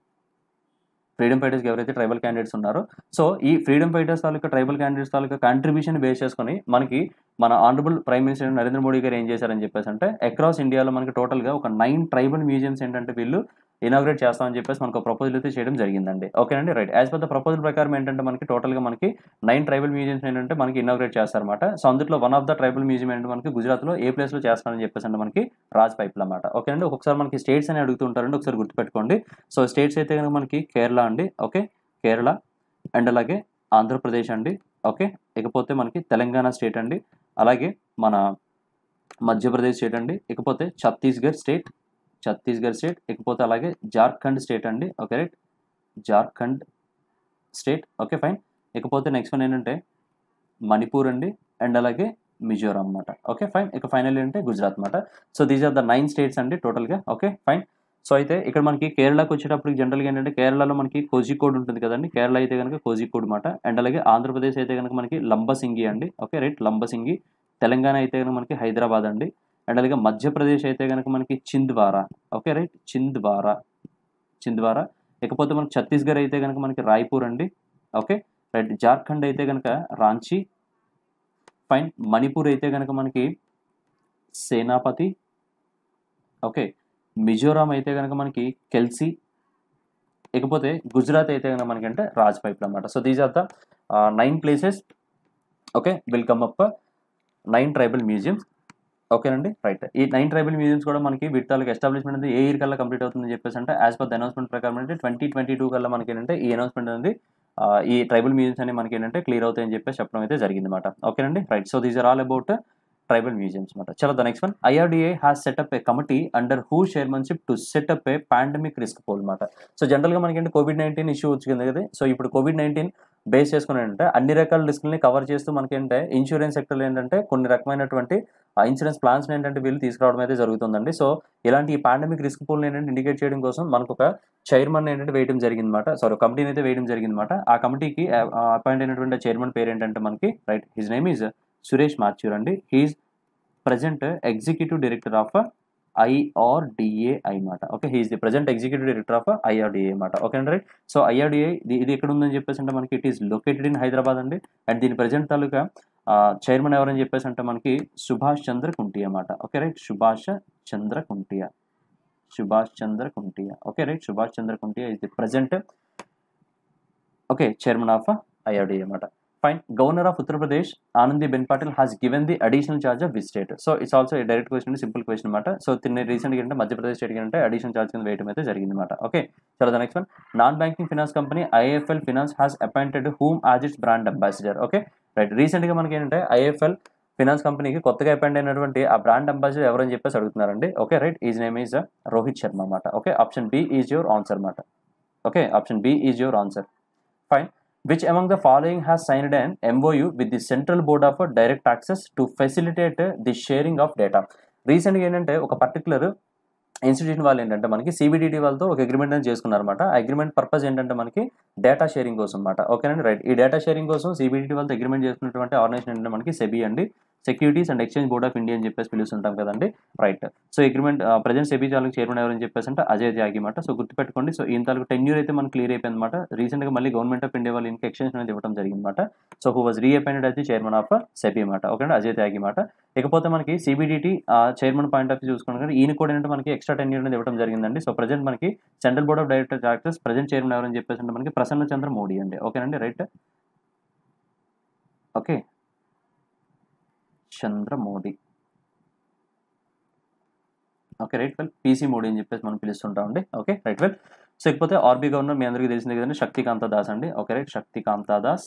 ఫ్రీడమ్ ఫైటర్స్కి ఎవరైతే ట్రైబల్ క్యాండిడేట్స్ ఉన్నారో సో ఈ ఫ్రీడమ్ ఫైటర్స్ తాలూకా ట్రైబల్ క్యాండిడేట్స్ తాలూకా కాంట్రిబ్యూషన్ బేస్ చేసుకొని మనకి మన honourable prime minister Narendra Modi garu ఏం చేశారని చెప్పేసి అంటే అక్రాస్ ఇండియాలో మనకి టోటల్గా ఒక నైన్ ట్రైబల్ మ్యూజియంస్ ఏంటంటే వీళ్ళు ఇనాగ్రేట్ చేస్తామని చెప్పేసి మనకు ప్రపోజల్ అయితే చేయడం జరిగిందండి ఓకేనండి right as per the proposal ప్రకారం ఏంటంటే మనకి టోటల్గా మనకి నైన్ ట్రైబల్ మ్యూజియంస్ ఏంటంటే మనకి ఇనాగ్రేట్ చేస్తారన్నమాట సో అందులో one of the tribal museum ఏంటంటే మనకి గుజరాత్లో ఏ ప్లేస్లో చేస్తారని చెప్పేసి అంటే మనకి రాజ్ పైప్ల అన్నమాట ఓకేనండి ఒకసారి మనకి స్టేట్స్ అని అడుగుతుంటారండి ఒకసారి గుర్తుపెట్టుకోండి సో స్టేట్స్ అయితే కనుక మనకి కేరళ అండి ఓకే కేరళ అండ్ అలాగే ఆంధ్రప్రదేశ్ అండి ఓకే ఇకపోతే మనకి తెలంగాణ స్టేట్ అండి అలాగే మన మధ్యప్రదేశ్ స్టేట్ అండి ఇకపోతే ఛత్తీస్గఢ్ స్టేట్ ఛత్తీస్గఢ్ స్టేట్ ఇకపోతే అలాగే జార్ఖండ్ స్టేట్ అండి okay right Jharkhand state okay fine ఇకపోతే నెక్స్ట్ వన్ ఏంటంటే మణిపూర్ అండి అండ్ అలాగే మిజోరాం అన్నమాట ఓకే ఫైన్ ఇక ఫైనల్ ఏంటంటే గుజరాత్ అన్నమాట so these are the nine states అండి టోటల్గా ఓకే ఫైన్ సో అయితే ఇక్కడ మనకి కేరళకి వచ్చేటప్పుడు జనరల్గా ఏంటంటే కేరళలో మనకి కోజికోడ్ ఉంటుంది కదండి కేరళ అయితే కనుక కోజికోడ్ మాట అండ్ అలాగే ఆంధ్రప్రదేశ్ అయితే కనుక మనకి లంబసింగి అండి ఓకే రైట్ లంబసింగి తెలంగాణ అయితే కనుక మనకి హైదరాబాద్ అండి అండ్ అలాగే మధ్యప్రదేశ్ అయితే కనుక మనకి చింద్వారా ఓకే రైట్ చింద్వారా చింద్వారా ఇకపోతే మనకి ఛత్తీస్గఢ్ అయితే కనుక మనకి రాయ్పూర్ అండి ఓకే రైట్ జార్ఖండ్ అయితే కనుక రాంచీ ఫైన్ మణిపూర్ అయితే కనుక మనకి సేనాపతి ఓకే మిజోరాం అయితే కనుక మనకి కెల్సీ ఇకపోతే గుజరాత్ అయితే కనుక మనకి అంటే రాజ్ పైప్ అనమాట so these are the nine places okay will come up nine tribal museums ఓకేనండి రైట్ ఈ నైన్ ట్రైబల్ మ్యూజియంస్ కూడా మనకి వీటి తాలూకు ఎస్టాబ్లిష్మెంట్ అనేది ఏ ఇయర్ కల్లా కంప్లీట్ అవుతుందని చెప్పేసి అంటే యాజ్ పర్ ద అనౌన్స్మెంట్ ప్రకారం అంటే ట్వంటీ ట్వంటీ టూ కల్లా మనకి ఏంటంటే ఈ అనౌన్స్మెంట్ అనేది ఆ, ఈ ట్రైబల్ మ్యూజియంస్ అని మనకి ఏంటంటే క్లియర్ అవుతాయని చెప్పేసి చెప్పడం అయితే జరిగింది అనమాట ఓకేనండి right so these are all about tribal museums అనమాట చలో the next one IRDA has set up a committee under who chairmanship to set up a pandemic risk pool అనమాట సో జనరల్గా మనకి ఏంటి కోవిడ్ నైన్టీన్ ఇష్యూ వచ్చింది కదా సో ఇప్పుడు కోవిడ్ నైన్టీన్ బేస్ చేసుకుని ఏంటంటే అన్ని రకాల రిస్క్ని కవర్ చేస్తూ మనకి ఏంటంటే ఇన్సూరెన్స్ సెక్టర్లో ఏంటంటే కొన్ని రకమైనటువంటి ఇన్సూరెన్స్ ప్లాన్స్ ఏంటంటే వీళ్ళు తీసుకురావడం అయితే జరుగుతుందండి సో ఇలాంటి ఈ పాండమిక్ రిస్క్ పూల్ని ఏంటంటే ఇండికేట్ చేయడం కోసం మనకు ఒక చైర్మన్ ఏంటంటే వేయడం జరిగిందన్నమాట సారీ కమిటీని అయితే వేయడం జరిగిందన్నమాట ఆ కమిటీకి అపాయింట్ అయినటువంటి చైర్మన్ పేరు ఏంటంటే మనకి right his name is Suresh Mathur అండి he is present executive director of IRDA అన్నమాట okay he is the present executive director of IRDA అన్నమాట ఓకే అండి రైట్ సో ఐఆర్డిఏ ఇది ఎక్కడ ఉందని చెప్పేసి అంటే మనకి it is located in Hyderabad అండి అండ్ దీని ప్రజెంట్ తాలూకా చైర్మన్ ఎవరని చెప్పేసి అంటే మనకి సుభాష్ చంద్ర కుంటియా అన్నమాట okay right Subhash Chandra Khuntia Subhash Chandra Khuntia okay right Subhash Chandra Khuntia is the present okay chairman of IRDA అన్నమాట fine governor of Uttar Pradesh Anandi Ben Patel has given the additional charge of with state so it's also direct question simple question అనమాట so తిన్న రీసెంట్గా అంటే Madhya Pradesh state అంటే additional charge కింద వేయడం అయితే జరిగింది అనమాట ఓకే చలో the next one non banking finance company IIFL finance has appointed whom as its brand ambassador okay right రీసెంట్గా మనకి ఏంటంటే ఐఎఫ్ఎల్ ఫినాన్స్ కంపెనీకి కొత్తగా అపాయింట్ అయినటువంటి ఆ బ్రాండ్ అంబాసిడర్ ఎవరని చెప్పేసి అడుగుతున్నారండి okay right is name is Rohit Sharma అనమాట okay option B is your answer అనమాట okay option B is your answer fine which among the following has signed an MOU with the Central Board of Direct Taxes to facilitate the sharing of data. రీసెంట్గా ఏంటంటే ఒక particular institution వాళ్ళు ఏంటంటే మనకి CBDT వాళ్ళతో ఒక agreement అనేది చేసుకున్నారన్నమాట ఆ అగ్రిమెంట్ పర్పస్ ఏంటంటే మనకి డేటా షేరింగ్ కోసం అనమాట ఓకేనండి రైట్ ఈ డేటా షేరింగ్ కోసం సిబిడిటీ వాళ్ళతో అగ్రిమెంట్ చేసుకున్నటువంటి ఆర్గనైజేషన్ ఏంటంటే మనకి సెబీ అండి securities and exchange board of India అని చెప్పేసి పిలుస్తుంటాం కదండి right so agreement present SEBI చాలకు చైర్మన్ ఎవరని చెప్పేసి అంటే అజయ్ త్యాగి మాట సో గుర్తుపెట్టుకోండి సో ఈయన తాలూకు టెన్యూర్ అయితే మనకు క్లియర్ అయిపోయింది అనమాట రీసెంట్గా మళ్ళీ గవర్నమెంట్ ఆఫ్ ఇండియా వాళ్ళు ఇంకా ఎక్స్టెన్షన్ అనేది ఇవ్వడం జరిగిందన్నమాట సో హూ వాజ్ రీఅపాయింటెడ్ అయితే చైర్మన్ ఆఫ్ సెబీ మాట ఓకే అజయ్ త్యాగి మాట ఇకపోతే మనకి CBDT chairman point of view చూసుకున్నాం ఈయన కూడా ఏంటంటే మనకి ఎక్స్ట్రా టెన్యూర్ అనేది ఇవ్వడం జరిగిందండి సో ప్రజెంట్ మనకి central board of director directors present chairman ఎవరని చెప్పేసి అంటే మనకి ప్రసన్న చంద్ర మోడీ అండి ఓకేనండి right okay Chandra Modi okay right well PC Modi అని చెప్పేసి మనం పిలుస్తుంటామండి ఓకే రైట్ వెల్ సో ఇకపోతే ఆర్బీ గవర్నర్ మీ అందరికీ తెలిసింది కదండి శక్తికాంత దాస్ అండి okay right Shaktikanta Das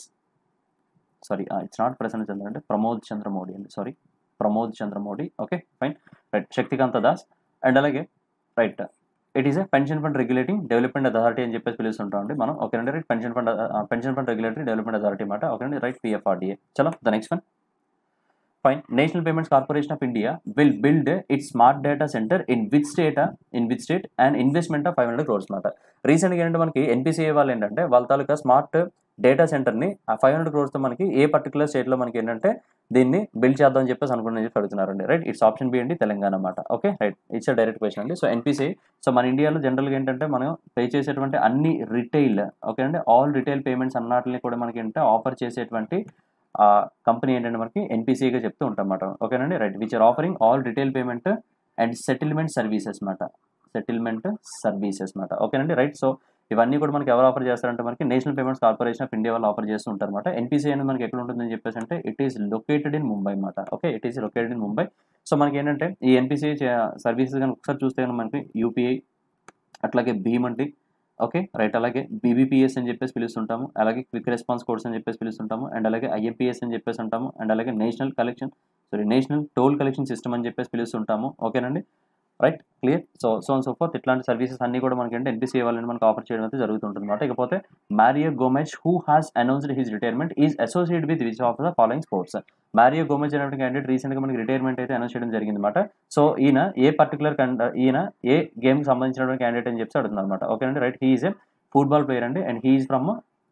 sorry it's not Prasanna Chandra అంటే ప్రమోద్ చంద్ర మోడీ అండి sorry Pramod Chandra Modi okay fine right Shaktikanta Das and అలాగే right it is a pension fund regulating development authority అని చెప్పేసి పిలుస్తుంటాం అండి మనం ఓకేనండి right pension fund pension fund regulatory development authority మాట ఓకేనండి రైట్ పిఎఫ్ఆర్డిఏ చలో the next one fine national payments corporation of India will build it smart data centre in which state in which state and investment of five hundred crores మాట రీసెంట్గా ఏంటంటే మనకి NPCI వాళ్ళు ఏంటంటే వాళ్ళ తాలూకా స్మార్ట్ డేటా సెంటర్ని ఆ ఫైవ్ హండ్రెడ్ క్రోర్స్తో మనకి ఏ పర్టికులర్ స్టేట్లో మనకి ఏంటంటే దీన్ని బిల్డ్ చేద్దాం అని చెప్పేసి అనుకుని చెప్పి అడుగుతున్నారండి రైట్ ఇట్స్ ఆప్షన్ బి అండి తెలంగాణ అన్నమాట okay right it's direct question అండి సో ఎన్పిసిఐ సో మన ఇండియాలో జనరల్గా ఏంటంటే మనం పే చేసేటువంటి అన్ని రిటైల్ ఓకే అండి ఆల్ రిటైల్ పేమెంట్స్ అన్నట్లని కూడా మనకి ఏంటంటే ఆఫర్ చేసేటువంటి ఆ కంపెనీ ఏంటంటే మనకి ఎన్పిసిఐగా చెప్తూ ఉంటాం అన్నమాట ఓకేనండి right which are offering all retail payment and settlement services మాట సెటిల్మెంట్ సర్వీసెస్ మాట ఓకేనండి రైట్ సో ఇవన్నీ కూడా మనకి ఎవరు ఆఫర్ చేస్తారంటే మనకి national payments corporation of India వాళ్ళు ఆఫర్ చేస్తూ ఉంటారు అనమాట ఎన్పిసి అనేది మనకి ఎక్కడ ఉంటుందని చెప్పేసి అంటే it is located in Mumbai అనమాట okay it is located in Mumbai so మనకి ఏంటంటే ఈ ఎన్పిసి సర్వీసెస్ కనుక ఒకసారి చూస్తే కనుక మనకి యూపీఐ అట్లాగే భీమ్ అంటే ఓకే రైట్ అలాగే బీబీపీఎస్ అని చెప్పేసి పిలుస్తుంటాము అలాగే క్విక్ రెస్పాన్స్ కోడ్స్ అని చెప్పేసి పిలుస్తుంటాము అండ్ అలాగే ఐఎంపీఎస్ అని చెప్పేసి ఉంటాము అండ్ అలాగే national collection sorry national toll collection system అని చెప్పేసి పిలుస్తుంటాము ఓకేనండి right clear so so so fourth ఇట్లాంటి సర్వీసెస్ అన్ని కూడా మనకి అంటే ఎన్పిసి వాళ్ళని మనకు ఆఫర్ చేయడం అయితే జరుగుతుంటుంది అనమాట ఇకపోతే Mario Gomez who has announced his retirement is associate with which of the following sports Mario Gomez అనేటువంటి క్యాండిడేట్ రీసెంట్గా మనకి రిటైర్మెంట్ అయితే అనౌన్స్ చేయడం జరిగింది అనమాట సో ఈయన ఏ పర్టికులర్ ఈయన ఏ గేమ్కి సంబంధించినటువంటి క్యాండిడేట్ అని చెప్పి అడుగుతున్నారు అనమాట ఓకేనండి right he is a football player అండి and he is from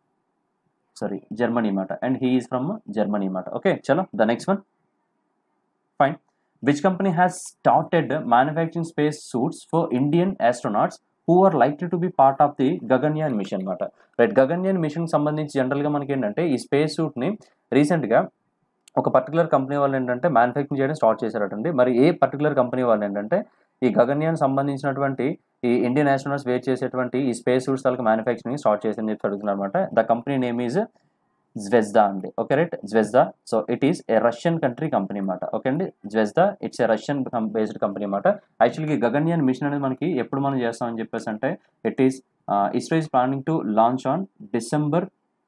sorry Germany మాట and he is from Germany మాట ఓకే చలో the next one fine which company has started manufacturing space suits for Indian astronauts who are likely to be part of the Gaganyaan mission అనమాట right Gaganyaan mission సంబంధించి జనరల్గా మనకి ఏంటంటే ఈ space సూట్ని రీసెంట్గా ఒక పర్టికులర్ కంపెనీ వాళ్ళు ఏంటంటే మ్యానుఫ్యాక్చరింగ్ చేయడం స్టార్ట్ చేశారటండి మరి ఏ పర్టికులర్ కంపెనీ వాళ్ళు ఏంటంటే ఈ గగన్యాన్ సంబంధించినటువంటి ఈ ఇండియన్ ఆస్ట్రోనాట్స్ వేర్ చేసేటువంటి ఈ స్పేస్ సూట్స్ తాలూకు మ్యానుఫ్యాక్చరింగ్ స్టార్ట్ చేసి చెప్పి అడుగుతున్నారు అనమాట the company name is Zvezda అండి okay right Zvezda so it is a Russian country company అనమాట ఓకే అండి Zvezda it's a Russian based company అనమాట యాక్చువల్గా గగన్యాన్ మిషన్ అనేది మనకి ఎప్పుడు మనం చేస్తామని చెప్పేసి అంటే it is ISRO is planning to launch on December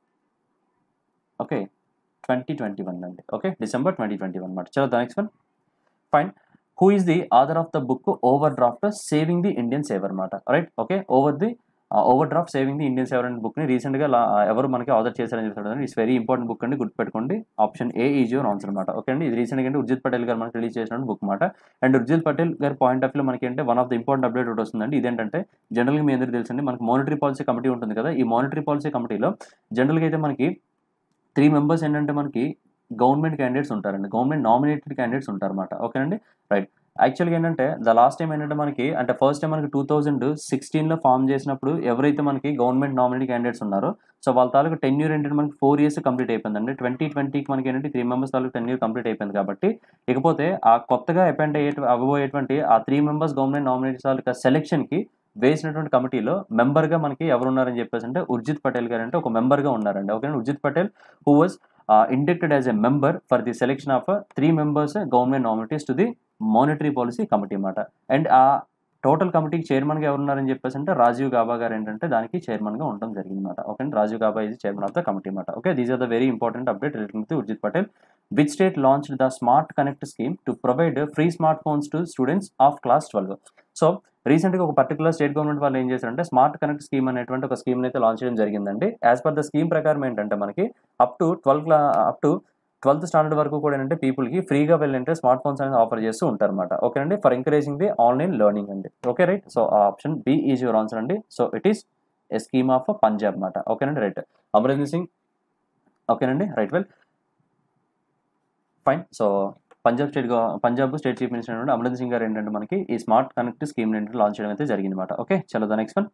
okay twenty twenty one అండి okay December twenty twenty one అనమాట చలో the next one fine who is the author of the book overdraft saving the Indian saver అనమాట right okay over the overdraft saving the Indian saver అనే బుక్ని రీసెంట్గా ఎవరు మనకి order చేశారని చెప్తాడు ఇట్స్ వెరీ ఇంపార్టెంట్ బుక్ అండి గుర్తుపెట్టుకోండి option A is your answer అనమాట ఓకే అండి ఇది రీసెంట్గా అంటే ఉర్జిత్ పటేల్ గారు మనకి రిలీజ్ చేసిన బుక్ అనమాట అండ్ ఉర్జిత్ పటేల్ గారి పాయింట్ ఆఫ్ వ్యూ మనకి అంటే one of the important update ఒకటి వస్తుందండి ఇదేంటంటే జనరల్గా మీ అందరికీ తెలుసండి మనకి మానిటరీ పాలసీ కమిటీ ఉంటుంది కదా ఈ మానిటరీ పాలసీ కమిటీలో జనరల్గా అయితే మనకి త్రీ మెంబర్స్ ఏంటంటే మనకి గవర్నమెంట్ క్యాండిడేట్స్ ఉంటారండి గవర్నమెంట్ నామినేటెడ్ క్యాండిడేట్స్ ఉంటారన్నమాట ఓకేనండి రైట్ యాక్చువల్గా ఏంటంటే ద లాస్ట్ టైం ఏంటంటే మనకి అంటే ఫస్ట్ టైం మనకి టూ థౌజండ్ సిక్స్టీన్లో ఫామ్ చేసినప్పుడు ఎవరైతే మనకి గవర్నమెంట్ నామినేట్ క్యాండిడేట్స్ ఉన్నారో సో వాళ్ళ తాలూకు టెన్ ఇయర్ ఏంటంటే మనకి ఫోర్ ఇయర్స్ కంప్లీట్ అయిపోయిందండి ట్వంటీ ట్వంటీకి మనకి ఏంటంటే త్రీ మెంబర్స్ తాలూకు టెన్ ఇయర్ కంప్లీట్ అయిపోయింది కాబట్టి ఇకపోతే ఆ కొత్తగా అపాయింట్ అయ్యే అవ్వబోయేటువంటి ఆ త్రీ మెంబర్స్ గవర్నమెంట్ నామినేట్స్ తాలూకా సెలెక్షన్కి వేసినటువంటి కమిటీలో మెంబర్గా మనకి ఎవరు ఉన్నారని చెప్పేసి అంటే ఉర్జిత్ పటేల్ గారు అంటే ఒక మెంబర్గా ఉన్నారండి okay Urjit Patel who was inducted as a member for the selection of three members government nominees to the monetary policy committee అన్నమాట అండ్ ఆ టోటల్ కమిటీకి చైర్మన్గా ఎవరున్నారని చెప్పేసి అంటే రాజీవ్ గాబా గారు ఏంటంటే దానికి చైర్మన్గా ఉండడం జరిగింది అనమాట ఓకే అండి Rajiv Gauba is chairman of the committee అనమాట okay these are the very important update relating to Urjit Patel which state launch the smart connect scheme to provide free smart phones to students of class twelve so రీసెంట్గా ఒక particular state government వాళ్ళు ఏం చేశారంటే smart connect scheme అనేటువంటి ఒక scheme అయితే launch చేయడం జరిగిందండి యాజ్ పర్ ద స్కీమ్ ప్రకారం ఏంటంటే మనకి అప్ టు ట్వెల్వ్ క్లా అప్ టు ట్వెల్త్ స్టాండర్డ్ వరకు కూడా ఏంటంటే పీపుల్కి ఫ్రీగా వెళ్ళంటే స్మార్ట్ ఫోన్స్ అనేది ఆఫర్ చేస్తూ ఉంటారన్నమాట ఓకే అండి for encouraging the online learning అండి okay right so option B is your answer అండి so it is a scheme of Punjab అనమాట ఓకేనండి రైట్ అమరేంద్ర సింగ్ ఓకేనండి right well fine so Punjab state గవ- పంజాబ్ స్టేట్ చీఫ్ మినిస్టర్ అయినటువంటి అమరీందర్ సింగ్ గారు ఏంటంటే మనకి ఈ స్మార్ట్ కనెక్ట్ స్కీమ్ ఏంటంటే లాంచ్ చేయడం అయితే జరిగింది అనమాట ఓకే చలో the next one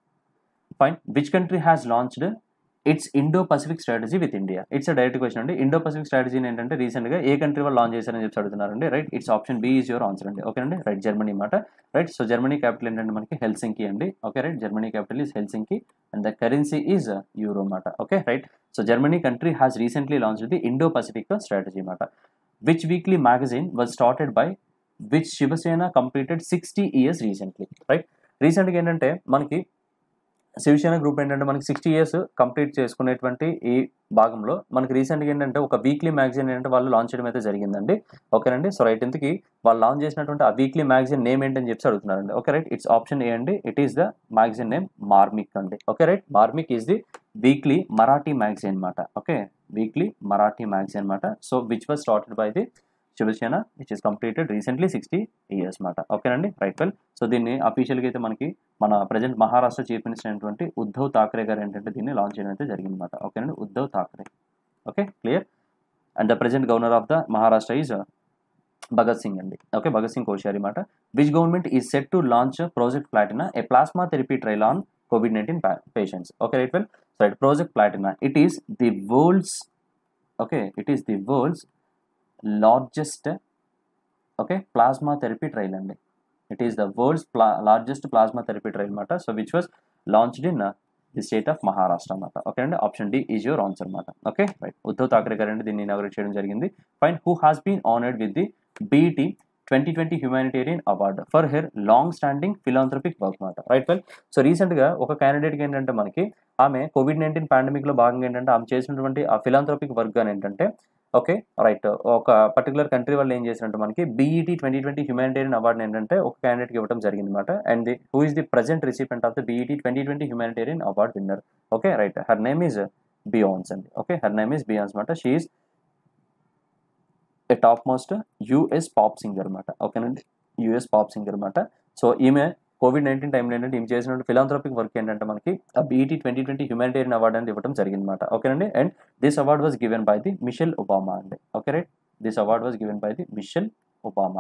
fine which country has launched its Indo Pacific strategy with India it's direct question అండి ఇండో పసిఫిక్ స్ట్రాటజీ ఏంటంటే రీసెంట్గా ఏ కంట్రీ వాళ్ళు లాంచ్ చేశారని చెప్పి అడుగుతున్నారండి right it's option B is your answer అండి ఓకే అండి రైట్ జర్మనీ మాట రైట్ సో జర్మనీ క్యాపిటల్ ఏంటంటే మనకి హెల్సింకి అండి okay right Germany capital is Helsinki and the currency is euro మాట okay right so Germany country has recently launch the Indo Pacific strategy మాట which weekly magazine was started by which Shiv Sena completed sixty years recently right రీసెంట్గా ఏంటంటే మనకి Shiv Sena group ఏంటంటే మనకి sixty years complete చేసుకునేటువంటి ఈ భాగంలో మనకి రీసెంట్గా ఏంటంటే ఒక వీక్లీ మ్యాగజైన్ ఏంటంటే వాళ్ళు లాంచ్ చేయడం అయితే జరిగిందండి ఓకేనండి సో రైట్ ఇంతకి వాళ్ళు లాంచ్ చేసినటువంటి ఆ వీక్లీ మ్యాగజైన్ నేమ్ ఏంటని చెప్పి అడుగుతున్నారండి okay right it's option A అండి it is the magazine name Marmik అండి okay right Marmik is the weekly Marathi magazine అనమాట ఓకే వీక్లీ మరాఠీ మ్యాగజైన్ అనమాట so which was started by the Shiv Sena which is completed recently sixty years మాట ఓకేనండి right well so దీన్ని అఫీషియల్గా అయితే మనకి మన ప్రజెంట్ మహారాష్ట్ర చీఫ్ మినిస్టర్ అయినటువంటి ఉద్ధవ్ థాకరే గారు ఏంటంటే దీన్ని లాంచ్ చేయడం అయితే జరిగిందన్నమాట ఓకేనండి Uddhav Thackeray okay clear and the present governor of the Maharashtra is Bhagat Singh అండి ఓకే భగత్ సింగ్ కోశ్యారి మాట which government is set to launch project Platina a plasma therapy trial on COVID nineteen patients okay right well so right project Platina it is the world's okay it is the world's largest okay plasma therapy trial అండి it is the world's ప్లా largest plasma therapy trial అనమాట so which was launched in the state of Maharashtra అనమాట okay అండి option D is your answer అనమాట okay right Uddhav Thackeray garu అండి దీన్ని inaugurate చేయడం జరిగింది fine who has been honoured with the BET twenty twenty humanitarian award for her long standing philanthropic work అనమాట right well so రీసెంట్గా ఒక క్యాండిడేట్కి ఏంటంటే మనకి ఆమె కోవిడ్ నైన్టీన్ పాండమిక్లో భాగంగా ఏంటంటే ఆమె చేసినటువంటి ఆ ఫిలాంథ్రపిక్ వర్క్ అని ఏంటంటే ఓకే రైట్ ఒక పర్టికులర్ కంట్రీ వాళ్ళు ఏం చేసినట్టు మనకి BET twenty twenty humanitarian award ఏంటంటే ఒక క్యాండిడేట్కి ఇవ్వడం జరిగింది అనమాట and the who is the present recipient of the BET twenty twenty humanitarian award winner okay right her name is Beyonce అండి okay her name is Beyonce అనమాట she is a top most US pop singer అనమాట ఓకేనండి US pop singer అనమాట so ఈమె COVID nineteen టైంలో ఏంటంటే ఈమె చేసినటువంటి ఫిలాంథ్రపిక్ వర్క్ ఏంటంటే మనకి ఆ BET twenty twenty humanitarian award అనేది ఇవ్వడం జరిగిందన్నమాట ఓకేనండి and this award was given by the Michelle Obama అండి okay right this award was given by the Michelle Obama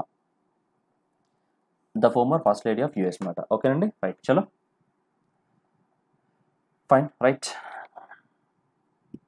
the former first lady of US అనమాట ఓకేనండి రైట్ చలో fine right